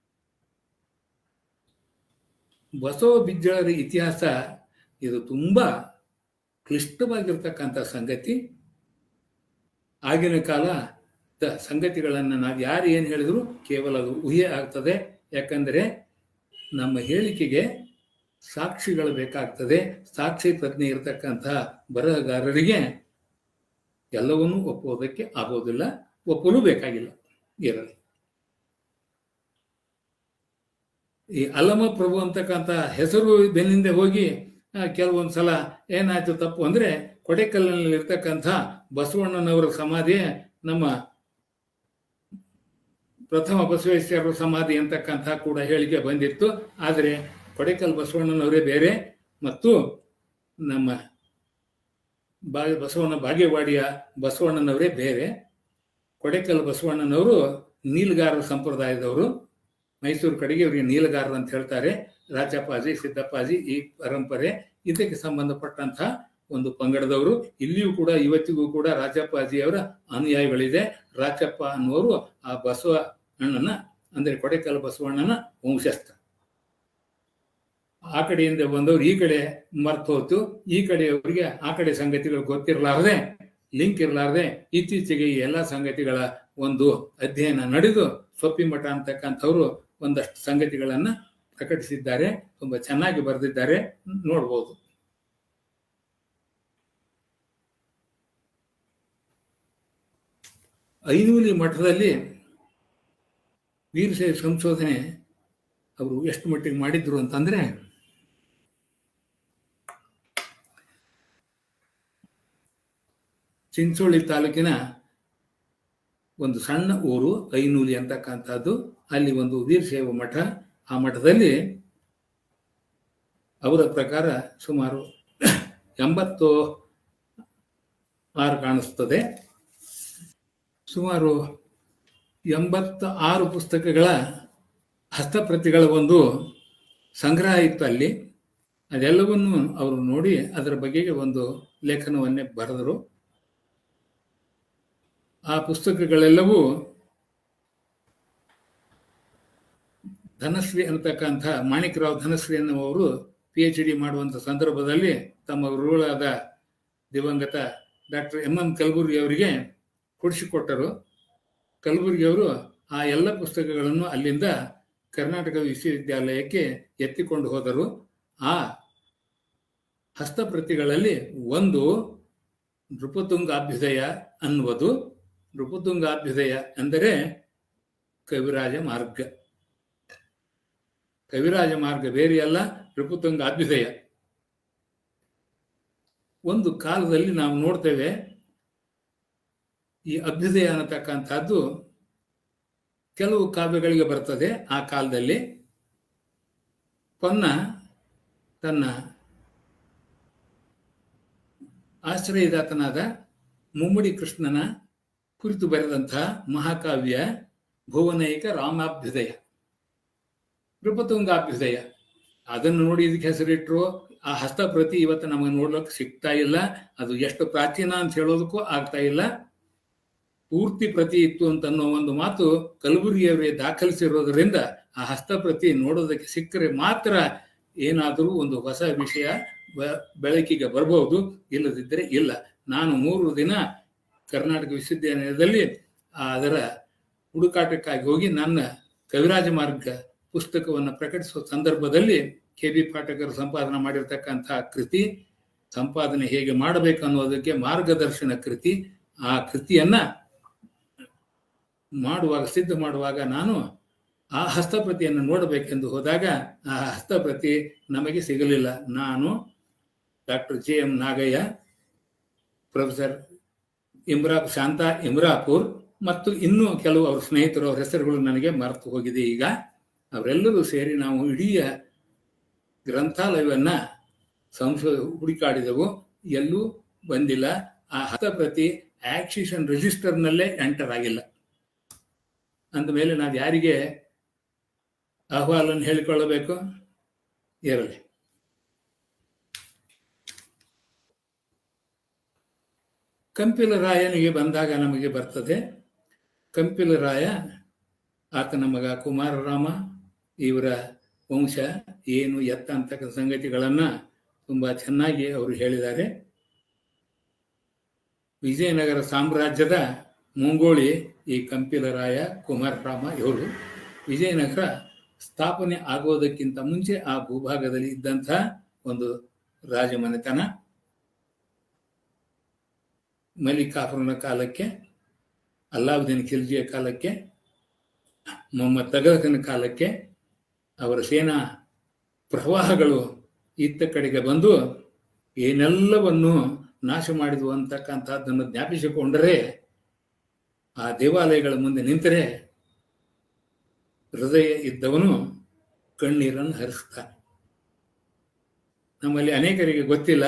ಬಸವ ಬಿಜ್ಜಳರ ಇತಿಹಾಸ ಇದು ತುಂಬಾ ಕ್ಲಿಷ್ಟವಾಗಿರ್ತಕ್ಕಂಥ ಸಂಗತಿ ಆಗಿನ ಕಾಲದ ಸಂಗತಿಗಳನ್ನು ನಾವು ಯಾರು ಏನು ಹೇಳಿದ್ರು ಕೇವಲ ಅದು ಊಹೆ ಆಗ್ತದೆ ಯಾಕಂದರೆ ನಮ್ಮ ಹೇಳಿಕೆಗೆ ಸಾಕ್ಷಿಗಳು ಬೇಕಾಗ್ತದೆ ಸಾಕ್ಷಿ ಪ್ರಜ್ಞೆ ಇರತಕ್ಕಂಥ ಬರಹಗಾರರಿಗೆ ಎಲ್ಲವನ್ನೂ ಒಪ್ಪುವುದಕ್ಕೆ ಆಗೋದಿಲ್ಲ ಒಪ್ಪಲು ಬೇಕಾಗಿಲ್ಲ ಇರಲಿ ಈ ಅಲ್ಲಮ ಪ್ರಭು ಅಂತಕ್ಕಂಥ ಹೆಸರು ಬೆನ್ನಿಂದ ಹೋಗಿ ಕೆಲವೊಂದು ಸಲ ಏನಾಯ್ತು ತಪ್ಪು ಅಂದ್ರೆ ಕೊಡೆಕಲ್ಲಿನಲ್ಲಿ ಇರ್ತಕ್ಕಂಥ ಬಸವಣ್ಣನವರ ಸಮಾಧಿ ನಮ್ಮ ಪ್ರಥಮ ಬಸವೇಶ್ವರರ ಸಮಾಧಿ ಅಂತಕ್ಕಂಥ ಕೂಡ ಹೇಳಿಕೆ ಬಂದಿತ್ತು ಆದರೆ ಕೊಡೆಕಲ್ ಬಸವಣ್ಣನವರೇ ಬೇರೆ ಮತ್ತು ನಮ್ಮ ಬಾ ಬಸವಣ್ಣ ಬಾಗೇವಾಡಿಯ ಬಸವಣ್ಣನವರೇ ಬೇರೆ ಕೊಡೆಕಲ್ ಬಸವಣ್ಣನವರು ನೀಲಗಾರರ ಸಂಪ್ರದಾಯದವರು ಮೈಸೂರು ಕಡೆಗೆ ಇವರಿಗೆ ನೀಲಗಾರರು ಅಂತ ಹೇಳ್ತಾರೆ ರಾಜಪ್ಪಾಜಿ ಸಿದ್ದಪ್ಪಾಜಿ ಈ ಪರಂಪರೆ ಇದಕ್ಕೆ ಸಂಬಂಧಪಟ್ಟಂತಹ ಒಂದು ಪಂಗಡದವರು ಇಲ್ಲಿಯೂ ಕೂಡ ಇವತ್ತಿಗೂ ಕೂಡ ರಾಜಪ್ಪಾಜಿಯವರ ಅನುಯಾಯಿಗಳಿದೆ ರಾಜಪ್ಪ ಅನ್ನುವರು ಆ ಬಸವ ಅಣ್ಣನ ಅಂದ್ರೆ ಕೊಡೆಕಲ್ ಬಸವಣ್ಣನ ವಂಶಸ್ಥ ಆ ಕಡೆಯಿಂದ ಬಂದವರು ಈ ಕಡೆ ಮರ್ತು ಹೋತು ಈ ಕಡೆಯವರಿಗೆ ಆ ಕಡೆ ಸಂಗತಿಗಳು ಗೊತ್ತಿರಲಾರದೆ ಲಿಂಕ್ ಇರಲಾರದೆ ಇತ್ತೀಚೆಗೆ ಈ ಎಲ್ಲ ಸಂಗತಿಗಳ ಒಂದು ಅಧ್ಯಯನ ನಡೆದು ಸೊಪ್ಪಿಮಠ ಅಂತಕ್ಕಂಥವ್ರು ಒಂದಷ್ಟು ಸಂಗತಿಗಳನ್ನ ಪ್ರಕಟಿಸಿದ್ದಾರೆ ತುಂಬಾ ಚೆನ್ನಾಗಿ ಬರೆದಿದ್ದಾರೆ ನೋಡ್ಬೋದು ಐನೂಲಿ ಮಠದಲ್ಲಿ ವೀರಶೈವ ಸಂಶೋಧನೆ ಅವರು ಎಷ್ಟು ಮಟ್ಟಿಗೆ ಮಾಡಿದ್ರು ಅಂತಂದ್ರೆ ಚಿಂಚೋಳಿ ತಾಲೂಕಿನ ಒಂದು ಸಣ್ಣ ಊರು ಐನೂಲಿ ಅಂತಕ್ಕಂಥದ್ದು ಅಲ್ಲಿ ಒಂದು ವೀರಶೈವ ಮಠ ಆ ಮಠದಲ್ಲಿ ಅವರ ಪ್ರಕಾರ ಸುಮಾರು ಎಂಬತ್ತು ಆರು ಕಾಣಿಸ್ತದೆ ಸುಮಾರು ಎಂಬತ್ತ ಆರು ಪುಸ್ತಕಗಳ ಹಸ್ತಪ್ರತಿಗಳ ಒಂದು ಸಂಗ್ರಹ ಇತ್ತು ಅಲ್ಲಿ ಅದೆಲ್ಲವನ್ನು ಅವರು ನೋಡಿ ಅದರ ಬಗೆಗೆ ಒಂದು ಲೇಖನವನ್ನೇ ಬರೆದರು ಆ ಪುಸ್ತಕಗಳೆಲ್ಲವೂ ಧನಶ್ರೀ ಅಂತಕ್ಕಂಥ ಮಾಣಿಕರಾವ್ ಧನಶ್ರೀ ಅನ್ನುವರು ಪಿ ಎಚ್ ಡಿ ಮಾಡುವಂಥ ಸಂದರ್ಭದಲ್ಲಿ ತಮ್ಮ ಗುರುಗಳಾದ ದಿವಂಗತ ಡಾಕ್ಟರ್ ಎಂ ಎಂ ಕಲಬುರ್ಗಿ ಅವರಿಗೆ ಕೊಡಿಸಿಕೊಟ್ಟರು ಕಲಬುರ್ಗಿಯವರು ಆ ಎಲ್ಲ ಪುಸ್ತಕಗಳನ್ನು ಅಲ್ಲಿಂದ ಕರ್ನಾಟಕ ವಿಶ್ವವಿದ್ಯಾಲಯಕ್ಕೆ ಎತ್ತಿಕೊಂಡು ಹೋದರು ಆ ಹಸ್ತಪ್ರತಿಗಳಲ್ಲಿ ಒಂದು ನೃಪತುಂಗಾಭ್ಯುದಯ ಅನ್ನುವುದು ನೃಪತುಂಗಾಭ್ಯುದಯ ಅಂದರೆ ಕವಿರಾಜ ಮಾರ್ಗ ಕವಿರಾಜ ಮಾರ್ಗ ಬೇರೆಯಲ್ಲ ನೃಪತುಂಗ ಅಭ್ಯುದಯ ಒಂದು ಕಾಲದಲ್ಲಿ ನಾವು ನೋಡ್ತೇವೆ ಈ ಅಭ್ಯುದಯ ಅನ್ನತಕ್ಕಂಥದ್ದು ಕೆಲವು ಕಾವ್ಯಗಳಿಗೆ ಬರ್ತದೆ ಆ ಕಾಲದಲ್ಲಿ ಪೊನ್ನ ತನ್ನ ಆಶ್ರಯದಾತನಾದ ಮುಮ್ಮಡಿ ಕೃಷ್ಣನ ಕುರಿತು ಬರೆದಂತಹ ಮಹಾಕಾವ್ಯ ಭುವನೈಕ ರಾಮಾಭ್ಯುದಯ ನೃಪತುಂಗಾಭ್ಯುದಯ ಅದನ್ನು ನೋಡಿ ಇದಕ್ಕೆ ಹೆಸರಿಟ್ರು ಆ ಹಸ್ತಪ್ರತಿ ಇವತ್ತು ನಮಗೆ ನೋಡ್ಲಿಕ್ಕೆ ಸಿಗ್ತಾ ಇಲ್ಲ ಅದು ಎಷ್ಟು ಪ್ರಾಚೀನ ಅಂತ ಹೇಳೋದಕ್ಕೂ ಆಗ್ತಾ ಇಲ್ಲ ಪೂರ್ತಿ ಪ್ರತಿ ಇತ್ತು ಅಂತ ಅನ್ನೋ ಒಂದು ಮಾತು ಕಲಬುರಗಿಯವರೇ ದಾಖಲಿಸಿರೋದ್ರಿಂದ ಆ ಹಸ್ತಪ್ರತಿ ನೋಡೋದಕ್ಕೆ ಸಿಕ್ಕರೆ ಮಾತ್ರ ಏನಾದರೂ ಒಂದು ಹೊಸ ವಿಷಯ ಬೆಳಕಿಗೆ ಬರಬಹುದು ಇಲ್ಲದಿದ್ದರೆ ಇಲ್ಲ ನಾನು ಮೂರು ದಿನ ಕರ್ನಾಟಕ ವಿಶ್ವವಿದ್ಯಾಲಯದಲ್ಲಿ ಅದರ ಹುಡುಕಾಟಕ್ಕಾಗಿ ಹೋಗಿ ನನ್ನ ಕವಿರಾಜ ಮಾರ್ಗ ಪುಸ್ತಕವನ್ನು ಪ್ರಕಟಿಸುವ ಸಂದರ್ಭದಲ್ಲಿ ಕೆ ಬಿ ಪಾಠಕರು ಸಂಪಾದನೆ ಮಾಡಿರ್ತಕ್ಕಂತಹ ಕೃತಿ ಸಂಪಾದನೆ ಹೇಗೆ ಮಾಡಬೇಕು ಅನ್ನೋದಕ್ಕೆ ಮಾರ್ಗದರ್ಶನ ಕೃತಿ ಆ ಕೃತಿಯನ್ನ ಮಾಡುವಾಗ ಸಿದ್ಧ ಮಾಡುವಾಗ ನಾನು ಆ ಹಸ್ತಪ್ರತಿಯನ್ನು ನೋಡಬೇಕೆಂದು ಹೋದಾಗ ಆ ಹಸ್ತಪ್ರತಿ ನಮಗೆ ಸಿಗಲಿಲ್ಲ ನಾನು doctor J M Nagaiah professor ಇಮ್ರಾ ಶಾಂತಾ ಇಮ್ರಾಪುರ್ ಮತ್ತು ಇನ್ನೂ ಕೆಲವು ಅವ್ರ ಸ್ನೇಹಿತರು ಅವ್ರ ಹೆಸರುಗಳು ನನಗೆ ಮರೆತು ಹೋಗಿದೆ ಈಗ ಅವರೆಲ್ಲರೂ ಸೇರಿ ನಾವು ಇಡೀ ಗ್ರಂಥಾಲಯವನ್ನ ಸಂಶೋ ಹುಡುಕಾಡಿದೆವು ಎಲ್ಲೂ ಬಂದಿಲ್ಲ ಆ ಹಸ್ತಪ್ರತಿ ಆಕ್ಸಿಷನ್ ರಿಜಿಸ್ಟರ್ನಲ್ಲೇ ಎಂಟರ್ ಆಗಿಲ್ಲ ಅಂದ ಮೇಲೆ ನಾವು ಯಾರಿಗೆ ಅಹವಾಲನ್ನು ಹೇಳಿಕೊಳ್ಳಬೇಕು ಇರಲಿ ಕಂಪಿಲರಾಯನಿಗೆ ಬಂದಾಗ ನಮಗೆ ಬರ್ತದೆ ಕಂಪಿಲರಾಯ ಆತನ ಮಗ ಕುಮಾರರಾಮ ಇವರ ವಂಶ ಏನು ಎತ್ತ ಅಂತಕ್ಕಂಥ ಸಂಗತಿಗಳನ್ನ ತುಂಬಾ ಚೆನ್ನಾಗಿ ಅವರು ಹೇಳಿದ್ದಾರೆ ವಿಜಯನಗರ ಸಾಮ್ರಾಜ್ಯದ ಮುಂಗೋಳಿ ಈ ಕಂಪಿಲರಾಯ ಕುಮಾರರಾಮ ಇವರು ವಿಜಯನಗರ ಸ್ಥಾಪನೆ ಆಗೋದಕ್ಕಿಂತ ಮುಂಚೆ ಆ ಭೂಭಾಗದಲ್ಲಿ ಇದ್ದಂಥ ಒಂದು ರಾಜಮನೆತನ ಮಲ್ಲಿಕಾಫುರನ ಕಾಲಕ್ಕೆ ಅಲ್ಲಾವುದ್ದೀನ್ ಖಿಲ್ಜಿಯ ಕಾಲಕ್ಕೆ ಮೊಹಮ್ಮದ್ ತಗಲಕನ ಕಾಲಕ್ಕೆ ಅವರ ಸೇನಾ ಪ್ರವಾಹಗಳು ಇತ್ತ ಕಡೆಗೆ ಬಂದು ಏನೆಲ್ಲವನ್ನು ನಾಶ ಮಾಡಿದ್ವು ಅಂತಕ್ಕಂಥದ್ದನ್ನು ಜ್ಞಾಪಿಸಿಕೊಂಡರೆ ಆ ದೇವಾಲಯಗಳ ಮುಂದೆ ನಿಂತರೆ ಹೃದಯ ಇದ್ದವನು ಕಣ್ಣೀರನ್ನು ಹರಿಸ್ತಾನೆ ನಮ್ಮಲ್ಲಿ ಅನೇಕರಿಗೆ ಗೊತ್ತಿಲ್ಲ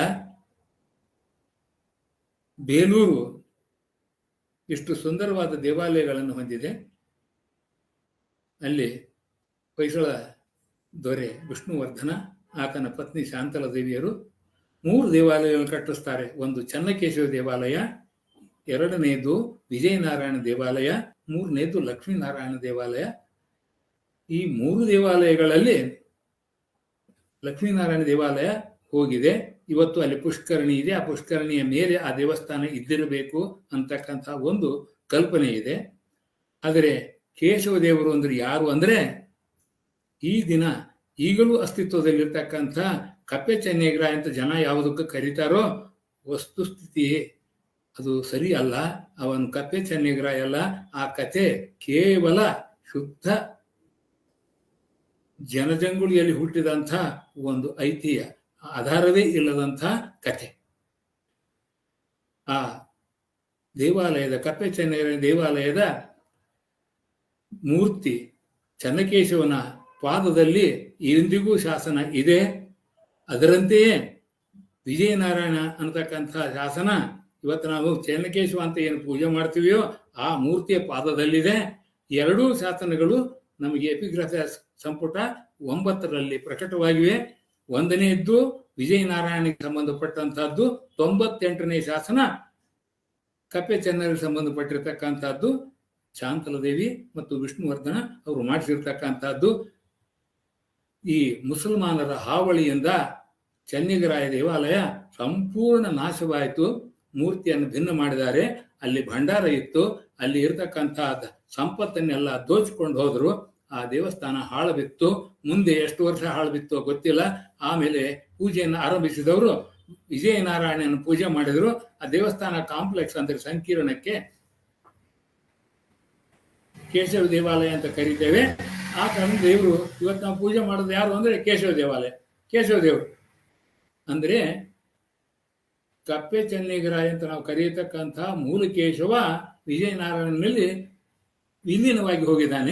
ಬೇಲೂರು ಇಷ್ಟು ಸುಂದರವಾದ ದೇವಾಲಯಗಳನ್ನು ಹೊಂದಿದೆ ಅಲ್ಲಿ ಹೊಯ್ಸಳ ದೊರೆ ವಿಷ್ಣುವರ್ಧನ ಆತನ ಪತ್ನಿ ಶಾಂತಲ ದೇವಿಯರು ಮೂರು ದೇವಾಲಯಗಳನ್ನು ಕಟ್ಟಿಸ್ತಾರೆ ಒಂದು ಚನ್ನಕೇಶವ ದೇವಾಲಯ ಎರಡನೆಯದು ವಿಜಯನಾರಾಯಣ ದೇವಾಲಯ ಮೂರನೇದು ಲಕ್ಷ್ಮೀನಾರಾಯಣ ದೇವಾಲಯ ಈ ಮೂರು ದೇವಾಲಯಗಳಲ್ಲಿ ಲಕ್ಷ್ಮೀನಾರಾಯಣ ದೇವಾಲಯ ಹೋಗಿದೆ ಇವತ್ತು ಅಲ್ಲಿ ಪುಷ್ಕರಣಿ ಇದೆ ಆ ಪುಷ್ಕರಣಿಯ ಮೇಲೆ ಆ ದೇವಸ್ಥಾನ ಇದ್ದಿರಬೇಕು ಅಂತಕ್ಕಂಥ ಒಂದು ಕಲ್ಪನೆ ಇದೆ ಆದರೆ ಕೇಶವ ದೇವರು ಅಂದ್ರೆ ಯಾರು ಅಂದ್ರೆ ಈ ದಿನ ಈಗಲೂ ಅಸ್ತಿತ್ವದಲ್ಲಿರ್ತಕ್ಕಂಥ ಕಪ್ಪೆ ಚೆನ್ನೇಗ್ರ ಅಂತ ಜನ ಯಾವುದಕ್ಕೆ ಕರೀತಾರೋ ವಸ್ತುಸ್ಥಿತಿ ಅದು ಸರಿ ಅಲ್ಲ ಅವನು ಕಪ್ಪೆ ಚೆನ್ನೇಗ್ರ ಅಲ್ಲ ಆ ಕತೆ ಕೇವಲ ಶುದ್ಧ ಜನಜಂಗುಳಿಯಲ್ಲಿ ಹುಟ್ಟಿದಂಥ ಒಂದು ಐತಿಹ್ಯ ಆಧಾರವೇ ಇಲ್ಲದಂಥ ಕಥೆ ಆ ದೇವಾಲಯದ ಕಪ್ಪೆ ಚೆನ್ನೈರ ದೇವಾಲಯದ ಮೂರ್ತಿ ಚನ್ನಕೇಶವನ ಪಾದದಲ್ಲಿ ಇಂದಿಗೂ ಶಾಸನ ಇದೆ ಅದರಂತೆಯೇ ವಿಜಯನಾರಾಯಣ ಅಂತಕ್ಕಂಥ ಶಾಸನ ಇವತ್ತು ನಾವು ಚೆನ್ನಕೇಶವ ಅಂತ ಏನು ಪೂಜೆ ಮಾಡ್ತೀವಿಯೋ ಆ ಮೂರ್ತಿಯ ಪಾದದಲ್ಲಿದೆ ಎರಡೂ ಶಾಸನಗಳು ನಮಗೆ ಎಪಿಗ್ರಹ ಸಂಪುಟ ಒಂಬತ್ತರಲ್ಲಿ ಪ್ರಕಟವಾಗಿವೆ ಒಂದನೆಯದ್ದು ವಿಜಯನಾರಾಯಣಕ್ಕೆ ಸಂಬಂಧಪಟ್ಟಂತಹದ್ದು ತೊಂಬತ್ತೆಂಟನೇ ಶಾಸನ ಕಪ್ಪೆ ಚೆನ್ನರಿಗೆ ಸಂಬಂಧಪಟ್ಟಿರ್ತಕ್ಕಂಥದ್ದು ಶಾಂತಲದೇವಿ ಮತ್ತು ವಿಷ್ಣುವರ್ಧನ ಅವರು ಮಾಡಿಸಿರ್ತಕ್ಕಂಥದ್ದು ಈ ಮುಸಲ್ಮಾನರ ಹಾವಳಿಯಿಂದ ಚೆನ್ನಿಗರಾಯ ದೇವಾಲಯ ಸಂಪೂರ್ಣ ನಾಶವಾಯಿತು ಮೂರ್ತಿಯನ್ನು ಭಿನ್ನ ಮಾಡಿದ್ದಾರೆ ಅಲ್ಲಿ ಭಂಡಾರ ಇತ್ತು ಅಲ್ಲಿ ಇರತಕ್ಕಂಥ ಸಂಪತ್ತನ್ನೆಲ್ಲ ದೋಚಿಕೊಂಡು ಹೋದ್ರು ಆ ದೇವಸ್ಥಾನ ಹಾಳು ಬಿತ್ತು ಮುಂದೆ ಎಷ್ಟು ವರ್ಷ ಹಾಳು ಬಿತ್ತೋ ಗೊತ್ತಿಲ್ಲ ಆಮೇಲೆ ಪೂಜೆಯನ್ನು ಆರಂಭಿಸಿದವರು ವಿಜಯನಾರಾಯಣನ ಪೂಜೆ ಮಾಡಿದ್ರು ಆ ದೇವಸ್ಥಾನ ಕಾಂಪ್ಲೆಕ್ಸ್ ಅಂದ್ರೆ ಸಂಕೀರ್ಣಕ್ಕೆ ಕೇಶವ ದೇವಾಲಯ ಅಂತ ಕರಿತೇವೆ ಆ ಕಾರಣ ದೇವರು ಇವತ್ತು ನಾವು ಪೂಜೆ ಮಾಡೋದು ಯಾರು ಅಂದ್ರೆ ಕೇಶವ ದೇವಾಲಯ ಕೇಶವ ದೇವರು ಅಂದ್ರೆ ಕಪ್ಪೆ ಚೆನ್ನಿಗರಾಯ ಅಂತ ನಾವು ಕರೆಯತಕ್ಕಂಥ ಮೂಲ ಕೇಶವ ವಿಜಯನಾರಾಯಣನಲ್ಲಿ ವಿಲೀನವಾಗಿ ಹೋಗಿದ್ದಾನೆ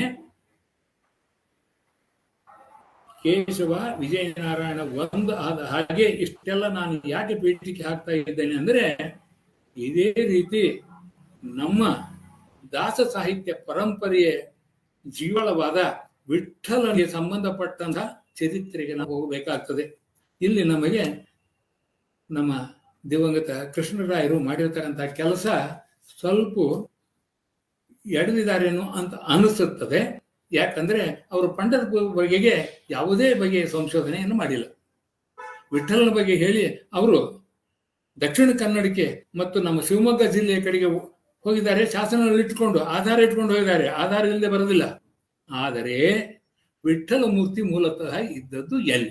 ಕೇಶವ ವಿಜಯನಾರಾಯಣ ಒಂದು ಆದ ಹಾಗೆ ಇಷ್ಟೆಲ್ಲ ನಾನು ಯಾಕೆ ಪೀಠಿಕೆ ಹಾಕ್ತಾ ಇದ್ದೇನೆ ಅಂದ್ರೆ ಇದೇ ರೀತಿ ನಮ್ಮ ದಾಸ ಸಾಹಿತ್ಯ ಪರಂಪರೆಯ ಜೀವಳವಾದ ವಿಠಲನಿಗೆ ಸಂಬಂಧಪಟ್ಟಂತಹ ಚರಿತ್ರೆಗೆ ನಾವು ಹೋಗಬೇಕಾಗ್ತದೆ ಇಲ್ಲಿ ನಮಗೆ ನಮ್ಮ ದಿವಂಗತ ಕೃಷ್ಣರಾಯರು ಮಾಡಿರ್ತಕ್ಕಂಥ ಕೆಲಸ ಸ್ವಲ್ಪ ಎಡವಿದಾರೇನೋ ಅಂತ ಅನಿಸುತ್ತದೆ ಯಾಕಂದ್ರೆ ಅವರು ಪಂಡರಪುರ ಬಗೆಗೆ ಯಾವುದೇ ಬಗೆಯ ಸಂಶೋಧನೆಯನ್ನು ಮಾಡಿಲ್ಲ ವಿಠಲನ ಬಗ್ಗೆ ಹೇಳಿ ಅವರು ದಕ್ಷಿಣ ಕನ್ನಡಕ್ಕೆ ಮತ್ತು ನಮ್ಮ ಶಿವಮೊಗ್ಗ ಜಿಲ್ಲೆಯ ಕಡೆಗೆ ಹೋಗಿದ್ದಾರೆ ಶಾಸನ ಇಟ್ಕೊಂಡು ಆಧಾರ ಇಟ್ಕೊಂಡು ಹೋಗಿದ್ದಾರೆ ಆಧಾರ ಇಲ್ಲದೆ ಬರೋದಿಲ್ಲ ಆದರೆ ವಿಠಲ ಮೂರ್ತಿ ಮೂಲತಃ ಇದ್ದದ್ದು ಎಲ್ಲಿ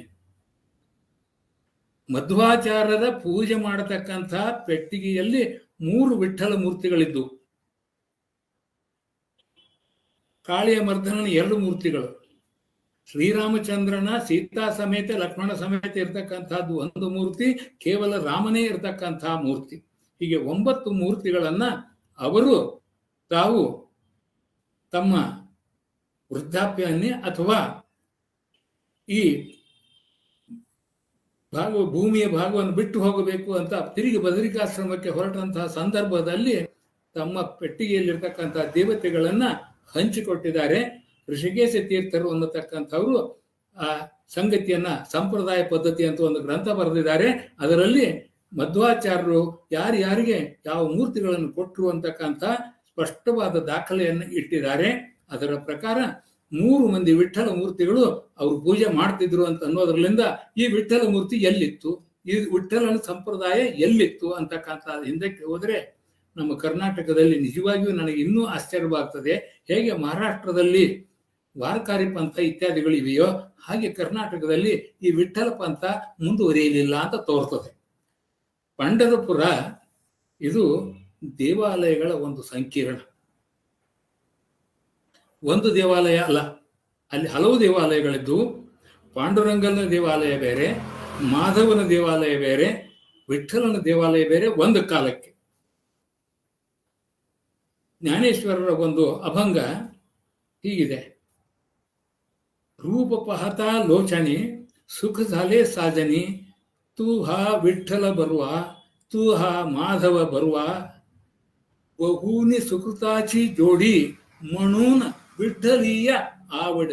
ಮಧ್ವಾಚಾರ್ಯರ ಪೂಜೆ ಮಾಡತಕ್ಕಂಥ ಪೆಟ್ಟಿಗೆಯಲ್ಲಿ ಮೂರು ವಿಠಲ ಮೂರ್ತಿಗಳಿದ್ದು ಕಾಳಿಯ ಮರ್ದನನ ಎರಡು ಮೂರ್ತಿಗಳು ಶ್ರೀರಾಮಚಂದ್ರನ ಸೀತಾ ಸಮೇತ ಲಕ್ಷ್ಮಣ ಸಮೇತ ಇರತಕ್ಕಂಥದ್ದು ಒಂದು ಮೂರ್ತಿ ಕೇವಲ ರಾಮನೇ ಇರತಕ್ಕಂತಹ ಮೂರ್ತಿ ಹೀಗೆ ಒಂಬತ್ತು ಮೂರ್ತಿಗಳನ್ನ ಅವರು ತಾವು ತಮ್ಮ ವೃದ್ಧಾಪ್ಯನ್ನೇ ಅಥವಾ ಈ ಭಾಗ ಭೂಮಿಯ ಭಾಗವನ್ನು ಬಿಟ್ಟು ಹೋಗಬೇಕು ಅಂತ ತಿರುಗಿ ಬದರಿಕಾಶ್ರಮಕ್ಕೆ ಹೊರಟಂತಹ ಸಂದರ್ಭದಲ್ಲಿ ತಮ್ಮ ಪೆಟ್ಟಿಗೆಯಲ್ಲಿರ್ತಕ್ಕಂತಹ ದೇವತೆಗಳನ್ನ ಹಂಚಿಕೊಟ್ಟಿದ್ದಾರೆ ಋಷಿಕೇಶ ತೀರ್ಥರು ಅನ್ನತಕ್ಕಂಥವ್ರು ಆ ಸಂಗತಿಯನ್ನ ಸಂಪ್ರದಾಯ ಪದ್ಧತಿ ಅಂತ ಒಂದು ಗ್ರಂಥ ಬರೆದಿದ್ದಾರೆ ಅದರಲ್ಲಿ ಮಧ್ವಾಚಾರ್ಯರು ಯಾರ್ಯಾರಿಗೆ ಯಾವ ಮೂರ್ತಿಗಳನ್ನು ಕೊಟ್ಟರು ಅಂತಕ್ಕಂಥ ಸ್ಪಷ್ಟವಾದ ದಾಖಲೆಯನ್ನು ಇಟ್ಟಿದ್ದಾರೆ ಅದರ ಪ್ರಕಾರ ಮೂರು ಮಂದಿ ವಿಠಲ ಮೂರ್ತಿಗಳು ಅವರು ಪೂಜೆ ಮಾಡ್ತಿದ್ರು ಅಂತ ಅನ್ನೋದ್ರಲ್ಲಿಂದ ಈ ವಿಠಲ ಮೂರ್ತಿ ಎಲ್ಲಿತ್ತು ಈ ವಿಠಲನ ಸಂಪ್ರದಾಯ ಎಲ್ಲಿತ್ತು ಅಂತಕ್ಕಂಥ ಹಿಂದಕ್ಕೆ ಹೋದ್ರೆ ನಮ್ಮ ಕರ್ನಾಟಕದಲ್ಲಿ ನಿಜವಾಗಿಯೂ ನನಗೆ ಇನ್ನೂ ಆಶ್ಚರ್ಯವಾಗ್ತದೆ ಹೇಗೆ ಮಹಾರಾಷ್ಟ್ರದಲ್ಲಿ ವಾರಕಾರಿ ಪಂಥ ಇತ್ಯಾದಿಗಳು ಇವೆಯೋ ಹಾಗೆ ಕರ್ನಾಟಕದಲ್ಲಿ ಈ ವಿಠಲ ಪಂಥ ಮುಂದುವರಿಯಲಿಲ್ಲ ಅಂತ ತೋರ್ತದೆ ಪಂಡರಪುರ ಇದು ದೇವಾಲಯಗಳ ಒಂದು ಸಂಕೀರ್ಣ ಒಂದು ದೇವಾಲಯ ಅಲ್ಲ ಅಲ್ಲಿ ಹಲವು ದೇವಾಲಯಗಳಿದ್ದು ಪಾಂಡುರಂಗನ ದೇವಾಲಯ ಬೇರೆ ಮಾಧವನ ದೇವಾಲಯ ಬೇರೆ ವಿಠಲನ ದೇವಾಲಯ ಬೇರೆ ಒಂದು ಕಾಲಕ್ಕೆ ಜ್ಞಾನೇಶ್ವರರ ಒಂದು ಅಭಂಗ ಹೀಗಿದೆ ರೂಪ ಪಹತ ಲೋಚನೆ ಸುಖ ಸಾಲೆ ಸಾಜನಿ ತೂ ಹಾ ವಿಠಲ ಬರುವ ತೂ ಹಾ ಮಾಧವ ಬರುವ ಬಹುನಿ ಸುಕೃತಾಚಿ ಜೋಡಿ ಮಣೂನ ವಿಠಲೀಯ ಆವಡ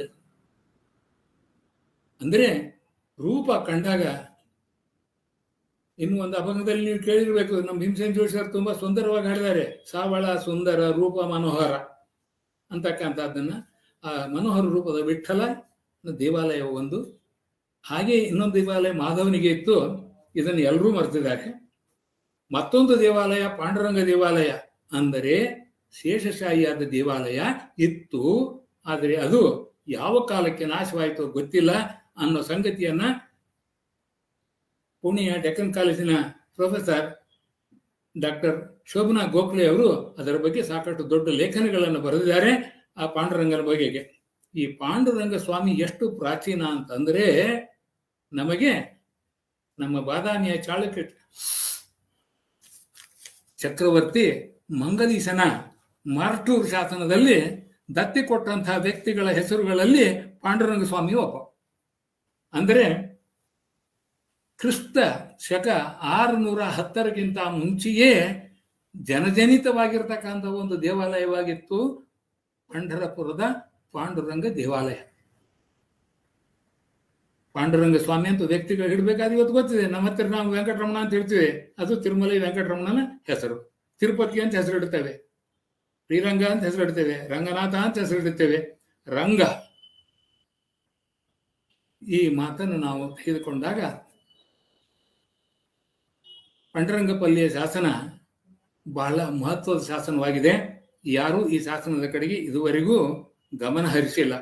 ಅಂದ್ರೆ ರೂಪ ಕಂಡಾಗ ಇನ್ನು ಒಂದು ಅಭಂಗದಲ್ಲಿ ನೀವು ಕೇಳಿರ್ಬೇಕು ನಮ್ಮ ಭೀಮಸೇನ್ ಜೋಶಿ ಅವರು ತುಂಬಾ ಸುಂದರವಾಗಿ ಹಾಡಿದ್ದಾರೆ ಸಾವಳ ಸುಂದರ ರೂಪ ಮನೋಹರ ಅಂತಕ್ಕಂಥದ್ದನ್ನ ಆ ಮನೋಹರ ರೂಪದ ವಿಠಲ ದೇವಾಲಯ ಒಂದು ಹಾಗೆ ಇನ್ನೊಂದು ದೇವಾಲಯ ಮಾಧವನಿಗೆ ಇತ್ತು ಇದನ್ನು ಎಲ್ಲರೂ ಮರೆತಿದ್ದಾರೆ ಮತ್ತೊಂದು ದೇವಾಲಯ ಪಾಂಡುರಂಗ ದೇವಾಲಯ ಅಂದರೆ ಶೇಷಶಾಹಿಯಾದ ದೇವಾಲಯ ಇತ್ತು ಆದರೆ ಅದು ಯಾವ ಕಾಲಕ್ಕೆ ನಾಶವಾಯಿತು ಗೊತ್ತಿಲ್ಲ ಅನ್ನೋ ಸಂಗತಿಯನ್ನ ಪುಣೆಯ ಡೆಕ್ಕನ್ ಕಾಲೇಜಿನ ಪ್ರೊಫೆಸರ್ ಡಾಕ್ಟರ್ ಶೋಭನಾ ಗೋಖಲೆ ಅವರು ಅದರ ಬಗ್ಗೆ ಸಾಕಷ್ಟು ದೊಡ್ಡ ಲೇಖನಗಳನ್ನು ಬರೆದಿದ್ದಾರೆ ಆ ಪಾಂಡುರಂಗನ ಬಗೆಗೆ ಈ ಪಾಂಡುರಂಗ ಸ್ವಾಮಿ ಎಷ್ಟು ಪ್ರಾಚೀನ ಅಂತಂದ್ರೆ ನಮಗೆ ನಮ್ಮ ಬಾದಾಮಿಯ ಚಾಳುಕ್ಯ ಚಕ್ರವರ್ತಿ ಮಂಗಲೀಶನ ಮಾರ್ಟೂರ್ ಶಾಸನದಲ್ಲಿ ದತ್ತಿ ಕೊಟ್ಟಂತಹ ವ್ಯಕ್ತಿಗಳ ಹೆಸರುಗಳಲ್ಲಿ ಪಾಂಡುರಂಗ ಸ್ವಾಮಿ ಒಬ್ಬ ಅಂದರೆ ಕ್ರಿಸ್ತ ಶಕ ಆರುನೂರ ಹತ್ತರಕ್ಕಿಂತ ಮುಂಚೆಯೇ ಜನಜನಿತವಾಗಿರ್ತಕ್ಕಂಥ ಒಂದು ದೇವಾಲಯವಾಗಿತ್ತು ಪಂಢರಪುರದ ಪಾಂಡುರಂಗ ದೇವಾಲಯ ಪಾಂಡುರಂಗ ಸ್ವಾಮಿ ಅಂತ ವ್ಯಕ್ತಿಗಳು ಹಿಡ್ಬೇಕಾದ್ರೆ ಇವತ್ತು ಗೊತ್ತಿದೆ ನಮ್ಮ ಹತ್ತಿರ ನಾವು ವೆಂಕಟರಮಣ ಅಂತ ಹೇಳ್ತೀವಿ ಅದು ತಿರುಮಲೈ ವೆಂಕಟರಮಣನ ಹೆಸರು ತಿರುಪತಿ ಅಂತ ಹೆಸರು ಇಡ್ತೇವೆ ಶ್ರೀರಂಗ ಅಂತ ಹೆಸರು ಇಡ್ತೇವೆ ರಂಗನಾಥ ಅಂತ ಹೆಸರು ಇಡ್ತೇವೆ ರಂಗ ಈ ಮಾತನ್ನು ನಾವು ತೆಗೆದುಕೊಂಡಾಗ ಪಂಡರಂಗಪಲ್ಲಿಯ ಶಾಸನ ಬಹಳ ಮಹತ್ವದ ಶಾಸನವಾಗಿದೆ ಯಾರೂ ಈ ಶಾಸನದ ಕಡೆಗೆ ಇದುವರೆಗೂ ಗಮನ ಹರಿಸಿಲ್ಲ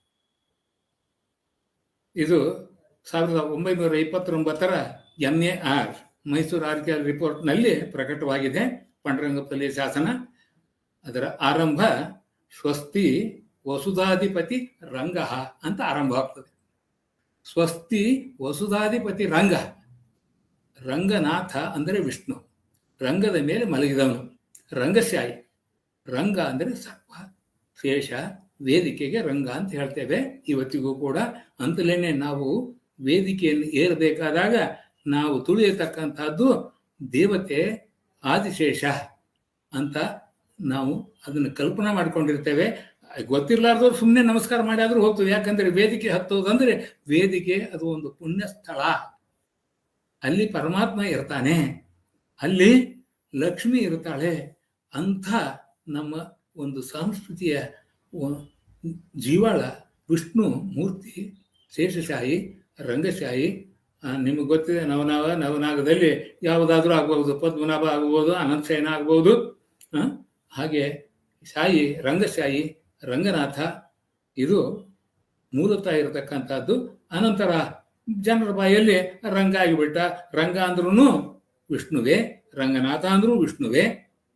ಇದು ಸಾವಿರದ ಒಂಬೈನೂರ ಇಪ್ಪತ್ತೊಂಬತ್ತರ M A R Mysore archaeological ರಿಪೋರ್ಟ್ನಲ್ಲಿ ಪ್ರಕಟವಾಗಿದೆ ಪಂಡರಂಗಪಲ್ಲಿಯ ಶಾಸನ ಅದರ ಆರಂಭ ಸ್ವಸ್ತಿ ವಸುಧಾಧಿಪತಿ ರಂಗ ಅಂತ ಆರಂಭ ಆಗ್ತದೆ ಸ್ವಸ್ತಿ ವಸುಧಾಧಿಪತಿ ರಂಗ ರಂಗನಾಥ ಅಂದರೆ ವಿಷ್ಣು ರಂಗದ ಮೇಲೆ ಮಲಗಿದವನು ರಂಗಶಾಯಿ ರಂಗ ಅಂದರೆ ಸರ್ಪ ಶೇಷ ವೇದಿಕೆಗೆ ರಂಗ ಅಂತ ಹೇಳ್ತೇವೆ ಇವತ್ತಿಗೂ ಕೂಡ ಅಂತಲೇನೆ ನಾವು ವೇದಿಕೆಯನ್ನು ಏರಬೇಕಾದಾಗ ನಾವು ತುಳಿಯತಕ್ಕಂಥದ್ದು ದೇವತೆ ಆದಿಶೇಷ ಅಂತ ನಾವು ಅದನ್ನು ಕಲ್ಪನಾ ಮಾಡ್ಕೊಂಡಿರ್ತೇವೆ ಗೊತ್ತಿರ್ಲಾರ್ದವ್ರು ಸುಮ್ಮನೆ ನಮಸ್ಕಾರ ಮಾಡಿ ಆದ್ರೂ ಹೋಗ್ತದೆ ಯಾಕಂದ್ರೆ ವೇದಿಕೆ ಹತ್ತೋದಂದ್ರೆ ವೇದಿಕೆ ಅದು ಒಂದು ಪುಣ್ಯ ಸ್ಥಳ ಅಲ್ಲಿ ಪರಮಾತ್ಮ ಇರ್ತಾನೆ ಅಲ್ಲಿ ಲಕ್ಷ್ಮಿ ಇರ್ತಾಳೆ ಅಂಥ ನಮ್ಮ ಒಂದು ಸಂಸ್ಕೃತಿಯ ಜೀವಾಳ ವಿಷ್ಣು ಮೂರ್ತಿ ಶೇಷಶಾಹಿ ರಂಗಶಾಹಿ ನಿಮಗೆ ಗೊತ್ತಿದೆ ನವನಾವ ನವನಾಗದಲ್ಲಿ ಯಾವುದಾದ್ರೂ ಆಗ್ಬಹುದು ಪದ್ಮನಾಭ ಆಗ್ಬೋದು ಅನಂತಶಯನ ಆಗ್ಬೋದು ಹಾಗೆ ಶಾಹಿ ರಂಗಶಾಹಿ ರಂಗನಾಥ ಇದು ಮೂಲತಃ ಇರತಕ್ಕಂಥದ್ದು ಅನಂತರ ಜನರ ಬಾಯಲ್ಲಿ ರಂಗ ಆಗಿಬಿಟ್ಟ ರಂಗ ಅಂದ್ರೂ ವಿಷ್ಣುವೇ ರಂಗನಾಥ ಅಂದ್ರೂ ವಿಷ್ಣುವೇ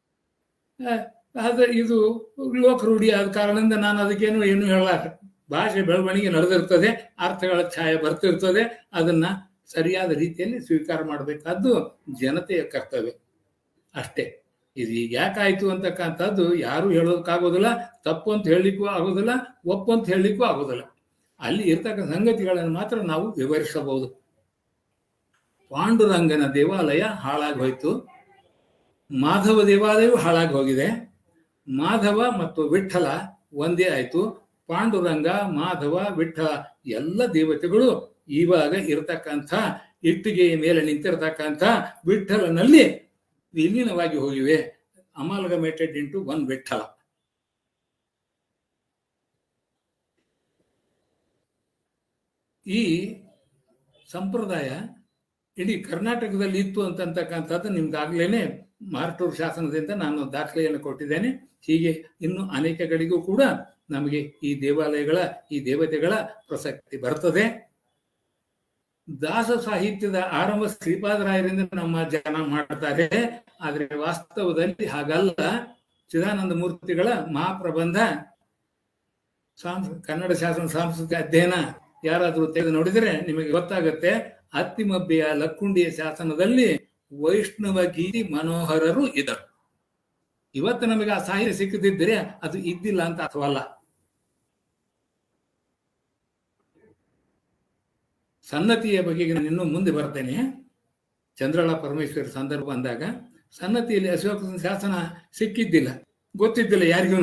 ಆದ್ರೆ ಇದು ಲೋಕರೂಢಿ ಆದ ಕಾರಣದಿಂದ ನಾನು ಅದಕ್ಕೇನು ಏನು ಹೇಳಲಾರ ಭಾಷೆ ಬೆಳವಣಿಗೆ ನಡೆದಿರ್ತದೆ ಅರ್ಥಗಳ ಛಾಯೆ ಬರ್ತಿರ್ತದೆ ಅದನ್ನ ಸರಿಯಾದ ರೀತಿಯಲ್ಲಿ ಸ್ವೀಕಾರ ಮಾಡಬೇಕಾದ್ದು ಜನತೆಯ ಕರ್ತವ್ಯ ಅಷ್ಟೇ ಇದು ಈಗ ಯಾಕಾಯ್ತು ಅಂತಕ್ಕಂಥದ್ದು ಯಾರು ಹೇಳೋದಕ್ಕಾಗೋದಿಲ್ಲ ತಪ್ಪು ಅಂತ ಹೇಳಲಿಕ್ಕೂ ಆಗೋದಿಲ್ಲ ಒಪ್ಪು ಅಂತ ಹೇಳಲಿಕ್ಕೂ ಆಗೋದಿಲ್ಲ ಅಲ್ಲಿ ಇರ್ತಕ್ಕಂಥ ಸಂಗತಿಗಳನ್ನು ಮಾತ್ರ ನಾವು ವಿವರಿಸಬಹುದು ಪಾಂಡುರಂಗನ ದೇವಾಲಯ ಹಾಳಾಗಿ ಹೋಯ್ತು ಮಾಧವ ದೇವಾಲಯವೂ ಹಾಳಾಗಿ ಹೋಗಿದೆ ಮಾಧವ ಮತ್ತು ವಿಠಲ ಒಂದೇ ಆಯ್ತು ಪಾಂಡುರಂಗ ಮಾಧವ ವಿಠಲ ಎಲ್ಲ ದೇವತೆಗಳು ಇವಾಗ ಇರತಕ್ಕಂಥ ಇಟ್ಟಿಗೆಯ ಮೇಲೆ ನಿಂತಿರತಕ್ಕಂಥ ವಿಠಲನಲ್ಲಿ ವಿಲೀನವಾಗಿ ಹೋಗಿವೆ ಅಮಾಲ್ಗಮೇಟೆಡ್ ಇಂಟು ಒನ್ ವಿಠಲ ಈ ಸಂಪ್ರದಾಯ ಇಡೀ ಕರ್ನಾಟಕದಲ್ಲಿ ಇತ್ತು ಅಂತಕ್ಕಂಥದ್ದು ನಿಮ್ಗಾಗ್ಲೇನೆ ಮಾರ್ಟೂರ್ ಶಾಸನದಿಂದ ನಾನು ದಾಖಲೆಯನ್ನು ಕೊಟ್ಟಿದ್ದೇನೆ ಹೀಗೆ ಇನ್ನು ಅನೇಕಗಳಿಗೂ ಕೂಡ ನಮಗೆ ಈ ದೇವಾಲಯಗಳ ಈ ದೇವತೆಗಳ ಪ್ರಸಕ್ತಿ ಬರ್ತದೆ ದಾಸ ಸಾಹಿತ್ಯದ ಆರಂಭ ಶ್ರೀಪಾದರಾಯರಿಂದ ನಮ್ಮ ಜನ ಮಾಡ್ತಾರೆ ಆದ್ರೆ ವಾಸ್ತವದಲ್ಲಿ ಹಾಗಲ್ಲ ಚಿದಾನಂದ ಮೂರ್ತಿಗಳ ಮಹಾಪ್ರಬಂಧ ಸಾಂಸ್ ಕನ್ನಡ ಶಾಸನ ಸಾಂಸ್ಕೃತಿಕ ಅಧ್ಯಯನ ಯಾರಾದ್ರೂ ತೆಗೆದು ನೋಡಿದರೆ ನಿಮಗೆ ಗೊತ್ತಾಗುತ್ತೆ ಅತ್ತಿಮಬ್ಬೆಯ ಲಕ್ಕುಂಡಿಯ ಶಾಸನದಲ್ಲಿ ವೈಷ್ಣವ ಗೀತಿ ಮನೋಹರರು ಇದ್ದರು ಇವತ್ತು ನಮಗೆ ಆ ಸಾಹಿತ್ಯ ಸಿಕ್ಕದಿದ್ದರೆ ಅದು ಇದ್ದಿಲ್ಲ ಅಂತ ಅರ್ಥವಲ್ಲ ಸನ್ನತಿಯ ಬಗೆಗೆ ನಾನು ಇನ್ನೂ ಮುಂದೆ ಬರ್ತೇನೆ ಚಂದ್ರಳ ಪರಮೇಶ್ವರ ಸಂದರ್ಭ ಬಂದಾಗ ಸನ್ನತಿಯಲ್ಲಿ ಅಶೋಕ ಶಾಸನ ಸಿಕ್ಕಿದ್ದಿಲ್ಲ ಗೊತ್ತಿದ್ದಿಲ್ಲ ಯಾರಿಗೂ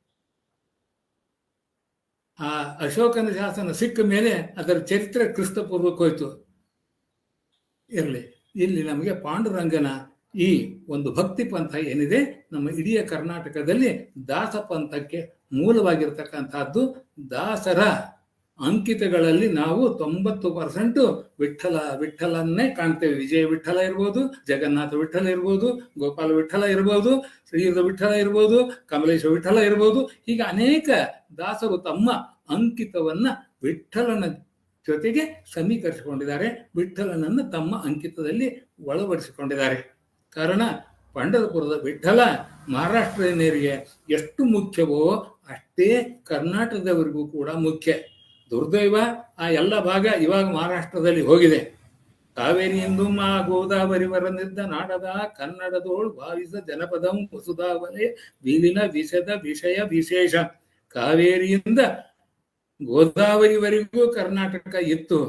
ಆ ಅಶೋಕನ ಶಾಸನ ಸಿಕ್ಕ ಮೇಲೆ ಅದರ ಚರಿತ್ರೆ ಕ್ರಿಸ್ತಪೂರ್ವಕ್ಕೆ ಹೋಯ್ತು ಇರಲಿ ಇಲ್ಲಿ ನಮಗೆ ಪಾಂಡುರಂಗನ ಈ ಒಂದು ಭಕ್ತಿ ಪಂಥ ಏನಿದೆ ನಮ್ಮ ಇಡೀ ಕರ್ನಾಟಕದಲ್ಲಿ ದಾಸ ಪಂಥಕ್ಕೆ ಮೂಲವಾಗಿರ್ತಕ್ಕಂಥದ್ದು ದಾಸರ ಅಂಕಿತಗಳಲ್ಲಿ ನಾವು ತೊಂಬತ್ತು ಪರ್ಸೆಂಟ್ ವಿಠಲ ವಿಠಲನ್ನೇ ಕಾಣ್ತೇವೆ ವಿಜಯ ವಿಠಲ ಇರ್ಬೋದು ಜಗನ್ನಾಥ ವಿಠಲ ಇರ್ಬೋದು ಗೋಪಾಲ ವಿಠಲ ಇರ್ಬೋದು ಶ್ರೀಯುತ ವಿಠಲ ಇರ್ಬೋದು ಕಮಲೇಶ ವಿಠಲ ಇರ್ಬೋದು ಹೀಗೆ ಅನೇಕ ದಾಸರು ತಮ್ಮ ಅಂಕಿತವನ್ನ ವಿಠಲನ ಜೊತೆಗೆ ಸಮೀಕರಿಸಿಕೊಂಡಿದ್ದಾರೆ ವಿಠಲನನ್ನು ತಮ್ಮ ಅಂಕಿತದಲ್ಲಿ ಒಳಪಡಿಸಿಕೊಂಡಿದ್ದಾರೆ ಕಾರಣ ಪಂಡರಪುರದ ವಿಠಲ ಮಹಾರಾಷ್ಟ್ರೀಯನರಿಗೆ ಎಷ್ಟು ಮುಖ್ಯವೋ ಅಷ್ಟೇ ಕರ್ನಾಟಕದವರಿಗೂ ಕೂಡ ಮುಖ್ಯ ದುರ್ದೈವ ಆ ಎಲ್ಲ ಭಾಗ ಇವಾಗ ಮಹಾರಾಷ್ಟ್ರದಲ್ಲಿ ಹೋಗಿದೆ ಕಾವೇರಿಯಿಂದ ಮಾ ಗೋದಾವರಿ ವರನಿದ್ದ ನಾಡದ ಕನ್ನಡದೋಳು ಭಾವಿಸ ಜನಪದಂ ವಸುಧಾವಲೆ ಬೀಲಿನ ವಿಷದ ವಿಷಯ ವಿಶೇಷ ಕಾವೇರಿಯಿಂದ ಗೋದಾವರಿವರೆಗೂ ಕರ್ನಾಟಕ ಇತ್ತು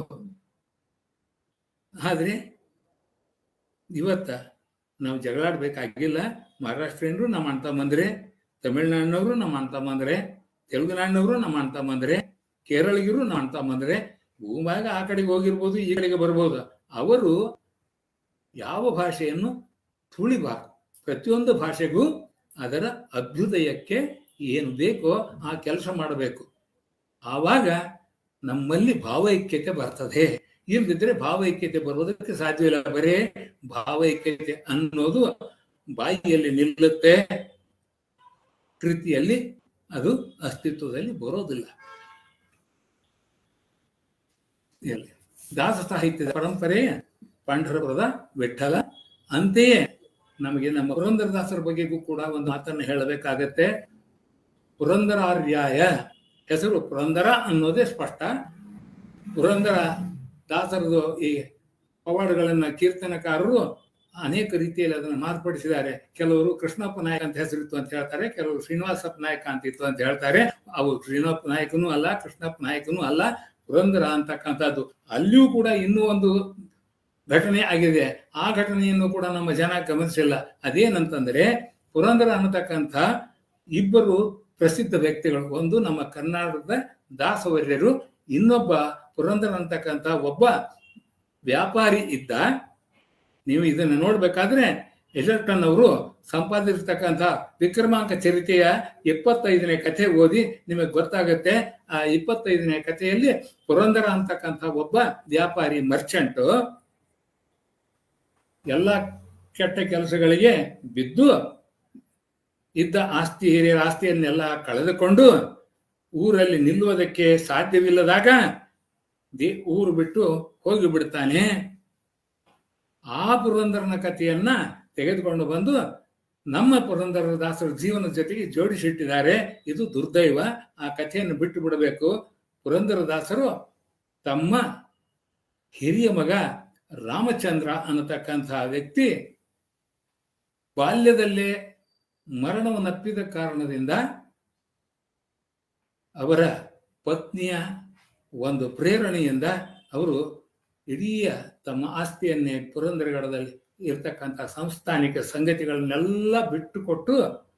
ಆದ್ರೆ ಇವತ್ತ ನಾವು ಜಗಳಾಡ್ಬೇಕಾಗಿಲ್ಲ ಮಹಾರಾಷ್ಟ್ರೀಯನರು ನಮ್ಮ ಅಣ್ಣ ತಮ್ಮಂದ್ರೆ ತಮಿಳ್ನಾಡಿನವರು ನಮ್ಮ ಅಣ್ಣ ತಮ್ಮಂದ್ರೆ ತೆಲುಗುನಾಡಿನವರು ನಮ್ಮ ಅಣ್ಣ ತಮ್ಮಂದ್ರೆ ಕೇರಳಿಗರು ನಮ್ಮ ಅಣ್ಣ ತಮ್ಮಂದ್ರೆ ಭೂಮ್ಯಾಗ ಆ ಕಡೆಗೆ ಹೋಗಿರ್ಬೋದು ಈ ಕಡೆಗೆ ಬರ್ಬೋದು ಅವರು ಯಾವ ಭಾಷೆಯನ್ನು ತುಳಿಬಾರದು ಪ್ರತಿಯೊಂದು ಭಾಷೆಗೂ ಅದರ ಅಭ್ಯುದಯಕ್ಕೆ ಏನು ಬೇಕೋ ಆ ಕೆಲಸ ಮಾಡಬೇಕು ಆವಾಗ ನಮ್ಮಲ್ಲಿ ಭಾವೈಕ್ಯತೆ ಬರ್ತದೆ ಇಲ್ಲದಿದ್ರೆ ಭಾವೈಕ್ಯತೆ ಬರುವುದಕ್ಕೆ ಸಾಧ್ಯವಿಲ್ಲ ಬರೇ ಭಾವೈಕ್ಯತೆ ಅನ್ನೋದು ಬಾಯಿಯಲ್ಲಿ ನಿಲ್ಲುತ್ತೆ ಕೃತಿಯಲ್ಲಿ ಅದು ಅಸ್ತಿತ್ವದಲ್ಲಿ ಬರೋದಿಲ್ಲ ಎಲ್ಲಿ ದಾಸ ಸಾಹಿತ್ಯದ ಪರಂಪರೆ ಪಾಂಢರಪುರದ ವಿಠಲ ಅಂತೆಯೇ ನಮಗೆ ನಮ್ಮ ಪುರಂದರದಾಸರ ಬಗ್ಗೆಗೂ ಕೂಡ ಒಂದು ಮಾತನ್ನು ಹೇಳಬೇಕಾಗತ್ತೆ ಪುರಂದರಾರ್ಯಾಯ ಹೆಸರು ಪುರಂದರ ಅನ್ನೋದೇ ಸ್ಪಷ್ಟ ಪುರಂದರ ದಾಸರದು ಈ ಪವಾಡಗಳನ್ನ ಕೀರ್ತನಕಾರರು ಅನೇಕ ರೀತಿಯಲ್ಲಿ ಅದನ್ನು ಮಾರ್ಪಡಿಸಿದ್ದಾರೆ ಕೆಲವರು ಕೃಷ್ಣಪ್ಪ ನಾಯಕ ಅಂತ ಹೆಸರಿತ್ತು ಅಂತ ಹೇಳ್ತಾರೆ ಕೆಲವರು ಶ್ರೀನಿವಾಸಪ್ಪ ನಾಯಕ ಅಂತ ಇತ್ತು ಅಂತ ಹೇಳ್ತಾರೆ ಅವು ಶ್ರೀನಿವಾಸ ನಾಯಕನೂ ಅಲ್ಲ ಕೃಷ್ಣಪ್ಪ ನಾಯಕನೂ ಅಲ್ಲ ಪುರಂದರ ಅಂತಕ್ಕಂಥದ್ದು ಅಲ್ಲಿಯೂ ಕೂಡ ಇನ್ನೂ ಒಂದು ಘಟನೆ ಆಗಿದೆ ಆ ಘಟನೆಯನ್ನು ಕೂಡ ನಮ್ಮ ಜನ ಗಮನಿಸಿಲ್ಲ ಅದೇನಂತಂದ್ರೆ ಪುರಂದರ ಅನ್ನತಕ್ಕಂಥ ಇಬ್ಬರು ಪ್ರಸಿದ್ಧ ವ್ಯಕ್ತಿಗಳು ಒಂದು ನಮ್ಮ ಕರ್ನಾಟಕದ ದಾಸವರ್ಯರು ಇನ್ನೊಬ್ಬ ಪುರಂದರ ಅಂತಕ್ಕಂಥ ಒಬ್ಬ ವ್ಯಾಪಾರಿ ಇದ್ದ ನೀವು ಇದನ್ನು ನೋಡ್ಬೇಕಾದ್ರೆ ಎಜರ್ಟನ್ ಅವರು ಸಂಪಾದಿಸಿರ್ತಕ್ಕಂಥ ವಿಕ್ರಮಾಂಕ ಚರಿತೆಯ ಇಪ್ಪತ್ತೈದನೇ ಕಥೆ ಓದಿ ನಿಮಗೆ ಗೊತ್ತಾಗುತ್ತೆ ಆ ಇಪ್ಪತ್ತೈದನೇ ಕಥೆಯಲ್ಲಿ ಪುರಂದರ ಅಂತಕ್ಕಂಥ ಒಬ್ಬ ವ್ಯಾಪಾರಿ ಮರ್ಚೆಂಟ್ ಎಲ್ಲ ಕೆಟ್ಟ ಕೆಲಸಗಳಿಗೆ ಬಿದ್ದು ಇದ್ದ ಆಸ್ತಿ ಹಿರಿಯರ ಆಸ್ತಿಯನ್ನೆಲ್ಲ ಕಳೆದುಕೊಂಡು ಊರಲ್ಲಿ ನಿಲ್ಲುವುದಕ್ಕೆ ಸಾಧ್ಯವಿಲ್ಲದಾಗ ದೇ ಊರು ಬಿಟ್ಟು ಹೋಗಿ ಬಿಡ್ತಾನೆ ಆ ಪುರಂದರನ ಕಥೆಯನ್ನ ತೆಗೆದುಕೊಂಡು ಬಂದು ನಮ್ಮ ಪುರಂದರ ದಾಸರ ಜೀವನದ ಜೊತೆಗೆ ಜೋಡಿಸಿಟ್ಟಿದ್ದಾರೆ ಇದು ದುರ್ದೈವ ಆ ಕಥೆಯನ್ನು ಬಿಟ್ಟು ಬಿಡಬೇಕು ಪುರಂದರದಾಸರು ತಮ್ಮ ಹಿರಿಯ ಮಗ ರಾಮಚಂದ್ರ ಅನ್ನತಕ್ಕಂಥ ವ್ಯಕ್ತಿ ಬಾಲ್ಯದಲ್ಲೇ ಮರಣವನ್ನಪ್ಪಿದ ಕಾರಣದಿಂದ ಅವರ ಪತ್ನಿಯ ಒಂದು ಪ್ರೇರಣೆಯಿಂದ ಅವರು ಇಡೀ ತಮ್ಮ ಆಸ್ತಿಯನ್ನೇ ಪುರಂದರಗಡದಲ್ಲಿ ಇರ್ತಕ್ಕಂಥ ಸಂಸ್ಥಾನಿಕ ಸಂಗತಿಗಳನ್ನೆಲ್ಲ ಬಿಟ್ಟುಕೊಟ್ಟು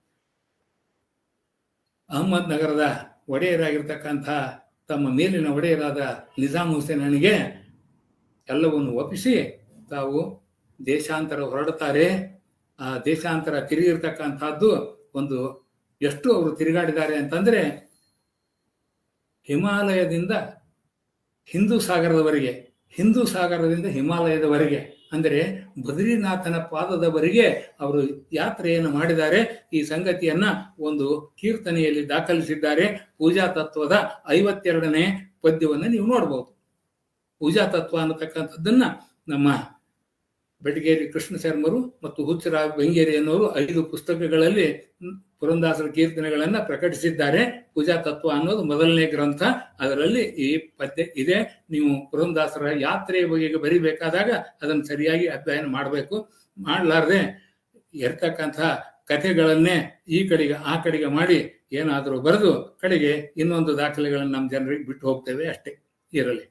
ಅಹಮದ್ ನಗರದ ಒಡೆಯರಾಗಿರ್ತಕ್ಕಂಥ ತಮ್ಮ ಮೇಲಿನ ಒಡೆಯರಾದ ನಿಜಾಮ್ ಹುಸೇನನಿಗೆ ಎಲ್ಲವನ್ನು ಒಪ್ಪಿಸಿ ತಾವು ದೇಶಾಂತರ ಹೊರಡುತ್ತಾರೆ ಆ ದೇಶಾಂತರ ತಿರುಗಿರ್ತಕ್ಕಂಥದ್ದು ಒಂದು ಎಷ್ಟು ಅವರು ತಿರುಗಾಡಿದ್ದಾರೆ ಅಂತಂದ್ರೆ ಹಿಮಾಲಯದಿಂದ ಹಿಂದೂ ಸಾಗರದವರೆಗೆ ಹಿಂದೂ ಸಾಗರದಿಂದ ಹಿಮಾಲಯದವರೆಗೆ ಅಂದರೆ ಬದ್ರಿನಾಥನ ಪಾದದವರೆಗೆ ಅವರು ಯಾತ್ರೆಯನ್ನು ಮಾಡಿದ್ದಾರೆ ಈ ಸಂಗತಿಯನ್ನ ಒಂದು ಕೀರ್ತನೆಯಲ್ಲಿ ದಾಖಲಿಸಿದ್ದಾರೆ ಪೂಜಾ ತತ್ವದ ಐವತ್ತೆರಡನೇ ಪದ್ಯವನ್ನು ನೀವು ನೋಡಬಹುದು ಪೂಜಾ ತತ್ವ ಅನ್ನತಕ್ಕಂಥದ್ದನ್ನ ನಮ್ಮ ಬೆಟಗೇರಿ ಕೃಷ್ಣ ಶರ್ಮರು ಮತ್ತು ಹುಚ್ಚರಾವ್ ಬೆಂಗೇರಿ ಅನ್ನೋರು ಐದು ಪುಸ್ತಕಗಳಲ್ಲಿ ಪುರಂದಾಸರ ಕೀರ್ತನೆಗಳನ್ನ ಪ್ರಕಟಿಸಿದ್ದಾರೆ ಪೂಜಾ ತತ್ವ ಅನ್ನೋದು ಮೊದಲನೇ ಗ್ರಂಥ ಅದರಲ್ಲಿ ಈ ಪದ್ಯ ಇದೆ ನೀವು ಪುರಂದಾಸರ ಯಾತ್ರೆಯ ಬಗೆಗೆ ಬರಿಬೇಕಾದಾಗ ಅದನ್ನು ಸರಿಯಾಗಿ ಅಧ್ಯಯನ ಮಾಡಬೇಕು ಮಾಡಲಾರ್ದೆ ಇರ್ತಕ್ಕಂಥ ಕಥೆಗಳನ್ನೇ ಈ ಕಡೆಗೆ ಆ ಕಡೆಗೆ ಮಾಡಿ ಏನಾದರೂ ಬರೆದು ಕಡೆಗೆ ಇನ್ನೊಂದು ದಾಖಲೆಗಳನ್ನು ನಮ್ಮ ಜನರಿಗೆ ಬಿಟ್ಟು ಹೋಗ್ತೇವೆ ಅಷ್ಟೇ ಇರಲಿ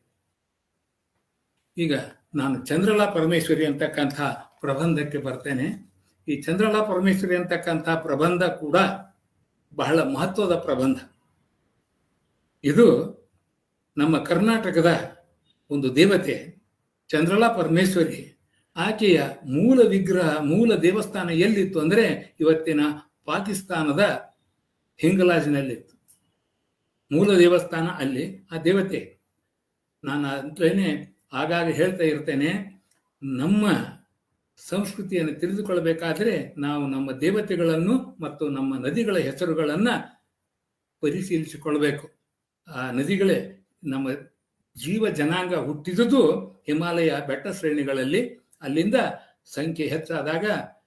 ಈಗ ನಾನು ಚಂದ್ರಲಾ ಪರಮೇಶ್ವರಿ ಅಂತಕ್ಕಂಥ ಪ್ರಬಂಧಕ್ಕೆ ಬರ್ತೇನೆ ಈ ಚಂದ್ರಲಾ ಪರಮೇಶ್ವರಿ ಅಂತಕ್ಕಂಥ ಪ್ರಬಂಧ ಕೂಡ ಬಹಳ ಮಹತ್ವದ ಪ್ರಬಂಧ ಇದು ನಮ್ಮ ಕರ್ನಾಟಕದ ಒಂದು ದೇವತೆ ಚಂದ್ರಲಾ ಪರಮೇಶ್ವರಿ ಆಕೆಯ ಮೂಲ ವಿಗ್ರಹ ಮೂಲ ದೇವಸ್ಥಾನ ಎಲ್ಲಿತ್ತು ಅಂದ್ರೆ ಇವತ್ತಿನ ಪಾಕಿಸ್ತಾನದ ಹಿಂಗಲಾಜಿನಲ್ಲಿತ್ತು ಮೂಲ ದೇವಸ್ಥಾನ ಅಲ್ಲಿ ಆ ದೇವತೆ ನಾನು ಅಂತಲೇ ಆಗಾಗ ಹೇಳ್ತಾ ಇರ್ತೇನೆ ನಮ್ಮ ಸಂಸ್ಕೃತಿಯನ್ನು ತಿಳಿದುಕೊಳ್ಬೇಕಾದ್ರೆ ನಾವು ನಮ್ಮ ದೇವತೆಗಳನ್ನು ಮತ್ತು ನಮ್ಮ ನದಿಗಳ ಹೆಸರುಗಳನ್ನ ಪರಿಶೀಲಿಸಿಕೊಳ್ಬೇಕು ಆ ನದಿಗಳೇ ನಮ್ಮ ಜೀವ ಜನಾಂಗ ಹುಟ್ಟಿದುದು ಹಿಮಾಲಯ ಬೆಟ್ಟ ಶ್ರೇಣಿಗಳಲ್ಲಿ ಅಲ್ಲಿಂದ ಸಂಖ್ಯೆ ಹೆಚ್ಚಾದಾಗ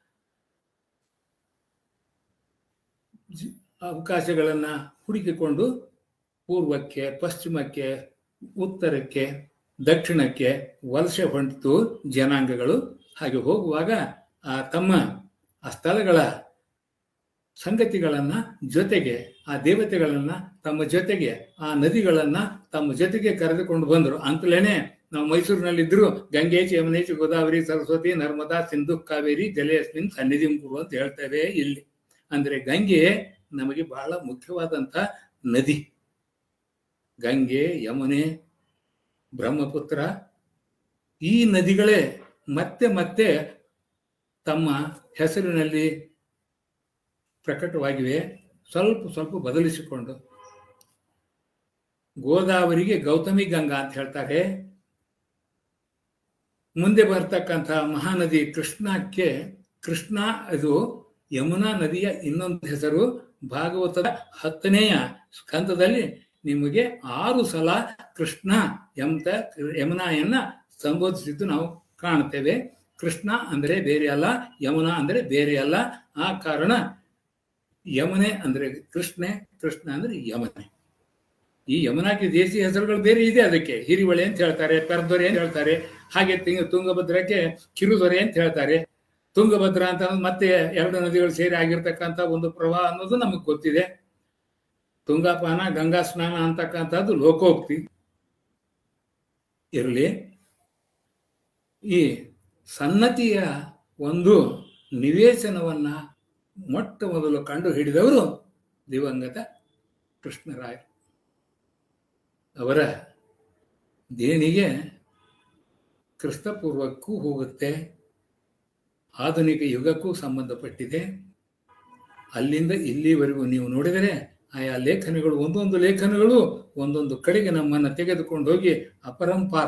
ಅವಕಾಶಗಳನ್ನ ಹುಡುಕಿಕೊಂಡು ಪೂರ್ವಕ್ಕೆ ಪಶ್ಚಿಮಕ್ಕೆ ಉತ್ತರಕ್ಕೆ ದಕ್ಷಿಣಕ್ಕೆ ವಲಸೆ ಹೊಂಟಿತು ಜನಾಂಗಗಳು ಹಾಗೆ ಹೋಗುವಾಗ ಆ ತಮ್ಮ ಆ ಸ್ಥಳಗಳ ಸಂಗತಿಗಳನ್ನ ಜೊತೆಗೆ ಆ ದೇವತೆಗಳನ್ನ ತಮ್ಮ ಜೊತೆಗೆ ಆ ನದಿಗಳನ್ನ ತಮ್ಮ ಜೊತೆಗೆ ಕರೆದುಕೊಂಡು ಬಂದರು ಅಂತಲೇನೆ ನಾವು ಮೈಸೂರಿನಲ್ಲಿದ್ರು ಗಂಗೇಚ್ ಯಮುನೇಚ್ ಗೋದಾವರಿ ಸರಸ್ವತಿ ನರ್ಮದಾ ಸಿಂಧು ಕಾವೇರಿ ಜಲೆಯಸ್ಮಿನ್ ಸನ್ನಿಧಿ ಕುರು ಅಂತ ಹೇಳ್ತೇವೆ ಇಲ್ಲಿ ಅಂದ್ರೆ ಗಂಗೆ ನಮಗೆ ಬಹಳ ಮುಖ್ಯವಾದಂತ ನದಿ ಗಂಗೆ ಯಮುನೆ ಬ್ರಹ್ಮಪುತ್ರ ಈ ನದಿಗಳೇ ಮತ್ತೆ ಮತ್ತೆ ತಮ್ಮ ಹೆಸರಿನಲ್ಲಿ ಪ್ರಕಟವಾಗಿವೆ ಸ್ವಲ್ಪ ಸ್ವಲ್ಪ ಬದಲಿಸಿಕೊಂಡು ಗೋದಾವರಿಗೆ ಗೌತಮಿ ಗಂಗಾ ಅಂತ ಹೇಳ್ತಾರೆ ಮುಂದೆ ಬರ್ತಕ್ಕಂಥ ಮಹಾನದಿ ಕೃಷ್ಣಕ್ಕೆ ಕೃಷ್ಣ ಅದು ಯಮುನಾ ನದಿಯ ಇನ್ನೊಂದು ಹೆಸರು ಭಾಗವತದ ಹತ್ತನೆಯ ಸ್ಕಂದದಲ್ಲಿ ನಿಮಗೆ ಆರು ಸಲ ಕೃಷ್ಣ ಎಂತ ಯಮುನಾಯನ್ನ ಸಂಬೋಧಿಸಿದ್ದು ನಾವು ಕಾಣ್ತೇವೆ ಕೃಷ್ಣ ಅಂದ್ರೆ ಬೇರೆ ಅಲ್ಲ ಯಮುನಾ ಅಂದ್ರೆ ಬೇರೆ ಅಲ್ಲ ಆ ಕಾರಣ ಯಮುನೆ ಅಂದ್ರೆ ಕೃಷ್ಣೆ ಕೃಷ್ಣ ಅಂದ್ರೆ ಯಮನೆ ಈ ಯಮುನಾಕ್ಕೆ ದೇಸಿ ಹೆಸರುಗಳು ಬೇರೆ ಇದೆ ಅದಕ್ಕೆ ಹಿರಿವಳೆ ಅಂತ ಹೇಳ್ತಾರೆ ಪೆರ್ದೊರೆ ಅಂತ ಹೇಳ್ತಾರೆ ಹಾಗೆ ತುಂಗಭದ್ರಕ್ಕೆ ಕಿರುದೊರೆ ಅಂತ ಹೇಳ್ತಾರೆ ತುಂಗಭದ್ರ ಅಂತ ಮತ್ತೆ ಎರಡು ನದಿಗಳು ಸೇರಿ ಆಗಿರ್ತಕ್ಕಂಥ ಒಂದು ಪ್ರವಾಹ ಅನ್ನೋದು ನಮಗೆ ಗೊತ್ತಿದೆ ತುಂಗಾಪಾನ ಗಂಗಾ ಸ್ನಾನ ಅಂತಕ್ಕಂಥದ್ದು ಲೋಕೋಕ್ತಿ ಇರಲಿ ಈ ಸನ್ನತಿಯ ಒಂದು ನಿವೇಶನವನ್ನ ಮೊಟ್ಟ ಮೊದಲು ಕಂಡು ಹಿಡಿದವರು ದಿವಂಗತ ಕೃಷ್ಣರಾಯ ಅವರ ದೇಣಿಗೆ ಕ್ರಿಸ್ತಪೂರ್ವಕ್ಕೂ ಹೋಗುತ್ತೆ ಆಧುನಿಕ ಯುಗಕ್ಕೂ ಸಂಬಂಧಪಟ್ಟಿದೆ ಅಲ್ಲಿಂದ ಇಲ್ಲಿವರೆಗೂ ನೀವು ನೋಡಿದರೆ ಆಯಾ ಲೇಖನಗಳು ಒಂದೊಂದು ಲೇಖನಗಳು ಒಂದೊಂದು ಕಡೆಗೆ ನಮ್ಮನ್ನು ತೆಗೆದುಕೊಂಡು ಹೋಗಿ ಅಪರಂಪಾರ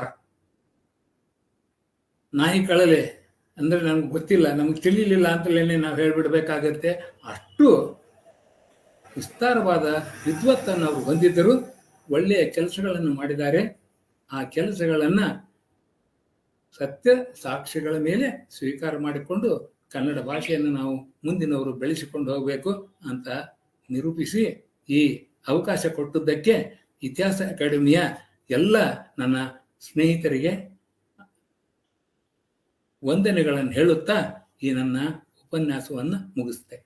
ನಾಯಿ ಕಳಲೆ ಅಂದ್ರೆ ನಮ್ಗೆ ಗೊತ್ತಿಲ್ಲ ನಮ್ಗೆ ತಿಳಿಲಿಲ್ಲ ಅಂತಲೇ ನಾವು ಹೇಳ್ಬಿಡ್ಬೇಕಾಗತ್ತೆ ಅಷ್ಟು ವಿಸ್ತಾರವಾದ ವಿದ್ವತ್ತನ್ನು ಅವರು ಹೊಂದಿದ್ದರು ಒಳ್ಳೆಯ ಕೆಲಸಗಳನ್ನು ಮಾಡಿದ್ದಾರೆ ಆ ಕೆಲಸಗಳನ್ನ ಸತ್ಯ ಸಾಕ್ಷಿಗಳ ಮೇಲೆ ಸ್ವೀಕಾರ ಮಾಡಿಕೊಂಡು ಕನ್ನಡ ಭಾಷೆಯನ್ನು ನಾವು ಮುಂದಿನವರು ಬೆಳೆಸಿಕೊಂಡು ಹೋಗಬೇಕು ಅಂತ ನಿರೂಪಿಸಿ ಈ ಅವಕಾಶ ಕೊಟ್ಟದ್ದಕ್ಕೆ ಇತಿಹಾಸ ಅಕಾಡೆಮಿಯ ಎಲ್ಲ ನನ್ನ ಸ್ನೇಹಿತರಿಗೆ ವಂದನೆಗಳನ್ನು ಹೇಳುತ್ತಾ ಈ ನನ್ನ ಉಪನ್ಯಾಸವನ್ನು ಮುಗಿಸ್ತೇನೆ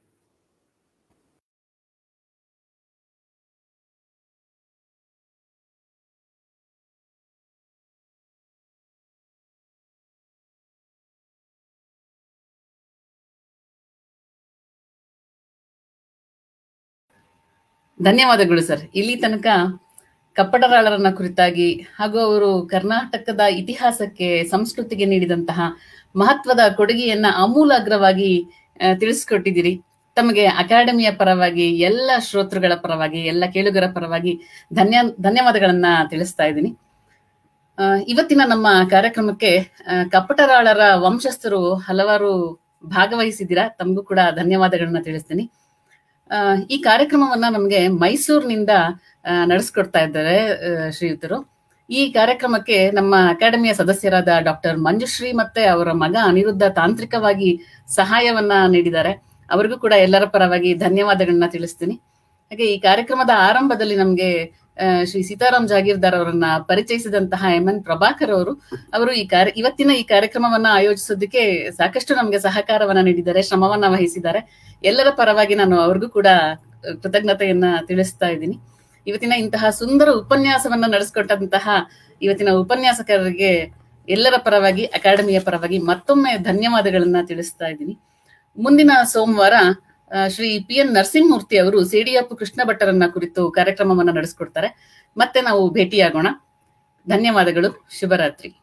ಧನ್ಯವಾದಗಳು ಸರ್ ಇಲ್ಲಿ ತನಕ ಕಪ್ಪಡರಾಳರನ್ನ ಕುರಿತಾಗಿ ಹಾಗೂ ಅವರು ಕರ್ನಾಟಕದ ಇತಿಹಾಸಕ್ಕೆ ಸಂಸ್ಕೃತಿಗೆ ನೀಡಿದಂತಹ ಮಹತ್ವದ ಕೊಡುಗೆಯನ್ನ ಆಮೂಲಾಗ್ರವಾಗಿ ತಿಳಿಸ್ಕೊಟ್ಟಿದ್ದೀರಿ ತಮಗೆ ಅಕಾಡೆಮಿಯ ಪರವಾಗಿ ಎಲ್ಲ ಶ್ರೋತೃಗಳ ಪರವಾಗಿ ಎಲ್ಲ ಕೇಳುಗರ ಪರವಾಗಿ ಧನ್ಯ ಧನ್ಯವಾದಗಳನ್ನ ತಿಳಿಸ್ತಾ ಇದ್ದೀನಿ ಆ, ಇವತ್ತಿನ ನಮ್ಮ ಕಾರ್ಯಕ್ರಮಕ್ಕೆ ಆ, ಕಪಟರಾಳರ ವಂಶಸ್ಥರು ಹಲವಾರು ಭಾಗವಹಿಸಿದ್ದೀರಾ ತಮಗೂ ಕೂಡ ಧನ್ಯವಾದಗಳನ್ನ ತಿಳಿಸ್ತೀನಿ ಆ, ಈ ಕಾರ್ಯಕ್ರಮವನ್ನ ನಮಗೆ ಮೈಸೂರಿನಿಂದ ಆ, ನಡೆಸ್ಕೊಡ್ತಾ ಇದ್ದಾರೆ ಆ, ಶ್ರೀಯುತರು ಈ ಕಾರ್ಯಕ್ರಮಕ್ಕೆ ನಮ್ಮ ಅಕಾಡೆಮಿಯ ಸದಸ್ಯರಾದ ಡಾಕ್ಟರ್ ಮಂಜುಶ್ರೀ ಮತ್ತೆ ಅವರ ಮಗ ಅನಿರುದ್ಧ ತಾಂತ್ರಿಕವಾಗಿ ಸಹಾಯವನ್ನ ನೀಡಿದ್ದಾರೆ ಅವರಿಗೂ ಕೂಡ ಎಲ್ಲರ ಪರವಾಗಿ ಧನ್ಯವಾದಗಳನ್ನ ತಿಳಿಸ್ತೀನಿ ಹಾಗೆ ಈ ಕಾರ್ಯಕ್ರಮದ ಆರಂಭದಲ್ಲಿ ನಮಗೆ ಆ, ಶ್ರೀ ಸೀತಾರಾಮ್ ಜಾಗೀರ್ದಾರ್ ಅವರನ್ನ ಪರಿಚಯಿಸಿದಂತಹ ಎಂ ಎನ್ ಪ್ರಭಾಕರ್ ಅವರು ಅವರು ಈ ಕಾರ್ಯ ಇವತ್ತಿನ ಈ ಕಾರ್ಯಕ್ರಮವನ್ನ ಆಯೋಜಿಸೋದಕ್ಕೆ ಸಾಕಷ್ಟು ನಮಗೆ ಸಹಕಾರವನ್ನ ನೀಡಿದ್ದಾರೆ ಶ್ರಮವನ್ನ ವಹಿಸಿದ್ದಾರೆ ಎಲ್ಲರ ಪರವಾಗಿ ನಾನು ಅವ್ರಿಗೂ ಕೂಡ ಅಹ್, ಕೃತಜ್ಞತೆಯನ್ನ ತಿಳಿಸ್ತಾ ಇದ್ದೀನಿ ಇವತ್ತಿನ ಇಂತಹ ಸುಂದರ ಉಪನ್ಯಾಸವನ್ನ ನಡೆಸಿಕೊಟ್ಟಂತಹ ಇವತ್ತಿನ ಉಪನ್ಯಾಸಕರಿಗೆ ಎಲ್ಲರ ಪರವಾಗಿ ಅಕಾಡೆಮಿಯ ಪರವಾಗಿ ಮತ್ತೊಮ್ಮೆ ಧನ್ಯವಾದಗಳನ್ನ ತಿಳಿಸ್ತಾ ಇದ್ದೀನಿ ಮುಂದಿನ ಸೋಮವಾರ ಆ, ಶ್ರೀ ಪಿ ಎನ್ ನರಸಿಂಹಮೂರ್ತಿ ಅವರು ಸೇಡಿಯಪ್ಪು ಕೃಷ್ಣ ಭಟ್ಟರನ್ನ ಕುರಿತು ಕಾರ್ಯಕ್ರಮವನ್ನ ನಡೆಸ್ಕೊಡ್ತಾರೆ ಮತ್ತೆ ನಾವು ಭೇಟಿಯಾಗೋಣ ಧನ್ಯವಾದಗಳು ಶುಭರಾತ್ರಿ